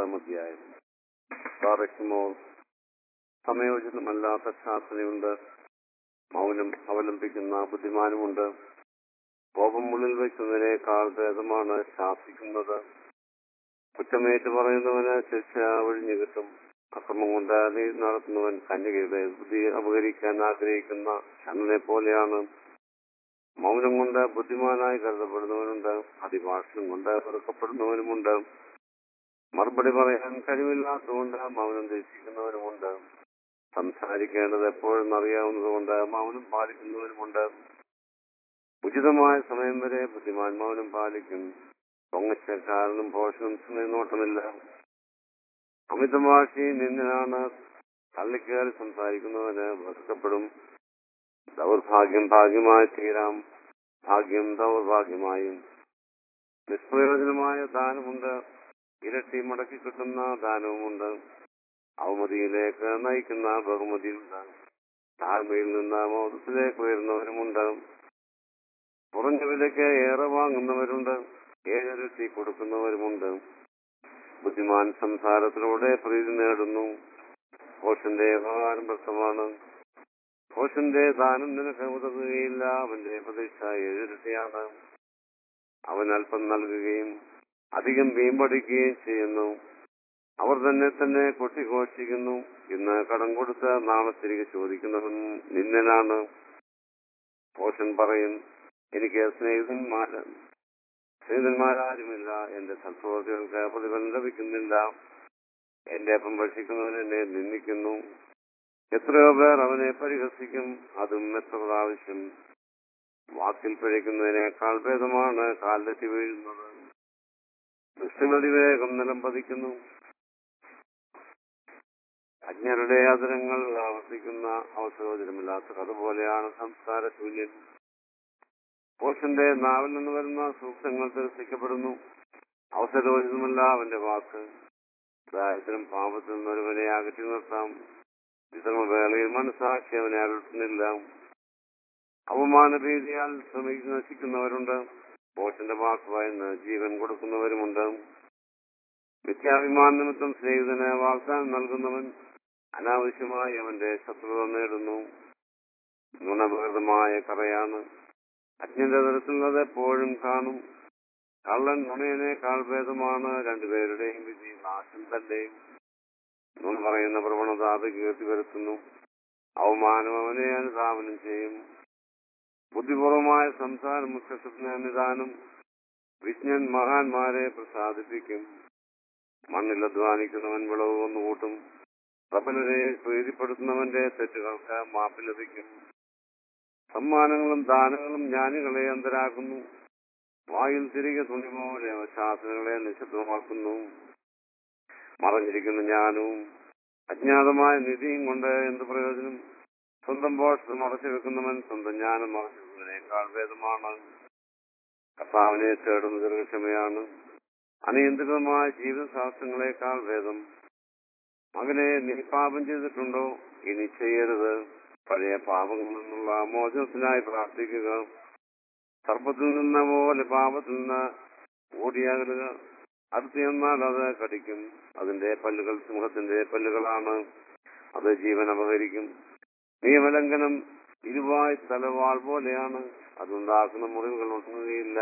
പതിനാറാം അധ്യായം പാറയ്ക്കുമോ സമയോചിതമല്ലാത്ത ശാസ്ത്രയുണ്ട് മൗനം അവലംബിക്കുന്ന ബുദ്ധിമാനുമുണ്ട് കോപം ഉള്ളിൽ വയ്ക്കുന്നതിനേക്കാൾ ഭേദമാണ് ശാസിക്കുന്നത് കുറ്റമേറ്റ് പറയുന്നവന് ശിക്ഷ ഒഴിഞ്ഞു കിട്ടും അക്രമം കൊണ്ട് നീതി നടത്തുന്നവൻ കന്യകയുടെ ബുദ്ധി അപകരിക്കാൻ ആഗ്രഹിക്കുന്ന ക്ഷണനെ പോലെയാണ് മൗനം കൊണ്ട് ബുദ്ധിമാനായി കരുതപ്പെടുന്നവനുണ്ട് അതിഭാഷണം കൊണ്ട് വെറുക്കപ്പെടുന്നവനുമുണ്ട് മറുപടി പറയാൻ കഴിവില്ലാത്തതുകൊണ്ട് മൗനം ധരിച്ചിരിക്കുന്നവനുമുണ്ട് സംസാരിക്കേണ്ടത് എപ്പോഴും അറിയാവുന്നതുകൊണ്ട് മൗനം പാലിക്കുന്നവനുമുണ്ട് ഉചിതമായ സമയം വരെ ബുദ്ധിമാൻ മൗനം പാലിക്കും പൊങ്ങച്ചക്കാരനും പോഷണം നോട്ടമില്ല അമിതഭാഷി നിന്നിലാണ് തള്ളിക്കയറി സംസാരിക്കുന്നവന് വെറുക്കപ്പെടും ദൗർഭാഗ്യം ഭാഗ്യമായി തീരാം ഭാഗ്യം ദൗർഭാഗ്യമായും നിഷ്പ്രയോജനമായ ദാനമുണ്ട് ഇരട്ടി മടക്കി കിട്ടുന്ന ദാനവുമുണ്ട് അവമതിയിലേക്ക് നയിക്കുന്ന ബഹുമതിയുണ്ട് താഴ്മയിൽ നിന്ന് മോദത്തിലേക്ക് ഉയരുന്നവരുമുണ്ട് കുറഞ്ഞ വിലയ്ക്ക് ഏറെ വാങ്ങുന്നവരുണ്ട് ഏഴരട്ടി കൊടുക്കുന്നവരുമുണ്ട് ബുദ്ധിമാൻ സംസാരത്തിലൂടെ പ്രീതി നേടുന്നു കോശന്റെ വ്യവഹാരം പ്രശ്നമാണ് കോശന്റെ ദാനം നിനക്ക് ഉതകുകയില്ല അവന്റെ പ്രതീക്ഷ ഏഴിരട്ടിയാണ് അവൻ അല്പം നൽകുകയും അധികം വീമ്പടിക്കുകയും ചെയ്യുന്നു അവർ തന്നെ തന്നെ കൊട്ടിഘോഷിക്കുന്നു ഇന്ന് കടം കൊടുത്ത് നാളെ തിരികെ ചോദിക്കുന്നവൻ നിന്നനാണ് പോഷൻ പറയും എനിക്ക് സ്നേഹിതന്മാർ സ്നേഹിതന്മാരാരുമില്ല എന്റെ സൽപ്രവർത്തികൾക്ക് പ്രതിഫലം ലഭിക്കുന്നില്ല എന്റെ അപ്പം ഭക്ഷിക്കുന്നവൻ എന്നെ നിന്ദിക്കുന്നു എത്രയോ പേർ അവനെ പരിഹസിക്കും അതും എത്ര പ്രാവശ്യം വാക്കിൽ പിഴയ്ക്കുന്നതിനേക്കാൾ ഭേദമാണ് കാലിലെത്തി വീഴുന്നത് ദുഷ്ടമതി വേഗം നിലം പതിക്കുന്നു അജ്ഞരുടെ ആദരങ്ങൾ ആവർത്തിക്കുന്ന അവസരോചനമില്ലാത്ത കഥ പോലെയാണ് സംസ്കാര ശൂന്യൻ പോഷന്റെ നാവിൽ നിന്ന് വരുന്ന സൂക്തങ്ങൾ തിരസ്കരിക്കപ്പെടുന്നു അവസരോചിതമല്ല അവന്റെ വാക്ക് ദാരിദ്ര്യം പാപത്തിൽ നിന്ന് ഒരുവനെ അകറ്റി നിർത്താം വിശ്രമവേളയിൽ മനസ്സാക്ഷി അവനെ അകറ്റുന്നില്ല അവമാന ഭീതിയാൽ ശ്രമിച്ച് നശിക്കുന്നവരുണ്ട് പോഷന്റെ വാക്ക് വായന്ന് ജീവൻ കൊടുക്കുന്നവരുമുണ്ട് മിഥ്യാഭിമാന നിമിത്തം സ്നേഹിതന് വാഗ്ദാനം നൽകുന്നവൻ അനാവശ്യമായി അവന്റെ ശത്രുത നേടുന്നു നുണപകൃതമായ കറയാണ് അജ്ഞന്റെ തരത്തിലുള്ളത് എപ്പോഴും കാണും കള്ളൻ നുണയനേക്കാൾ ഭേദമാണ് രണ്ടുപേരുടെയും വിധി നാശം തന്നെയും നുണ പറയുന്ന പ്രവണത അത് കീർത്തി വരുത്തുന്നു അവമാനം അവനെ അനുധാവനം ചെയ്യും ബുദ്ധിപൂർവമായ സംസാരം മുഖ്യത്തിന് നിദാനം വിജ്ഞൻ മഹാന്മാരെ പ്രസാദിപ്പിക്കും മണ്ണിൽ അധ്വാനിക്കുന്നവൻ വിളവ് വന്നു കൂട്ടും പ്രബലരെ പ്രീതിപ്പെടുത്തുന്നവന്റെ തെറ്റുകൾക്ക് മാപ്പ് ലഭിക്കും സമ്മാനങ്ങളും ദാനങ്ങളും ജ്ഞാനികളെ അന്തരാക്കുന്നു വായിൽ തിരികെ തുണി പോലെ ശാസനകളെ നിശബ്ദമാക്കുന്നു മറഞ്ഞിരിക്കുന്ന ജ്ഞാനവും അജ്ഞാതമായ നിധിയും കൊണ്ട് എന്ത് പ്രയോജനം സ്വന്തം പോഷത്ത് മറച്ചു വെക്കുന്നവൻ സ്വന്തം ജ്ഞാനം മറച്ചു വെക്കുന്നതിനേക്കാൾ ഭേദമാണ് കർത്താവിനെ തേടുന്ന ദീർഘക്ഷമയാണ് അനിയന്ത്രിതമായ ജീവിതശാസ്ത്രങ്ങളെക്കാൾ ഭേദം മകനെ നീ പാപം ചെയ്തിട്ടുണ്ടോ ഇനി ചെയ്യരുത് പഴയ പാപങ്ങളിൽ നിന്നുള്ള മോചനത്തിനായി പ്രാർത്ഥിക്കുക സർപ്പത്തിൽ നിന്ന പോലെ പാപത്തിൽ നിന്ന് ഓടിയാകരുക അടുത്ത് ചെന്നാൽ അത് കടിക്കും അതിന്റെ പല്ലുകൾ സിംഹത്തിന്റെ പല്ലുകളാണ് അത് ജീവൻ അപഹരിക്കും നിയമലംഘനം ഇരുവായ് തലവാൾ പോലെയാണ് അതുണ്ടാക്കുന്ന മുറിവുകൾ ഒട്ടുകയില്ല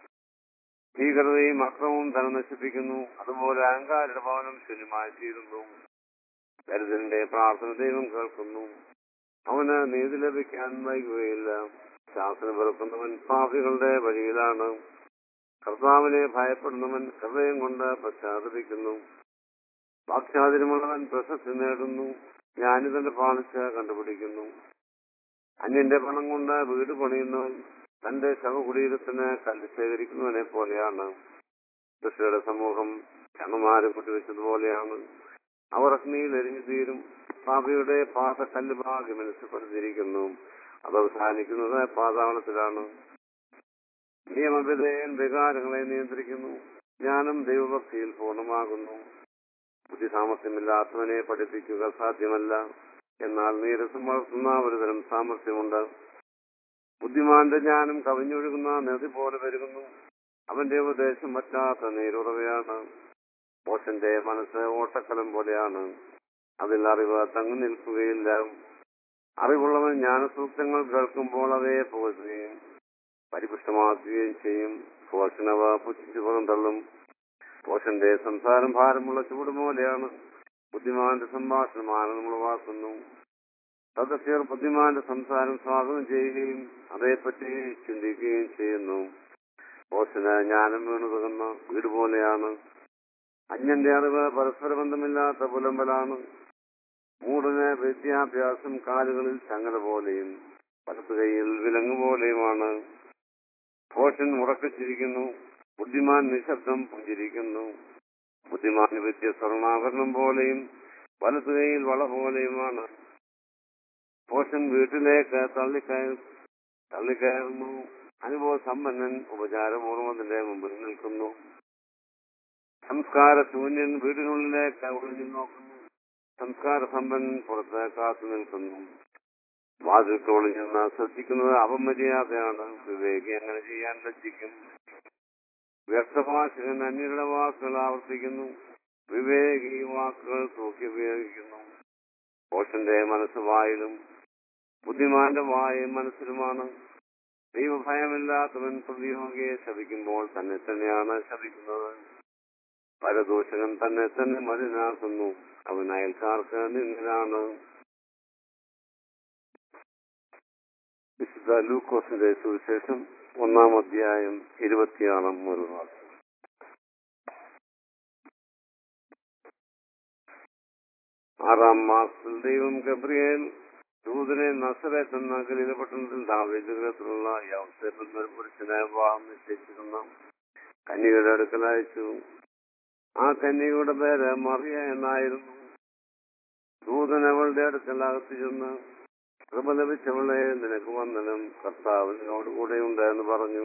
ഭീകരതയും അക്രമവും ധനം നശിപ്പിക്കുന്നു അതുപോലെ അഹങ്കാരുടെ ഭവനം ശൂന്യമായി തീരുന്നു ദരിദ്രന്റെ പ്രാർത്ഥന ദൈവം കേൾക്കുന്നു അവന് നീതി ലഭിക്കാൻ വൈകുകയില്ല ശാസനം വെറുക്കുന്നവൻ പാപികളുടെ വഴിയിലാണ് കർത്താവിനെ ഭയപ്പെടുന്നവൻ ഹൃദയം കൊണ്ട് പശ്ചാത്തപിക്കുന്നു വാക്ചാതിരമുള്ളവൻ പ്രശസ്തി നേടുന്നു ജ്ഞാനിതന്റെ പാളിച്ച കണ്ടുപിടിക്കുന്നു അന്യന്റെ പണം കൊണ്ട് വീട് പണിയുന്നവൻ തന്റെ ശവകുടീരത്തിന് കല്ല് ശേഖരിക്കുന്നവനെ പോലെയാണ് കൃഷിയുടെ സമൂഹം ക്ഷണമാര് കുട്ടിവെച്ചതുപോലെയാണ് അവർ അഗ്നിയിൽ എരിഞ്ഞു തീരും പാപിയുടെ പാത കല്ല് ഭാഗ്യം മനസ്സിൽപ്പെടുത്തിയിരിക്കുന്നു അത് അവസാനിക്കുന്നത് പാതാളത്തിലാണ് നിയമവിധേയൻ വികാരങ്ങളെ നിയന്ത്രിക്കുന്നു ജ്ഞാനം ദൈവഭക്തിയിൽ പൂർണ്ണമാകുന്നു ബുദ്ധി സാമർഥ്യമില്ലാത്തവനെ പഠിപ്പിക്കുക സാധ്യമല്ല എന്നാൽ നീരസം വളർത്തുന്ന ഒരുതരം സാമർഥ്യമുണ്ട് ബുദ്ധിമാന്റെ ജ്ഞാനം കവിഞ്ഞൊഴുകുന്ന നദി പോലെ വരുന്നു അവന്റെ ഉപദേശം പറ്റാത്ത നീരുറവയാണ് മോശന്റെ മനസ്സ് ഓട്ടക്കലം പോലെയാണ് അതിൽ അറിവ് തങ്ങി നിൽക്കുകയില്ല അറിവുള്ളവൻ ജ്ഞാനസൂക്തങ്ങൾ കേൾക്കുമ്പോൾ അവയെ പുകഴ്ത്തുകയും പരിപുഷ്ടമാക്കുകയും ചെയ്യും പോഷണവ പുച്ഛിച്ചു പുറന്തള്ളും പോഷന്റെ സംസാരം ഭാരമുള്ള ചൂട് പോലെയാണ് ബുദ്ധിമാന്റെ സംഭാഷണം ആനന്ദമുളവാക്കുന്നു സദസ്യർ ബുദ്ധിമാന്റെ സംസാരം സ്വാഗതം ചെയ്യുകയും അതേപ്പറ്റി ചിന്തിക്കുകയും ചെയ്യുന്നു പോഷന് ജ്ഞാനം വീണു തുറന്ന വീട് പോലെയാണ് അന്യന്റെ അറിവ് പരസ്പര ബന്ധമില്ലാത്ത പുലമ്പലാണ് മൂടന് വിദ്യാഭ്യാസം കാലുകളിൽ ചങ്ങല പോലെയും വലത്തു കൈയിൽ വിലങ്ങ് പോലെയുമാണ് പോഷൻ ഉറക്കിച്ചിരിക്കുന്നു ബുദ്ധിമാൻ നിശബ്ദം പുഞ്ചിരിക്കുന്നു ബുദ്ധിമാൻ വിദ്യ സ്വർണാഭരണം പോലെയും വലത്തു കൈയിൽ വള പോലെയുമാണ് പോഷൻ വീട്ടിലേക്ക് തള്ളിക്കയ തള്ളിക്കയറുന്നു അനുഭവ സമ്പന്നൻ ഉപചാരപൂർവ്വത്തിന്റെ മുമ്പിൽ നിൽക്കുന്നു സംസ്കാര ശൂന്യൻ വീടിനുള്ളിലേക്ക് ഒളിഞ്ഞു നോക്കുന്നു സംസ്കാര സമ്പന്നൻ പുറത്ത് കാത്തു നിൽക്കുന്നു വാതിൽക്ക് ഒളിഞ്ഞെന്ന് ശ്രദ്ധിക്കുന്നത് അപമര്യാദയാണ് വിവേകി അങ്ങനെ ചെയ്യാൻ ലജ്ജിക്കും വ്യക്തഭാഷകൻ അന്യരുടെ വാക്കുകൾ ആവർത്തിക്കുന്നു വിവേകി വാക്കുകൾ തൂക്കി ഉപയോഗിക്കുന്നു പോഷന്റെ മനസ്സ് വായിലും ബുദ്ധിമാന്റെ വായ മനസ്സിലുമാണ് ദൈവഭയമില്ലാത്തവൻ പ്രതിയോഗിയെ ശപിക്കുമ്പോൾ തന്നെ തന്നെയാണ് ശപിക്കുന്നത് പരദൂഷകൻ തന്നെ തന്നെ മലിനാക്കുന്നു അവൻ അയൽക്കാർക്ക് നിന്നിലാണ് വിശുദ്ധ ലൂക്കോസിന്റെ സുവിശേഷം ഒന്നാം അധ്യായം ഇരുപത്തിയാറാം ഒരു വാക്യം ആറാം മാസത്തിൽ ദൈവം ഗബ്രിയേൽ ദൂതനെ നസറേത്ത് എന്ന ഗലീല പട്ടണത്തിൽ ദാവേദത്തിലുള്ള യൗസേപ്പിൽ ഒരു പുരുഷനെ വിവാഹം നിശ്ചയിച്ചിരുന്ന കന്യകയുടെ അടുക്കൽ അയച്ചു ആ കന്യകയുടെ പേര് മറിയ എന്നായിരുന്നു ദൂതൻ അവളുടെ അടുക്കൽ അകത്തു ചെന്ന് കൃപ ലഭിച്ചവളെ നിനക്ക് വന്ദനം കർത്താവിനോട് കൂടെയുണ്ട് എന്ന് പറഞ്ഞു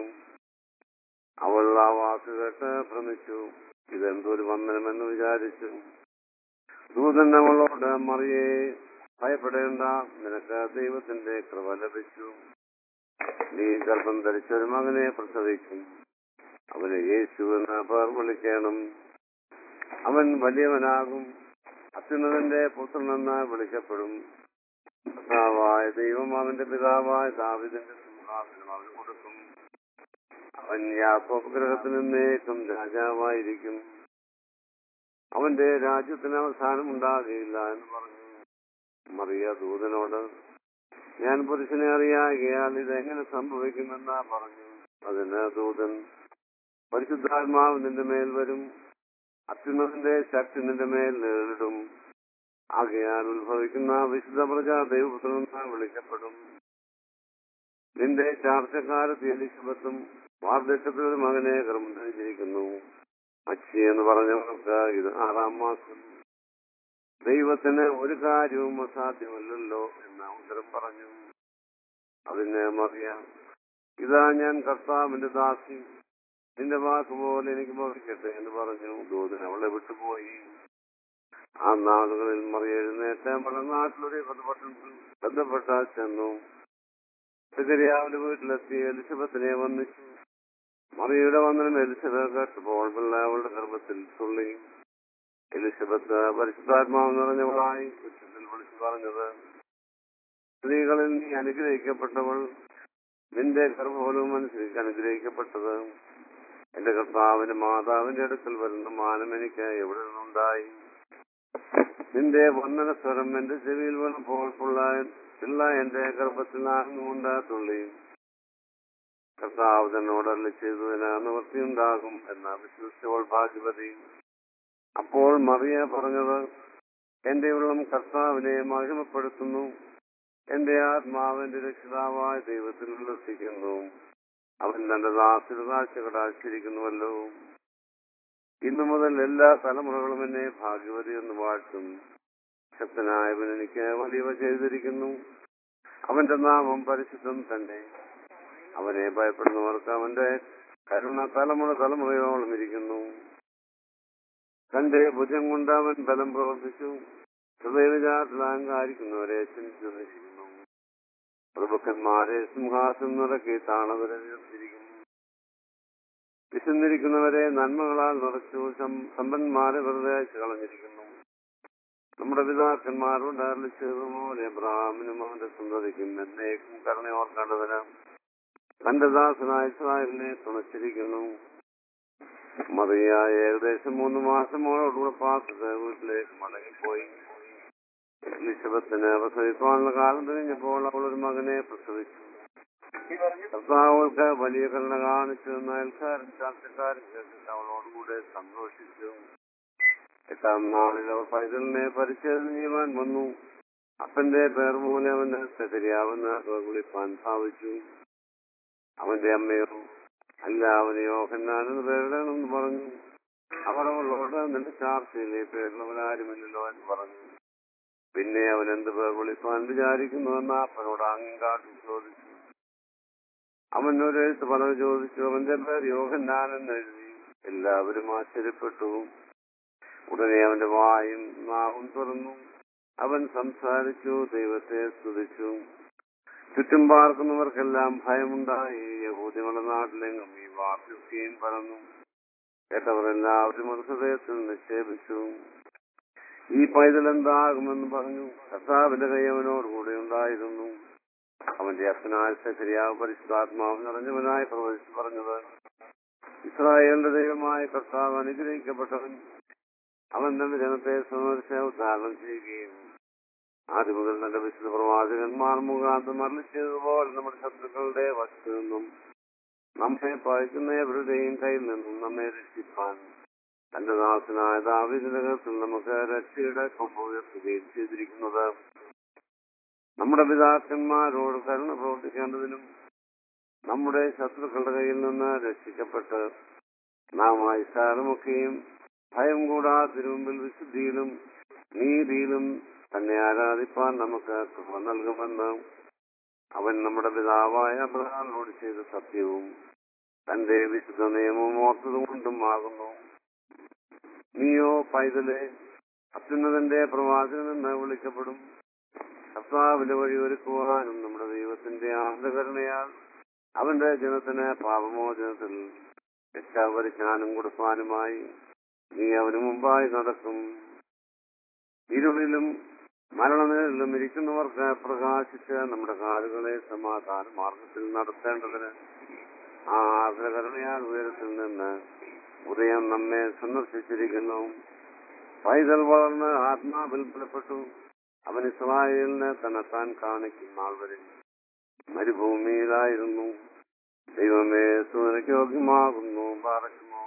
അവൾ ആ വാക്ക് കേട്ട് ഭ്രമിച്ചു ഇതെന്തൊരു വന്ദനമെന്ന് വിചാരിച്ചു ദൂതൻ അവളോട് മറിയെ ഭയപ്പെടേണ്ട നിനക്ക് ദൈവത്തിന്റെ കൃപ ലഭിച്ചു നീ ഗർഭം ധരിച്ചൊരു മകനെ പ്രസവിക്കും അവന് യേശു എന്ന പേർ വിളിക്കണം അവൻ വലിയവനാകും അത്യുന്നതന്റെ പുത്രനെന്ന് വിളിക്കപ്പെടും പിതാവായ ദൈവം അവന്റെ പിതാവായ ദാവിദിന്റെ സിംഹാസനം അവന് കൊടുക്കും അവൻ യാക്കോബ് ഗ്രഹത്തിൽ നിന്നേക്കും രാജാവായിരിക്കും അവന്റെ രാജ്യത്തിന് അവസാനം ഉണ്ടാകുകയില്ല എന്ന് പറഞ്ഞു മറിയ ദൂതനോട് ഞാൻ പുരുഷനെ അറിയാകിയാൽ ഇതെങ്ങനെ സംഭവിക്കുമെന്നാ പറഞ്ഞു അതിന് ദൂതൻ പരിശുദ്ധാത്മാവ് നിന്റെ മേൽ വരും അത്യുന്നതിന്റെ ശക്തി നിന്റെ മേൽ നേരിടും ആകയാൽ ഉത്ഭവിക്കുന്ന വിശുദ്ധ പ്രജ ദൈവപുത്രനെന്ന് വിളിക്കപ്പെടും നിന്റെ ചാർച്ചക്കാരത്ത് എലിസബത്തും വാർദ്ധക്യത്തിൽ ഒരു മകനെ ഗർഭം ധരിച്ചിരിക്കുന്നു അച്ചി എന്ന് പറഞ്ഞവർക്ക് ഇത് ആറാം മാസം ദൈവത്തിന് ഒരു കാര്യവും അസാധ്യമല്ലല്ലോ എന്ന ഉത്തരം പറഞ്ഞു അതിന് മറിയാം ഇതാ ഞാൻ കർത്താവിന്റെ ദാസി നിന്റെ വാക്ക് പോലെ എനിക്ക് ഭവിക്കട്ടെ എന്ന് പറഞ്ഞു ദൂതൻ അവളെ വിട്ടുപോയി ആ നാളുകളിൽ മറി എഴുന്നേറ്റ് പല നാട്ടിലൊരു ബന്ധപ്പെട്ട ബന്ധപ്പെട്ട ചെന്നു സിഗരിയാവിന്റെ വീട്ടിലെത്തി എലിസബത്തിനെ വന്നിച്ചു മറിയുടെ വന്ദനം എലിസബത്ത് കേട്ടപ്പോൾ പിള്ള അവളുടെ ഗർഭത്തിൽ തുള്ളി എലിസബത്ത് പരിശുദ്ധാത്മാവ് നിറഞ്ഞവളായി ഉച്ചത്തിൽ വിളിച്ചു പറഞ്ഞത് സ്ത്രീകളിൽ നീ അനുഗ്രഹിക്കപ്പെട്ടവൾ നിന്റെ ഗർഭഫലവും അനുസരിച്ച് അനുഗ്രഹിക്കപ്പെട്ടത് എന്റെ കർത്താവിന്റെ മാതാവിന്റെ അടുക്കൽ വരുന്ന മാനം എനിക്ക് എവിടെ നിന്നുണ്ടായി നിന്റെ വന്ദന സ്വരം എന്റെ ചെവിയിൽ വീണപ്പോൾ പിള്ള പിള്ള എന്റെ ഗർഭത്തിൽ ആകുന്നുകൊണ്ട് തുള്ളി കർത്താവ് തന്നോട് അല്ല ചെയ്തതിന് നിവൃത്തിയുണ്ടാകും എന്ന വിശ്വസിച്ചവൾ ഭാഗ്യവതി അപ്പോൾ മറിയ പറഞ്ഞത് എന്റെ ഉള്ളം കർത്താവിനെ മഹിമപ്പെടുത്തുന്നു എന്റെ ആത്മാവിന്റെ രക്ഷിതാവായ ദൈവത്തിൽ ഉല്ലസിക്കുന്നു അവൻ തന്റെ ദാസിന് താഴ്ച കടാശിരിക്കുന്നുവല്ലോ ഇന്നു മുതൽ എല്ലാ തലമുറകളും എന്നെ ഭാഗ്യവതി എന്ന് വാഴ്ത്തും ശക്തനായവൻ എനിക്ക് വലിയവ ചെയ്തിരിക്കുന്നു അവന്റെ നാമം പരിശുദ്ധം തന്നെ അവനെ ഭയപ്പെടുന്നവർക്ക് അവന്റെ കരുണ തലമുറ തലമുറയോളം ഇരിക്കുന്നു തന്റെ ഭുജം കൊണ്ട് അവൻ ബലം പ്രവർത്തിച്ചു ഹൃദയവിചാരത്തിൽ അഹങ്കാരിക്കുന്നവരെ ചിന്തിച്ചു നശിക്കുന്നു പ്രഭുക്കന്മാരെ സിംഹാസനം നിറക്കി താണവരെ ഉയർത്തിരിക്കുന്നു വിശന്നിരിക്കുന്നവരെ നന്മകളാൽ നിറച്ചു സം- സമ്പന്മാരെ വെറുതെ അയച്ചു കളഞ്ഞിരിക്കുന്നു നമ്മുടെ പിതാക്കന്മാരോട് അരളിച്ചതുപോലെ എബ്രാഹിമിനും അവന്റെ സന്തതിക്കും എന്നേക്കും കരുണയോർക്കേണ്ടതിന് തന്റെ ദാസനായ ഇസ്രായേലിനെ തുണച്ചിരിക്കുന്നു മറിയ ഏകദേശം മൂന്ന് മാസമോടുകൂടെ പാസത്ത് വീട്ടിലേക്ക് മടങ്ങിപ്പോയി എലിസബത്തിന് പ്രസവിക്കാനുള്ള കാലം കഴിഞ്ഞപ്പോൾ അവൾ ഒരു മകനെ പ്രസവിച്ചു കർത്താവൾക്ക് വലിയ കരുണ കാണിച്ചു എന്ന അയൽക്കാരൻ ചാർച്ചക്കാരൻ കേട്ടിട്ട് അവളോടുകൂടെ സന്തോഷിച്ചു എട്ടാം നാളിൽ അവർ പൈതലിനെ പരിച്ഛേദന ചെയ്യുവാൻ വന്നു അപ്പന്റെ പേർ മൂലം അവന് സെക്കരിയാവുന്ന വിളിപ്പാൻ ഭാവിച്ചു അവന്റെ അമ്മയോ അല്ല അവന് യോഹന്നാനെന്ന് പേരിടണമെന്ന് പറഞ്ഞു അവർ അവളോട് നിന്റെ ചാർച്ചയിലെ പേരിലുള്ളവരാരുമില്ലല്ലോ എന്ന് പറഞ്ഞു പിന്നെ അവൻ എന്ത് പേർ വിളിപ്പാൻ വിചാരിക്കുന്നുവെന്ന് അപ്പനോട് അങ്കാട്ടി ചോദിച്ചു അവൻ ഒരു എഴുത്ത് പറഞ്ഞു ചോദിച്ചു അവന്റെ പേർ യോഹന്നാനെന്ന് എഴുതി എല്ലാവരും ആശ്ചര്യപ്പെട്ടു ഉടനെ അവന്റെ വായും നാവും തുറന്നു അവൻ സംസാരിച്ചു ദൈവത്തെ സ്തുതിച്ചു ചുറ്റും പാർക്കുന്നവർക്കെല്ലാം ഭയമുണ്ടായി യഹൂദികളുടെ നാട്ടിലെങ്ങും ഈ വാർത്തയും പരന്നു കേട്ടവർ എല്ലാവരും ഒരു ഹൃദയത്തിൽ നിക്ഷേപിച്ചു ഈ പൈതൽ എന്താകുമെന്ന് പറഞ്ഞു കർത്താവിന്റെ കൈ അവനോട് കൂടെ ഉണ്ടായിരുന്നു അവന്റെ അച്ഛനായ സഖരിയാവ് പരിശുദ്ധാത്മാവ് നിറഞ്ഞവനായി പ്രവചിച്ചു പറഞ്ഞത് ഇസ്രായേലിന്റെ ദൈവമായ കർത്താവ് അനുഗ്രഹിക്കപ്പെട്ടവൻ അവൻ തന്റെ ജനത്തെ സന്ദർശ ഉദ്ധാരണം ചെയ്യുകയും ആദ്യം മുതൽ തന്റെ വിശുദ്ധ പ്രവാചകന്മാർ മുഖാന്തം അരളിച്ചതുപോലെ നമ്മുടെ ശത്രുക്കളുടെ വശത്തു നിന്നും നമ്മെ പഴിക്കുന്നവരുടെയും കയ്യിൽ നിന്നും നമ്മെ രക്ഷിപ്പാൻ തന്റെ ദാസനായ ദാവിദിന്റെ കത്തിൽ നമുക്ക് രക്ഷയുടെ കൊമ്പ് ഉയർത്തുകയും ചെയ്തിരിക്കുന്നത് നമ്മുടെ പിതാക്കന്മാരോട് കരുണ പ്രവർത്തിക്കേണ്ടതിനും നമ്മുടെ ശത്രുക്കളുടെ കയ്യിൽ നിന്ന് രക്ഷിക്കപ്പെട്ട് നാം ആയിസാരമൊക്കെയും ഭയം കൂടാതെ മുമ്പിൽ വിശുദ്ധിയിലും നീതിയിലും തന്നെ ആരാധിപ്പാൻ നമുക്ക് കൃപ നൽകുമെന്ന് അവൻ നമ്മുടെ പിതാവായ അബ്രഹാമിനോട് ചെയ്ത സത്യവും തന്റെ വിശുദ്ധ നിയമവും ഓർത്തതുകൊണ്ടും ആകുന്നു നീയോ പൈതലെ അത്യുന്നതന്റെ പ്രവാചകൻ എന്ന് വിളിക്കപ്പെടും കർത്താവിന്റെ വഴി ഒരുക്കുവാനും നമ്മുടെ ദൈവത്തിന്റെ ആന്തകരണയാൽ അവന്റെ ജനത്തിന് പാപമോചനത്തിൽ രക്ഷാപരിജ്ഞാനം കൊടുക്കാനുമായി നീ അവന് മുമ്പായി നടക്കും ഇരുളിലും മരണനിലും ഇരിക്കുന്നവർക്ക് പ്രകാശിച്ച് നമ്മുടെ കാലുകളെ സമാധാന മാർഗത്തിൽ നടത്തേണ്ടതിന് ആ ആഗ്രഹകരണയാൽ ഉയരത്തിൽ നിന്ന് ഉദയം നമ്മെ സന്ദർശിച്ചിരിക്കുന്നു പൈതൽ വളർന്ന് ആത്മാവിൽ ബലപ്പെട്ടു അവൻ ഇസ്രായേലിന് തന്നെത്താൻ കാണിക്കും നാൾ വരെ മരുഭൂമിയിലായിരുന്നു ദൈവമേ സൂര്യക്ക് യോഗ്യമാകുന്നു പാറയ്ക്കുമോ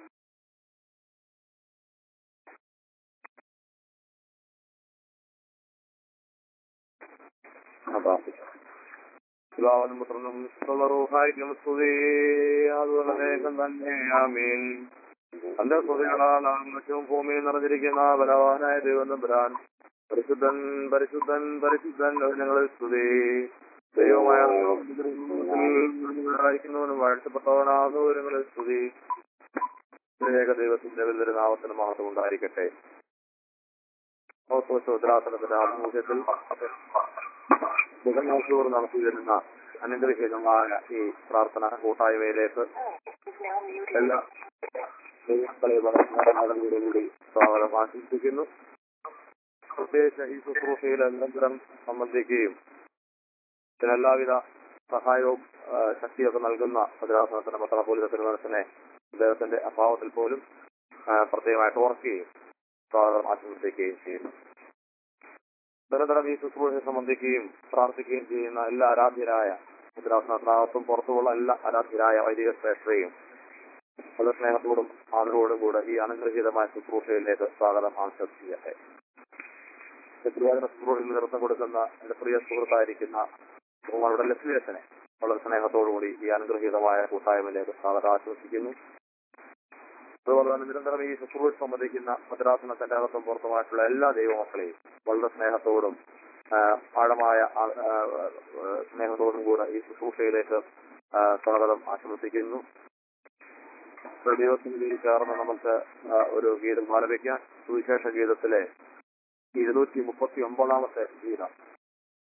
പിതാവിനും പുത്രനും റൂഹായിക്കും സ്തുതി അതുപോലെ വേഗം തന്നെ ആമീൻ തന്റെ സ്തുതികളാൽ ആകാശവും ഭൂമിയിൽ നിറഞ്ഞിരിക്കുന്ന ബലവാനായ ദൈവം തമ്പുരാൻ പരിശുദ്ധൻ പരിശുദ്ധൻ പരിശുദ്ധൻ ഞങ്ങളിൽ സ്തുതി ദൈവമായ അയക്കുന്നവനും വാഴ്ത്തപ്പെട്ടവനാകുന്നവരങ്ങളിൽ സ്തുതി ഏക ദൈവത്തിന്റെ വലിയൊരു നാമത്തിന് മഹത്വം ഉണ്ടായിരിക്കട്ടെ ഓത്തോശോദ്രാസനത്തിന്റെ ആഭിമുഖ്യത്തിൽ ബുധനാഴ്ചയോട് നടത്തി വരുന്ന അനുഗ്രഹീതമായ ഈ പ്രാർത്ഥന കൂട്ടായ്മയിലേക്ക് എല്ലാ ദൈവങ്ങളെ കൂടി സ്വാഗതം ആശംസിക്കുന്നു പ്രത്യേകിച്ച് ഈ ശുശ്രൂഷയിൽ നിരന്തരം സംബന്ധിക്കുകയും ഇതിനെല്ലാവിധ സഹായവും ആ, ശക്തിയൊക്കെ നൽകുന്ന ഭദ്രാസനത്തിന് പത്രപോലിസ തിരുമനസിനെ അദ്ദേഹത്തിന്റെ അഭാവത്തിൽ പോലും ആ, പ്രത്യേകമായിട്ട് ഓർക്കുകയും സ്വാഗതം ആശംസിക്കുകയും ചെയ്യുന്നു നിരന്തരം ഈ ശുശ്രൂഷയെ സംബന്ധിക്കുകയും പ്രാർത്ഥിക്കുകയും ചെയ്യുന്ന എല്ലാ ആരാധ്യരായ ഭദ്രാസനത്തിനകത്തും പുറത്തുമുള്ള എല്ലാ ആരാധ്യരായ വൈദിക ശ്രേഷ്ഠരെയും വളരെ സ്നേഹത്തോടും ആദരവോടും കൂടെ ഈ അനുഗ്രഹീതമായ ശുശ്രൂഷയിലേക്ക് സ്വാഗതം ആശംസിക്കട്ടെ തിരുവാതിര ശുശ്രൂഷയിൽ നേതൃത്വം കൊടുക്കുന്ന എന്റെ പ്രിയ സുഹൃത്തായിരിക്കുന്ന ബഹുമാനുടെ ലക്ഷ്മിയച്ഛനെ വളരെ സ്നേഹത്തോടുകൂടി ഈ അനുഗ്രഹീതമായ കൂട്ടായ്മയിലേക്ക് സ്വാഗതം ആശംസിക്കുന്നു അതുപോലെ തന്നെ നിരന്തരം ഈ ശുശ്രൂഷ സംബന്ധിക്കുന്ന ഭദ്രാസനത്തിന്റെ അകത്തും പുറത്തുമായിട്ടുള്ള എല്ലാ ദൈവമക്കളെയും വളരെ സ്നേഹത്തോടും ആ, ആഴമായ ആ, ആ, ആ, സ്നേഹത്തോടും കൂടെ ഈ ശുശ്രൂഷയിലേക്ക് ആ, സ്വാഗതം ആശംസിക്കുന്നു ഒരു ദൈവത്തിന്റെ ചേർന്ന് നമുക്ക് ആ, ഒരു ഗീതം ആലപിക്കാം സുവിശേഷ ഗീതത്തിലെ ഇരുന്നൂറ്റി മുപ്പത്തി ഒമ്പതാമത്തെ ഗീതം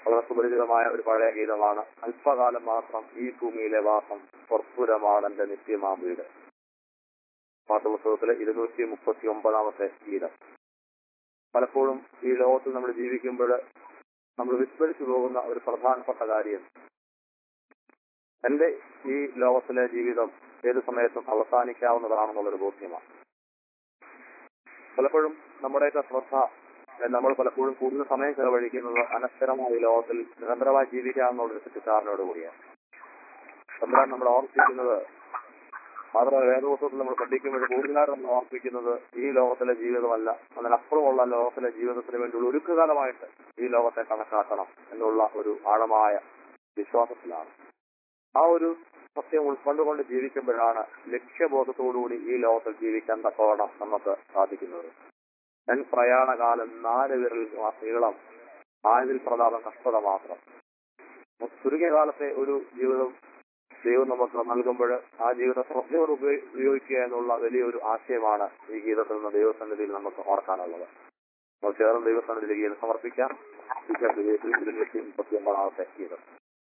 വളരെ സുപരിചിതമായ ഒരു പഴയ ഗീതമാണ് അല്പകാലം മാത്രം ഈ ഭൂമിയിലെ വാസം സ്വർപ്പുരമാണ് എന്റെ നിത്യമാം വീട് പാട്ടുപുസ്തകത്തിലെ ഇരുന്നൂറ്റി മുപ്പത്തി ഒമ്പതാമത്തെ ഗീതം പലപ്പോഴും ഈ ലോകത്തിൽ നമ്മൾ ജീവിക്കുമ്പോൾ നമ്മൾ വിസ്മരിച്ചു പോകുന്ന ഒരു പ്രധാനപ്പെട്ട കാര്യം എന്റെ ഈ ലോകത്തിലെ ജീവിതം ഏത് സമയത്തും അവസാനിക്കാവുന്നതാണെന്നുള്ളൊരു ബോധ്യമാണ് പലപ്പോഴും നമ്മുടെയൊക്കെ ശ്രദ്ധ ഏ, നമ്മൾ പലപ്പോഴും കൂടുതൽ സമയം ചെലവഴിക്കുന്നത് അനശ്വരമായ ഈ ലോകത്തിൽ നിരന്തരമായി ജീവിക്കാമെന്നുള്ളൊരു തെറ്റിദ്ധാരണയോട് കൂടിയാണ് തമ്പുരാൻ നമ്മൾ ഓർപ്പിക്കുന്നത് മാത്രമല്ല വേദപുസ്തകത്തിൽ നമ്മൾ പഠിക്കുമ്പോൾ കൂടുതലായിട്ട് നമ്മൾ ഓർപ്പിക്കുന്നത് ഈ ലോകത്തിലെ ജീവിതമല്ല അതിനപ്പുറമുള്ള ലോകത്തിലെ ജീവിതത്തിന് വേണ്ടിയുള്ള ഒരുക്കുകാലമായിട്ട് ഈ ലോകത്തെ കണക്കാക്കണം എന്നുള്ള ഒരു ആഴമായ വിശ്വാസത്തിലാണ് ആ ഒരു സത്യം ഉൾക്കൊണ്ടുകൊണ്ട് ജീവിക്കുമ്പോഴാണ് ലക്ഷ്യബോധത്തോടുകൂടി ഈ ലോകത്തിൽ ജീവിക്കാൻ തക്കവണ്ണം നമുക്ക് സാധിക്കുന്നത് എൻ പ്രയാണകാലം നാല് വിരൽ നീളം ആയതിൽ പ്രതാപം കഷ്ടത മാത്രം ചുരുങ്ങിയ കാലത്തെ ഒരു ജീവിതം ദൈവം നമുക്ക് നൽകുമ്പോൾ ആ ജീവിതം ശ്രദ്ധയോട് ഉപയോ- ഉപയോഗിക്കുക എന്നുള്ള വലിയൊരു ആശയമാണ് ഈ ഗീതത്തിൽ നിന്ന് ദൈവസന്നിധിയിൽ നമുക്ക് ഓർക്കാനുള്ളത് നമ്മൾ ചേർന്ന് ദൈവസന്നിധിയിൽ ഗീതം സമർപ്പിക്കാം മുപ്പത്തി ഒമ്പതാമത്തെ ഗീതം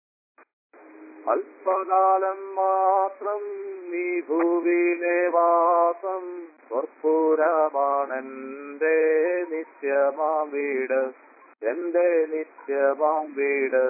അല്പകാലം മാത്രം ഈ ഭൂവിയിലെ വാസം സ്വർപ്പുരമാണെന്റെ നിത്യമാം വീട് എന്റെ നിത്യമാം വീട്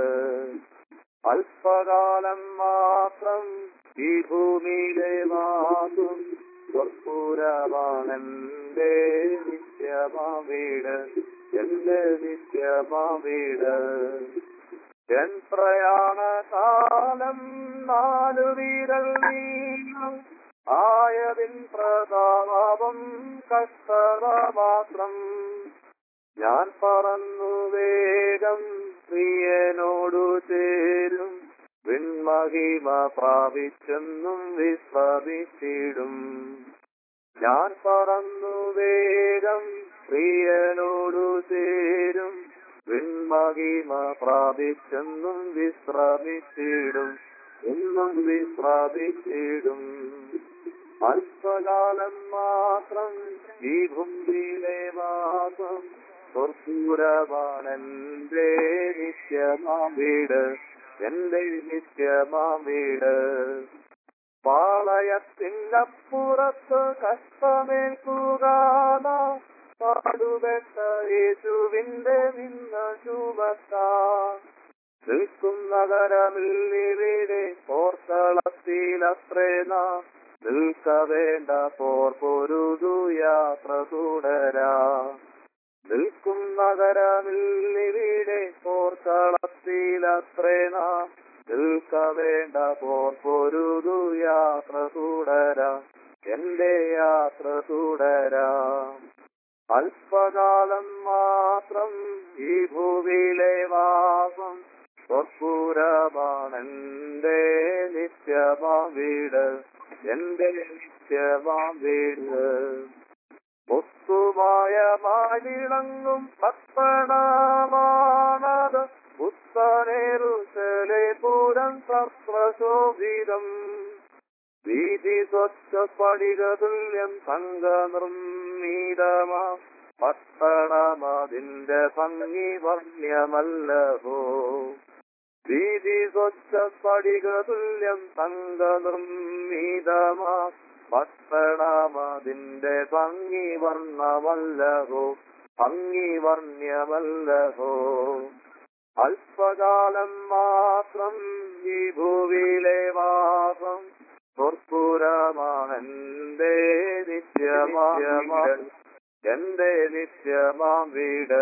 അല്പകാലം മാത്രം ഈ ഭൂമിയിലെ വാസം സ്വർപ്പുരമാണെന്റെ നിത്യമാം വീട് എന്റെ നിത്യമാം വീട് എൻ പ്രയാണകാലം നാലു വീരൽ നീളം ആയതിൻ പ്രതാപം കഷ്ടത മാത്രം ഞാൻ പറന്നു വേഗം പ്രിയനോടു ചേരും വിൺമഹിമ പ്രാപിച്ചെന്നും വിശ്രമിച്ചിടും ഞാൻ പറന്നു വേഗം പ്രിയനോടു ചേരും വിൺമഹിമ പ്രാപിച്ചെന്നും വിശ്രമിച്ചിടും എന്നും വിശ്രമിച്ചിടും അല്പകാലം മാത്രം ഈ ഭൂമിയിലെ വാസം സ്വർപ്പൂരമാണെന്റെ നിത്യമാം വീട് എന്റെ നിത്യമാം വീട് പാളയത്തിനപ്പുറത്ത് കഷ്ടമേൽക്കുക പാടുപെട്ട യേശുവിന്റെ നിന്ന ചുമത്താൻ നിൽക്കും നഗരമിൽ ഇവിടെ പോർക്കളത്തിലത്രേ നാം നിൽക്ക വേണ്ട പോർ പൊരുതു യാത്ര തുടരാ നിൽക്കും നഗരമിൽ ഇവിടെ പോർക്കളത്തിലത്രേ നാം നിൽക്ക വേണ്ട പോർ പൊരുതു യാത്ര തുടരാ എന്റെ യാത്ര തുടരാം അല്പകാലം മാത്രം ഈ ഭൂവിയിലെ വാസം സ്വപ്പൂരമാണെന്റെ നിത്യമാം വീട് എന്റെ നിത്യമാം വീട് ഒത്തുമായ മാലിളങ്ങും പട്ടണമാണത് പുത്തനേറുസലെ പൂരം സർപ്രശോഭിതം വീതി സ്വച്ഛ സ്ഫടികതുല്യം സംഘ നിർമ്മീതമാ പട്ടണമതിന്റെ ഭംഗി വർണ്യമല്ലഹോ വീതി സ്വച്ഛ സ്ഫടികതുല്യം സംഘ നിർമ്മീതമാ പട്ടണമതിന്റെ ഭംഗി വർണ്ണമല്ലഹോ ഭംഗി വർണ്യമല്ലഹോ അല്പകാലം മാത്രം ഈ ഭൂവിയിലെ വാസം സ്വർപ്പുരമാണെന്റെ നിത്യമാ എന്റെ നിത്യമാം വീട്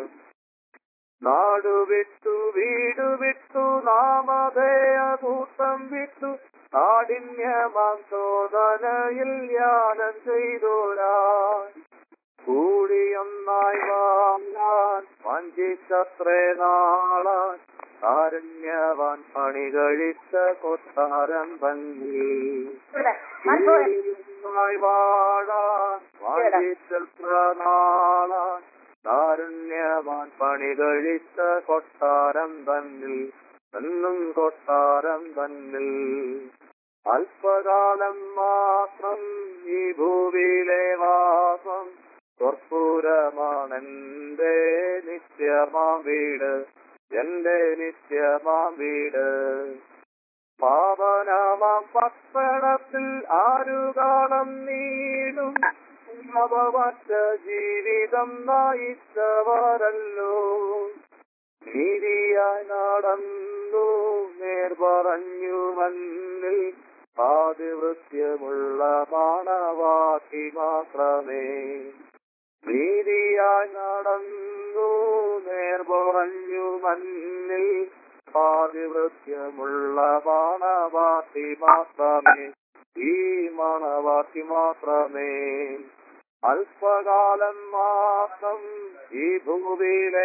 നാടു വിട്ടു വീട് വിട്ടു നാമധേയ കൂട്ടം വിട്ടു കാഠിന്യമാം ശോധനയിൽ ധ്യാനം ചെയ്തോരാ കൂടിയൊന്നായി വാങ്ങാൻ വഞ്ചിച്ചത്രേ നാളാൻ കാരുണ്യവാൻ പണി കഴിച്ച കൊട്ടാരം ഭംഗി കൂടിയൊന്നായി വാഴാൻ വഞ്ചിച്ചത്ര നാളാൻ കാരുണ്യവാൻ പണി കഴിച്ച കൊട്ടാരം തന്നിൽ എന്നും കൊട്ടാരം തന്നിൽ അല്പകാലം മാത്രം ഈ ഭൂവിയിലെ വാസം സ്വർപ്പൂരമാണെന്റെ നിത്യമാം വീട് എന്റെ നിത്യമാം വീട് പാവനാമാം പട്ടണത്തിൽ ആരു കാണും നീടും നവമറ്റ ജീവിതം നയിച്ചവരല്ലോ നീതിയായി നടന്നു നേർ പറഞ്ഞു മണ്ണിൽ ആദിവൃത്യമുള്ള മാണവാക്കി മാത്രമേ നീതിയായി നടന്നു നേർ പറഞ്ഞു മണ്ണിൽ ആദിവൃത്യമുള്ള മാണവാക്കി മാത്രമേ ഈ മാണവാക്കി മാത്രമേ അല്പകാലം മാത്രം ഈ ഭൂമിയിലെ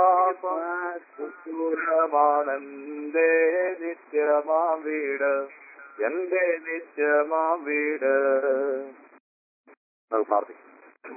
വാസമാണെന്റെ നിത്യമാം വീട് എന്റെ നിത്യമാം വീട് നമുക്ക് പ്രാർത്ഥിക്കാം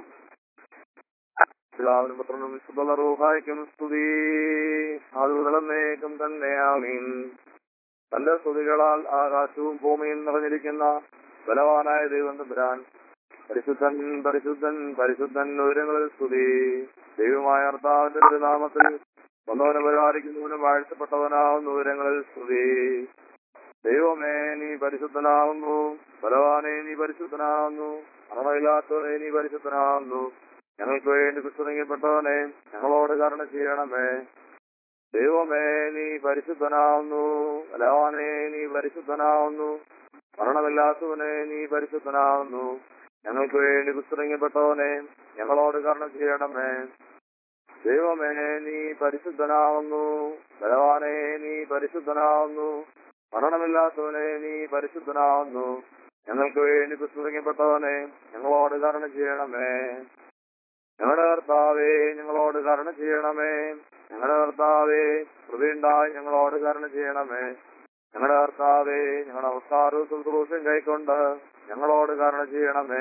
പിതാവിനും പുത്രനും വിശുദ്ധ റൂഹായിക്കും സ്തുതി ആളുകളന്നേക്കും തന്നെ ആമീൻ തന്റെ സ്തുതികളാൽ ആകാശവും ഭൂമിയും നിറഞ്ഞിരിക്കുന്ന ബലവാനായ ദൈവം തമ്പുരാൻ പരിശുദ്ധൻ പരിശുദ്ധൻ പരിശുദ്ധൻ ഉയരങ്ങളിൽ സ്തുതി ദൈവമായ അർത്ഥാവിന്റെ തിരുനാമത്തിൽ ഒന്നവനെ പരിപാലിക്കുന്നവനും വാഴ്ത്തപ്പെട്ടവനാവുന്ന ഉയരങ്ങളിൽ സ്തുതി ദൈവമേ നീ പരിശുദ്ധനാവുന്നു ബലവാനെ നീ പരിശുദ്ധനാവുന്നു അറമയില്ലാത്തവനെ നീ പരിശുദ്ധനാവുന്നു ഞങ്ങൾക്ക് വേണ്ടി കുസ്തുതങ്ങപ്പെട്ടവനെ ഞങ്ങളോട് കരുണ ചെയ്യണമേ ദൈവമേ നീ പരിശുദ്ധനാവുന്നു ബലവാനെ നീ പരിശുദ്ധനാവുന്നു മരണമില്ലാത്തവനെ നീ പരിശുദ്ധനാവുന്നു ഞങ്ങൾക്ക് വേണ്ടി കുസ്തുതങ്ങപ്പെട്ടവനെ ഞങ്ങളോട് കരുണ ചെയ്യണമേ ദൈവമേ നീ പരിശുദ്ധനാവുന്നു ബലവാനെ നീ പരിശുദ്ധനാവുന്നു മരണമില്ലാത്തവനെ നീ പരിശുദ്ധനാവുന്നു ഞങ്ങൾക്ക് വേണ്ടി കുസ്തുതങ്ങപ്പെട്ടവനെ ഞങ്ങളോട് കരുണ ചെയ്യണമേ ഞങ്ങളുടെ കർത്താവേ ഞങ്ങളോട് കരുണ ചെയ്യണമേ ഞങ്ങളുടെ കർത്താവേ കൃപയുണ്ടായി ഞങ്ങളോട് കരുണ ചെയ്യണമേ ഞങ്ങളുടെ കർത്താവേ ഞങ്ങളുടെ അവസ്ഥാരവും ശുശ്രൂഷയും കൈക്കൊണ്ട് ഞങ്ങളോട് കരുണ ചെയ്യണമേ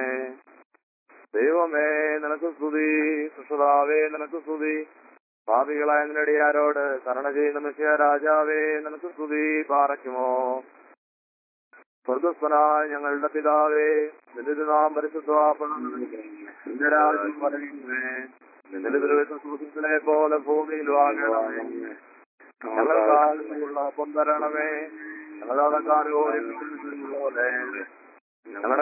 ദൈവമേ നിനക്ക് സ്തുതി സുഷതാവേ നിനക്ക് സ്തുതി പാപികളായ നിന്നടിയാരോട് കരുണ ചെയ്യുന്ന മിശ്യ രാജാവേ നിനക്ക് സ്തുതി പാറയ്ക്കുമോ സ്വർഗസ്വനായ ഞങ്ങളുടെ പിതാവേ നിന്റെ നാം പരിശുദ്ധമാക്കണം നിന്റെ രാജ്യം പറയുന്നേ നിന്റെ ദുരിതത്തിലെ പോലെ ഭൂമിയിൽ വാങ്ങണമേ ഞങ്ങൾക്കുള്ള ഒപ്പം തരണമേ ഞങ്ങളുടെ പോലെ ഞങ്ങളുടെ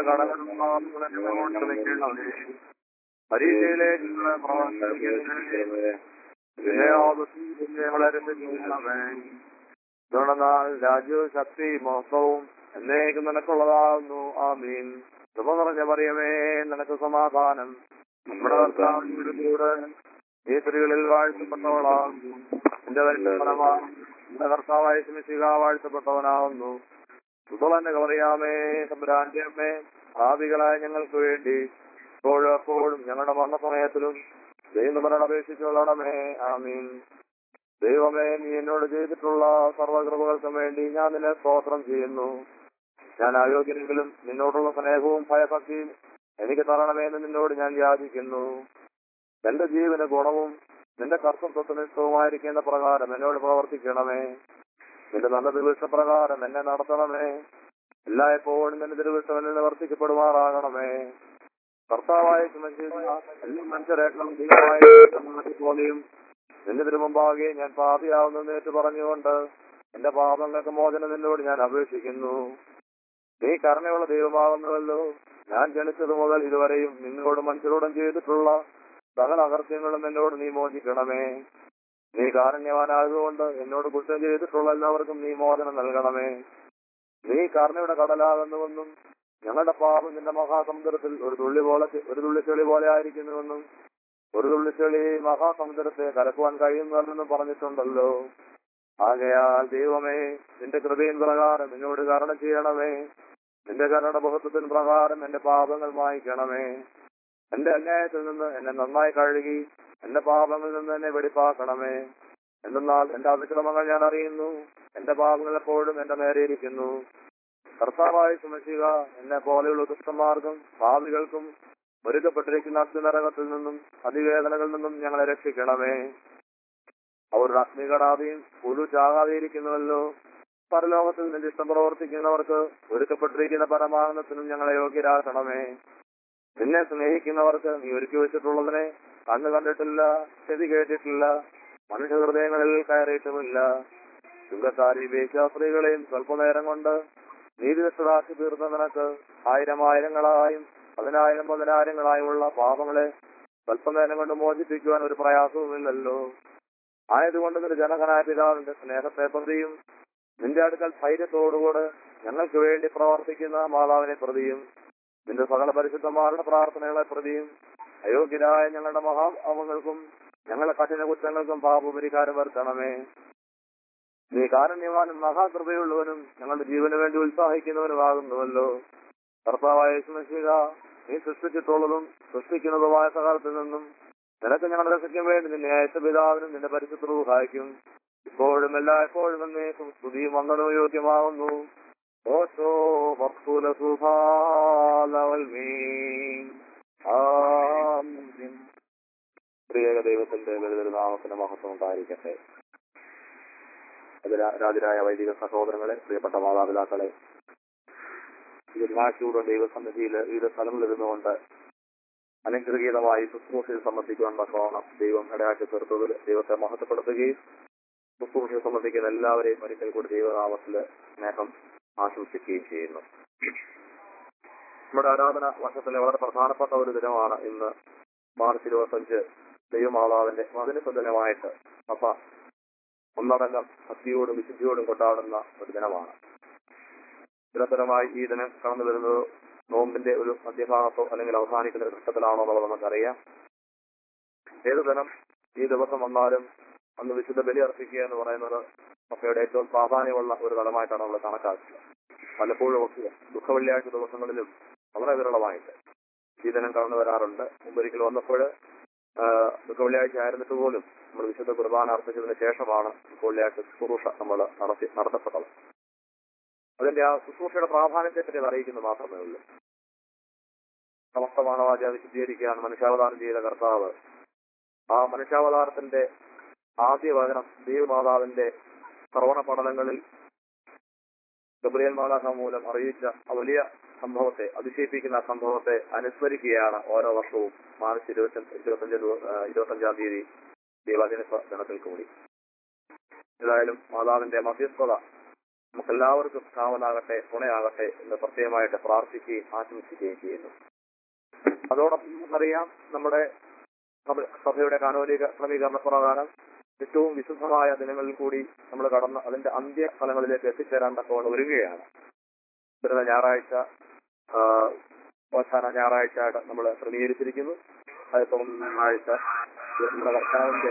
കടകളും ക്ഷമിക്കണമേ പരീക്ഷയിലേക്ക് ഞങ്ങളെ പ്രവർത്തിക്കണമേ പിന്നെ ഞങ്ങളെ രക്ഷിക്കണമേ തുടർന്നാൽ രാജ്യവും ശക്തി മോസവും എന്നേക്കും നിനക്കുള്ളതാകുന്നു ആമീൻ കൃപ നിറഞ്ഞ പറയുമേ നിനക്ക് സമാധാനം നമ്മുടെ കർത്താവിന്റെ കൂടെ ഈ സ്ത്രീകളിൽ വാഴ്ത്തപ്പെട്ടവളാകുന്നു എന്റെ വരുമാനമാ എന്റെ കർത്താവായ സ്മിശിക വാഴ്ത്തപ്പെട്ടവനാകുന്നു സുതളന്റെ കവറിയാമേ സംബ്രാന്റെ അമ്മേ ഭാവികളായ ഞങ്ങൾക്ക് വേണ്ടി ഇപ്പോഴും എപ്പോഴും ഞങ്ങളുടെ മരണസമയത്തിലും ദൈവമരണം അപേക്ഷിച്ചുകൊള്ളണമേ ആമീൻ ദൈവമേ നീ എന്നോട് ചെയ്തിട്ടുള്ള സർവകൃപകൾക്കും വേണ്ടി ഞാൻ നിന്നെ സ്തോത്രം ചെയ്യുന്നു ഞാൻ അയോഗ്യനെങ്കിലും നിന്നോടുള്ള സ്നേഹവും ഭയഭക്തിയും എനിക്ക് തരണമെന്ന് നിന്നോട് ഞാൻ യാചിക്കുന്നു എന്റെ ജീവന് ഗുണവും നിന്റെ കർത്തൃത്വത്തിന് ഇഷ്ടവുമായിരിക്കുന്ന പ്രകാരം എന്നോട് പ്രവർത്തിക്കണമേ നിന്റെ നല്ല തിരുവിഷ്ടപ്രകാരം എന്നെ നടത്തണമേ എല്ലായ്പ്പോഴും നിന്റെ തിരുവിഷ്ടം എന്നെ വർത്തിക്കപ്പെടുമാറാകണമേ കർത്താവായ എല്ലാ മനുഷ്യരേക്കാളും ദൈവമായ പോലെയും നിന്റെ തിരുമുമ്പാകെ ഞാൻ പാപിയാവുന്നെന്ന് ഏറ്റു പറഞ്ഞുകൊണ്ട് എന്റെ പാപങ്ങൾക്ക് മോചനം നിന്നോട് ഞാൻ അപേക്ഷിക്കുന്നു നീ കരുണയുള്ള ദൈവമാകുന്നുവല്ലോ ഞാൻ ജനിച്ചത് മുതൽ ഇതുവരെയും നിന്നോട് മനുഷ്യരോടും ചെയ്തിട്ടുള്ള സകല അകർത്യങ്ങളും എന്നോട് നീ മോചിക്കണമേ നീ കാരുണ്യവാനായതുകൊണ്ട് എന്നോട് കുറ്റം ചെയ്തിട്ടുള്ള എല്ലാവർക്കും നീ മോചനം നൽകണമേ നീ കരുണയുടെ കടലാകുന്നുവെന്നും ഞങ്ങളുടെ പാപം നിന്റെ മഹാസമുദ്രത്തിൽ ഒരു തുള്ളി പോലെ ഒരു തുള്ളി ചെളി പോലെ ആയിരിക്കുന്നുവെന്നും ഒരു തുള്ളി ചെളി മഹാസമുദ്രത്തെ കലക്കുവാൻ കഴിയുന്നതെന്നും പറഞ്ഞിട്ടുണ്ടല്ലോ ആകയാൽ ദൈവമേ നിന്റെ കൃപയും പ്രകാരം എന്നോട് കരുണ ചെയ്യണമേ നിന്റെ കരുണ ബഹുത്വത്തിന് പ്രകാരം എന്റെ പാപങ്ങൾ മായ്ക്കണമേ എന്റെ അന്യായത്തിൽ നിന്ന് എന്നെ നന്നായി കഴുകി എന്റെ പാപങ്ങളിൽ നിന്ന് എന്നെ വെടിപ്പാക്കണമേ എന്തെന്നാൽ എന്റെ അതിക്രമങ്ങൾ ഞാൻ അറിയുന്നു എന്റെ പാപങ്ങൾ എപ്പോഴും എന്റെ നേരെ ഇരിക്കുന്നു കർത്താവായി സുമശിക എന്നെ പോലെയുള്ള ദുഷ്ടന്മാർക്കും പാപികൾക്കും ഒരുക്കപ്പെട്ടിരിക്കുന്ന അഗ്നിനരകത്തിൽ നിന്നും അതിവേദനകളിൽ നിന്നും ഞങ്ങളെ രക്ഷിക്കണമേ അവരുടെ അഗ്നികടാതെയും പുഴു ചാകാതെയിരിക്കുന്നുവല്ലോ പരലോകത്തിൽ നിന്റെ ഇഷ്ടം പ്രവർത്തിക്കുന്നവർക്ക് ഒരുക്കപ്പെട്ടിരിക്കുന്ന പരമാനന്ദത്തിനും ഞങ്ങളെ യോഗ്യരാക്കണമേ നിന്നെ സ്നേഹിക്കുന്നവർക്ക് നീ ഒരുക്കി വെച്ചിട്ടുള്ളതിനെ കണ്ണു കണ്ടിട്ടില്ല ചെവി കേട്ടിട്ടില്ല മനുഷ്യ ഹൃദയങ്ങളിൽ കയറിയിട്ടുമില്ല ചുങ്കക്കാരി വേശ്യാസ്ത്രീകളെയും സ്വല്പനേരം കൊണ്ട് നീതിനിഷ്ഠരാക്കി തീർന്ന നിനക്ക് ആയിരം ആയിരങ്ങളായും പതിനായിരം പതിനായിരങ്ങളായുള്ള പാപങ്ങളെ സ്വല്പനേരം കൊണ്ട് മോചിപ്പിക്കുവാൻ ഒരു പ്രയാസവുമില്ലല്ലോ ആയതുകൊണ്ട് നിന്റെ ജനകനായ പിതാവിന്റെ സ്നേഹത്തെ പ്രതിയും നിന്റെ അടുക്കൽ ധൈര്യത്തോടുകൂടെ ഞങ്ങൾക്ക് വേണ്ടി പ്രവർത്തിക്കുന്ന മാതാവിനെ പ്രതിയും നിന്റെ സകല പരിശുദ്ധന്മാരുടെ പ്രാർത്ഥനകളെ പ്രതിയും അയോഗ്യരായ ഞങ്ങളുടെ മഹാ അവങ്ങൾക്കും ഞങ്ങളുടെ കഠിന കുറ്റങ്ങൾക്കും പാപപരിഹാരം വരുത്തണമേ നീ കാരുണ്യവാനും മഹാകൃപയുള്ളവനും ഞങ്ങളുടെ ജീവന് വേണ്ടി ഉത്സാഹിക്കുന്നവനുമാകുന്നുവല്ലോ കർത്താവായ യേശുമശീക നീ സൃഷ്ടിച്ചിട്ടുള്ളതും സൃഷ്ടിക്കുന്നതുമായ സകാലത്തിൽ നിന്നും നിനക്ക് ഞങ്ങളുടെ രക്ഷയ്ക്കും വേണ്ടി നിന്നെ അയച്ച പിതാവിനും നിന്റെ പരിശുദ്ധ സഹായിക്കും ഇപ്പോഴും എല്ലായ്പ്പോഴും എന്നേക്കും സ്തുതിയും വന്ദനവും യോഗ്യമാകുന്നു ഓശോ ഭക്തുല സുഭാലവൽമീൻ ആമീൻ. പ്രിയക ദൈവത്തിന്റെ ലളിത നാമത്തിന്റെ മഹത്വം ഉണ്ടായിരിക്കട്ടെ അതിരാ- രാജരായ വൈദിക സഹോദരങ്ങളെ പ്രിയപ്പെട്ട മാതാപിതാക്കളെ ഇതിനാശൂടെ ദൈവസന്നിധിയിൽ വിവിധ സ്ഥലങ്ങളിൽ ഇരുന്നുകൊണ്ട് അനുഗ്രഹീതമായി ശുശ്രൂഷയിൽ സംബന്ധിക്കുവാൻ തക്കവണ്ണം ദൈവം ഇടയാക്കി തീർത്തതിൽ ദൈവത്തെ മഹത്വപ്പെടുത്തുകയും ശുശ്രൂഷയിൽ സംബന്ധിക്കുന്ന എല്ലാവരെയും ഒരിക്കൽ കൂടി ദൈവനാമത്തിൽ സ്നേഹം ആശംസിക്കുകയും ചെയ്യുന്നു നമ്മുടെ ആരാധന വർഷത്തിലെ വളരെ പ്രധാനപ്പെട്ട ഒരു ദിനമാണ് ഇന്ന് മാർച്ച് ഇരുപത്തഞ്ച് ദൈവമാതാവിന്റെ മതിനിപ്പ ദിനമായിട്ട് സഭ ഒന്നടങ്കം ഭക്തിയോടും വിശുദ്ധിയോടും കൊണ്ടാടുന്ന ഒരു ദിനമാണ് നിരന്തരമായി ഈ ദിനം കടന്നു വരുന്നത് നോമ്പിന്റെ ഒരു മധ്യഭാഗത്തോ അല്ലെങ്കിൽ അവസാനിക്കുന്ന ഒരു ഘട്ടത്തിലാണോ എന്നുള്ളത് നമുക്കറിയാം ഏത് ദിനം ഈ ദിവസം വന്നാലും അന്ന് വിശുദ്ധ ബലി അർപ്പിക്കുക എന്ന് പറയുന്നത് സഭയുടെ ഏറ്റവും പ്രാധാന്യമുള്ള ഒരു തലമായിട്ടാണ് നമ്മൾ കണക്കാക്കുക പലപ്പോഴും ഒക്കെ ദുഃഖവെള്ളിയാഴ്ച ദിവസങ്ങളിലും വളരെ വിരളമായിട്ട് ഈ ദിനം കടന്നു വരാറുണ്ട് മുമ്പൊരിക്കൽ വന്നപ്പോൾ ദുഃഖവെള്ളിയാഴ്ച ആയിരുന്നിട്ട് പോലും നമ്മൾ വിശുദ്ധ കുർബാന അർപ്പിച്ചതിന് ശേഷമാണ് ദുഃഖവെള്ളിയാഴ്ച ശുശ്രൂഷ നമ്മൾ നടത്തി നടത്തപ്പെട്ടത് അതിന്റെ ആ ശുശ്രൂഷയുടെ പ്രാധാന്യത്തെ പറ്റി അത് അറിയിക്കുന്നത് മാത്രമേ ഉള്ളൂ സമസ്ത മാനവാച വിശദീകരിക്കുകയാണ് മനുഷ്യാവതാരം ചെയ്ത കർത്താവ് ആ മനുഷ്യാവതാരത്തിന്റെ ആദ്യ വചനം ദൈവമാതാവിന്റെ ശ്രവണ പഠനങ്ങളിൽ ഗബ്രിയൽ മാലാഹ മൂലം അറിയിച്ച ആ വലിയ സംഭവത്തെ അതിശയിപ്പിക്കുന്ന ആ സംഭവത്തെ അനുസ്മരിക്കുകയാണ് ഓരോ വർഷവും മാർച്ച് ഇരുപത്തി ഇരുപത്തഞ്ച് ഇരുപത്തഞ്ചാം തീയതി ദൈവാദിന ദിനത്തിൽ കൂടി ഏതായാലും മാതാവിന്റെ മധ്യസ്ഥത നമുക്കെല്ലാവർക്കും കാവലാകട്ടെ തുണയാകട്ടെ എന്ന് പ്രത്യേകമായിട്ട് പ്രാർത്ഥിക്കുകയും ആശംസിക്കുകയും ചെയ്യുന്നു അതോടൊപ്പം നമുക്കറിയാം നമ്മുടെ സഭ- സഭയുടെ കാനോലിക ക്രമീകരണ പ്രകാരം ഏറ്റവും വിശുദ്ധമായ ദിനങ്ങളിൽ കൂടി നമ്മൾ കടന്ന് അതിന്റെ അന്ത്യ ഫലങ്ങളിലേക്ക് എത്തിച്ചേരാൻ തക്കവണ്ണം ഒരുങ്ങുകയാണ് വരുന്ന ഞായറാഴ്ച ആ, അവസാന ഞായറാഴ്ച ആയിട്ട് നമ്മൾ ക്രമീകരിച്ചിരിക്കുന്നു അതിപ്പം ഞായറാഴ്ച നമ്മുടെ കർത്താവിന്റെ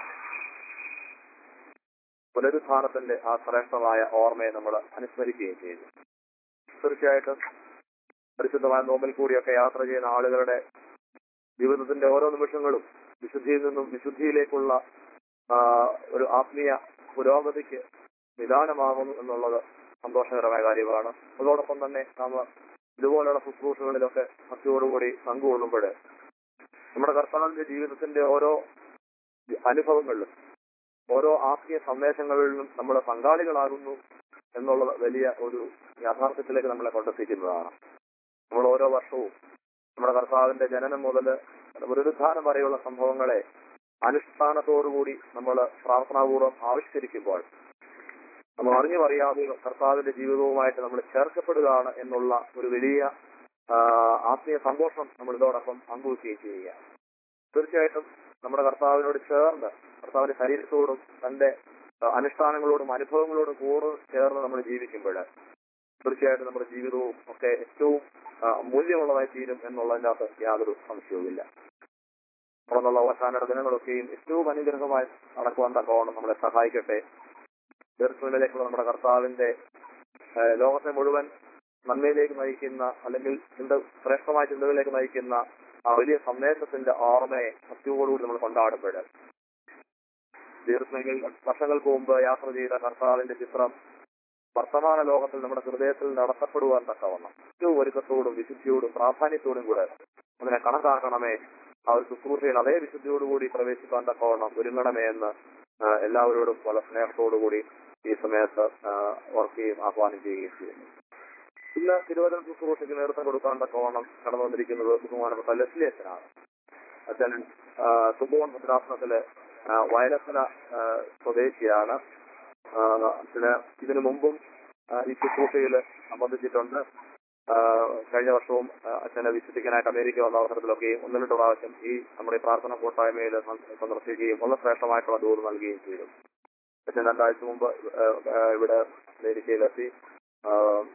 പുനരുത്ഥാനത്തിന്റെ ആ ശ്രേഷ്ഠമായ ഓർമ്മയെ നമ്മൾ അനുസ്മരിക്കുകയും ചെയ്യുന്നു തീർച്ചയായിട്ടും പരിശുദ്ധമായ നോമ്പിൽ കൂടിയൊക്കെ യാത്ര ചെയ്യുന്ന ആളുകളുടെ ജീവിതത്തിന്റെ ഓരോ നിമിഷങ്ങളും വിശുദ്ധിയിൽ നിന്നും വിശുദ്ധിയിലേക്കുള്ള ആ, ഒരു ആത്മീയ പുരോഗതിക്ക് നിദാനമാകുന്നു എന്നുള്ളത് സന്തോഷകരമായ കാര്യമാണ് അതോടൊപ്പം തന്നെ നാം ഇതുപോലെയുള്ള ശുശ്രൂഷകളിലൊക്കെ ഭക്തിയോടുകൂടി പങ്കുകൊള്ളുമ്പോൾ നമ്മുടെ കർത്താവിന്റെ ജീവിതത്തിന്റെ ഓരോ അനുഭവങ്ങളിലും ഓരോ ആത്മീയ സന്ദേശങ്ങളിലും നമ്മൾ പങ്കാളികളാകുന്നു എന്നുള്ളത് വലിയ ഒരു യാഥാർത്ഥ്യത്തിലേക്ക് നമ്മളെ കൊണ്ടെത്തിക്കുന്നതാണ് നമ്മൾ ഓരോ വർഷവും നമ്മുടെ കർത്താവിന്റെ ജനനം മുതൽ പുനരുദ്ധാനം വരെയുള്ള സംഭവങ്ങളെ അനുഷ്ഠാനത്തോടുകൂടി നമ്മൾ പ്രാർത്ഥനാപൂർവ്വം ആവിഷ്കരിക്കുമ്പോൾ നമ്മൾ അറിഞ്ഞു അറിയാതെ കർത്താവിന്റെ ജീവിതവുമായിട്ട് നമ്മൾ ചേർക്കപ്പെടുകയാണ് എന്നുള്ള ഒരു വലിയ ആ, ആത്മീയ സന്തോഷം നമ്മൾ ഇതോടൊപ്പം പങ്കുവയ്ക്കുകയും ചെയ്യുക തീർച്ചയായിട്ടും നമ്മുടെ കർത്താവിനോട് ചേർന്ന് കർത്താവിന്റെ ശരീരത്തോടും തന്റെ ആ, അനുഷ്ഠാനങ്ങളോടും അനുഭവങ്ങളോടും കൂടെ ചേർന്ന് നമ്മൾ ജീവിക്കുമ്പോൾ തീർച്ചയായിട്ടും നമ്മുടെ ജീവിതവും ഒക്കെ ഏറ്റവും ആ, മൂല്യമുള്ളതായി തീരും എന്നുള്ളതിനകത്ത് യാതൊരു സംശയവുമില്ല തുടർന്നുള്ള അവസാന ദിനങ്ങളൊക്കെയും ഏറ്റവും അനുഗ്രഹമായി നടക്കുവാൻ തക്കവണ്ണം നമ്മളെ സഹായിക്കട്ടെ ദീർഘങ്ങളിലേക്കുള്ള നമ്മുടെ കർത്താവിന്റെ ആ, ലോകത്തെ മുഴുവൻ നന്മയിലേക്ക് നയിക്കുന്ന അല്ലെങ്കിൽ ചിന്ത ശ്രേഷ്ഠമായ ചിന്തകളിലേക്ക് നയിക്കുന്ന ആ വലിയ സന്ദേശത്തിന്റെ ഓർമ്മയെ ഭക്തിയോടുകൂടി നമ്മൾ കൊണ്ടാടുമ്പോൾ ദീർഘങ്ങൾ വർഷങ്ങൾക്ക് മുമ്പ് യാത്ര ചെയ്ത കർത്താവിന്റെ ചിത്രം വർത്തമാന ലോകത്തിൽ നമ്മുടെ ഹൃദയത്തിൽ നടത്തപ്പെടുവാൻ തക്കവണ്ണം ഏറ്റവും ഒരുക്കത്തോടും വിശുദ്ധിയോടും പ്രാധാന്യത്തോടും കൂടെ അതിനെ കണക്കാക്കണമേ ആ ഒരു ശുശ്രൂഷയിൽ അതേ വിശുദ്ധിയോടുകൂടി പ്രവേശിക്കാൻ തക്കവണ്ണം ഒരുങ്ങണമേ എന്ന് ആ, എല്ലാവരോടും വളരെ സ്നേഹത്തോടുകൂടി ഈ സമയത്ത് ആ, ഓർക്കുകയും ആഹ്വാനം ചെയ്യുകയും ചെയ്യുന്നു ഇന്ന് തിരുവനന്തപുരം ശുശ്രൂഷയ്ക്ക് നേതൃത്വം കൊടുക്കാൻ തക്കവണ്ണം കടന്നു വന്നിരിക്കുന്നത് ബഹുമാനപ്പെട്ട ലസ്ലി അച്ഛനാണ് അച്ഛൻ സുബോൺ ഭദ്രാസനത്തിലെ ആ, വയലത്തല ആ, സ്വദേശിയാണ് ആ, അച്ഛന് ഇതിനു മുമ്പും ആ, ഈ ശുശ്രൂഷയിൽ സംബന്ധിച്ചിട്ടുണ്ട് ആ, കഴിഞ്ഞ വർഷവും ആ, അച്ഛനെ വിശ്വസിക്കാനായിട്ട് അമേരിക്ക വന്ന അവസരത്തിലൊക്കെയും ഒന്ന് രണ്ട് പ്രാവശ്യം ഈ നമ്മുടെ ഈ പ്രാർത്ഥന കൂട്ടായ്മയിൽ സന്ദ- സന്ദർശിക്കുകയും വളരെ ശ്രേഷ്ഠമായിട്ടുള്ള ദൂരം നൽകുകയും ചെയ്തു അച്ഛൻ രണ്ടാഴ്ച മുമ്പ് ആ, ആ, ഇവിടെ അമേരിക്കയിലെത്തി ആ,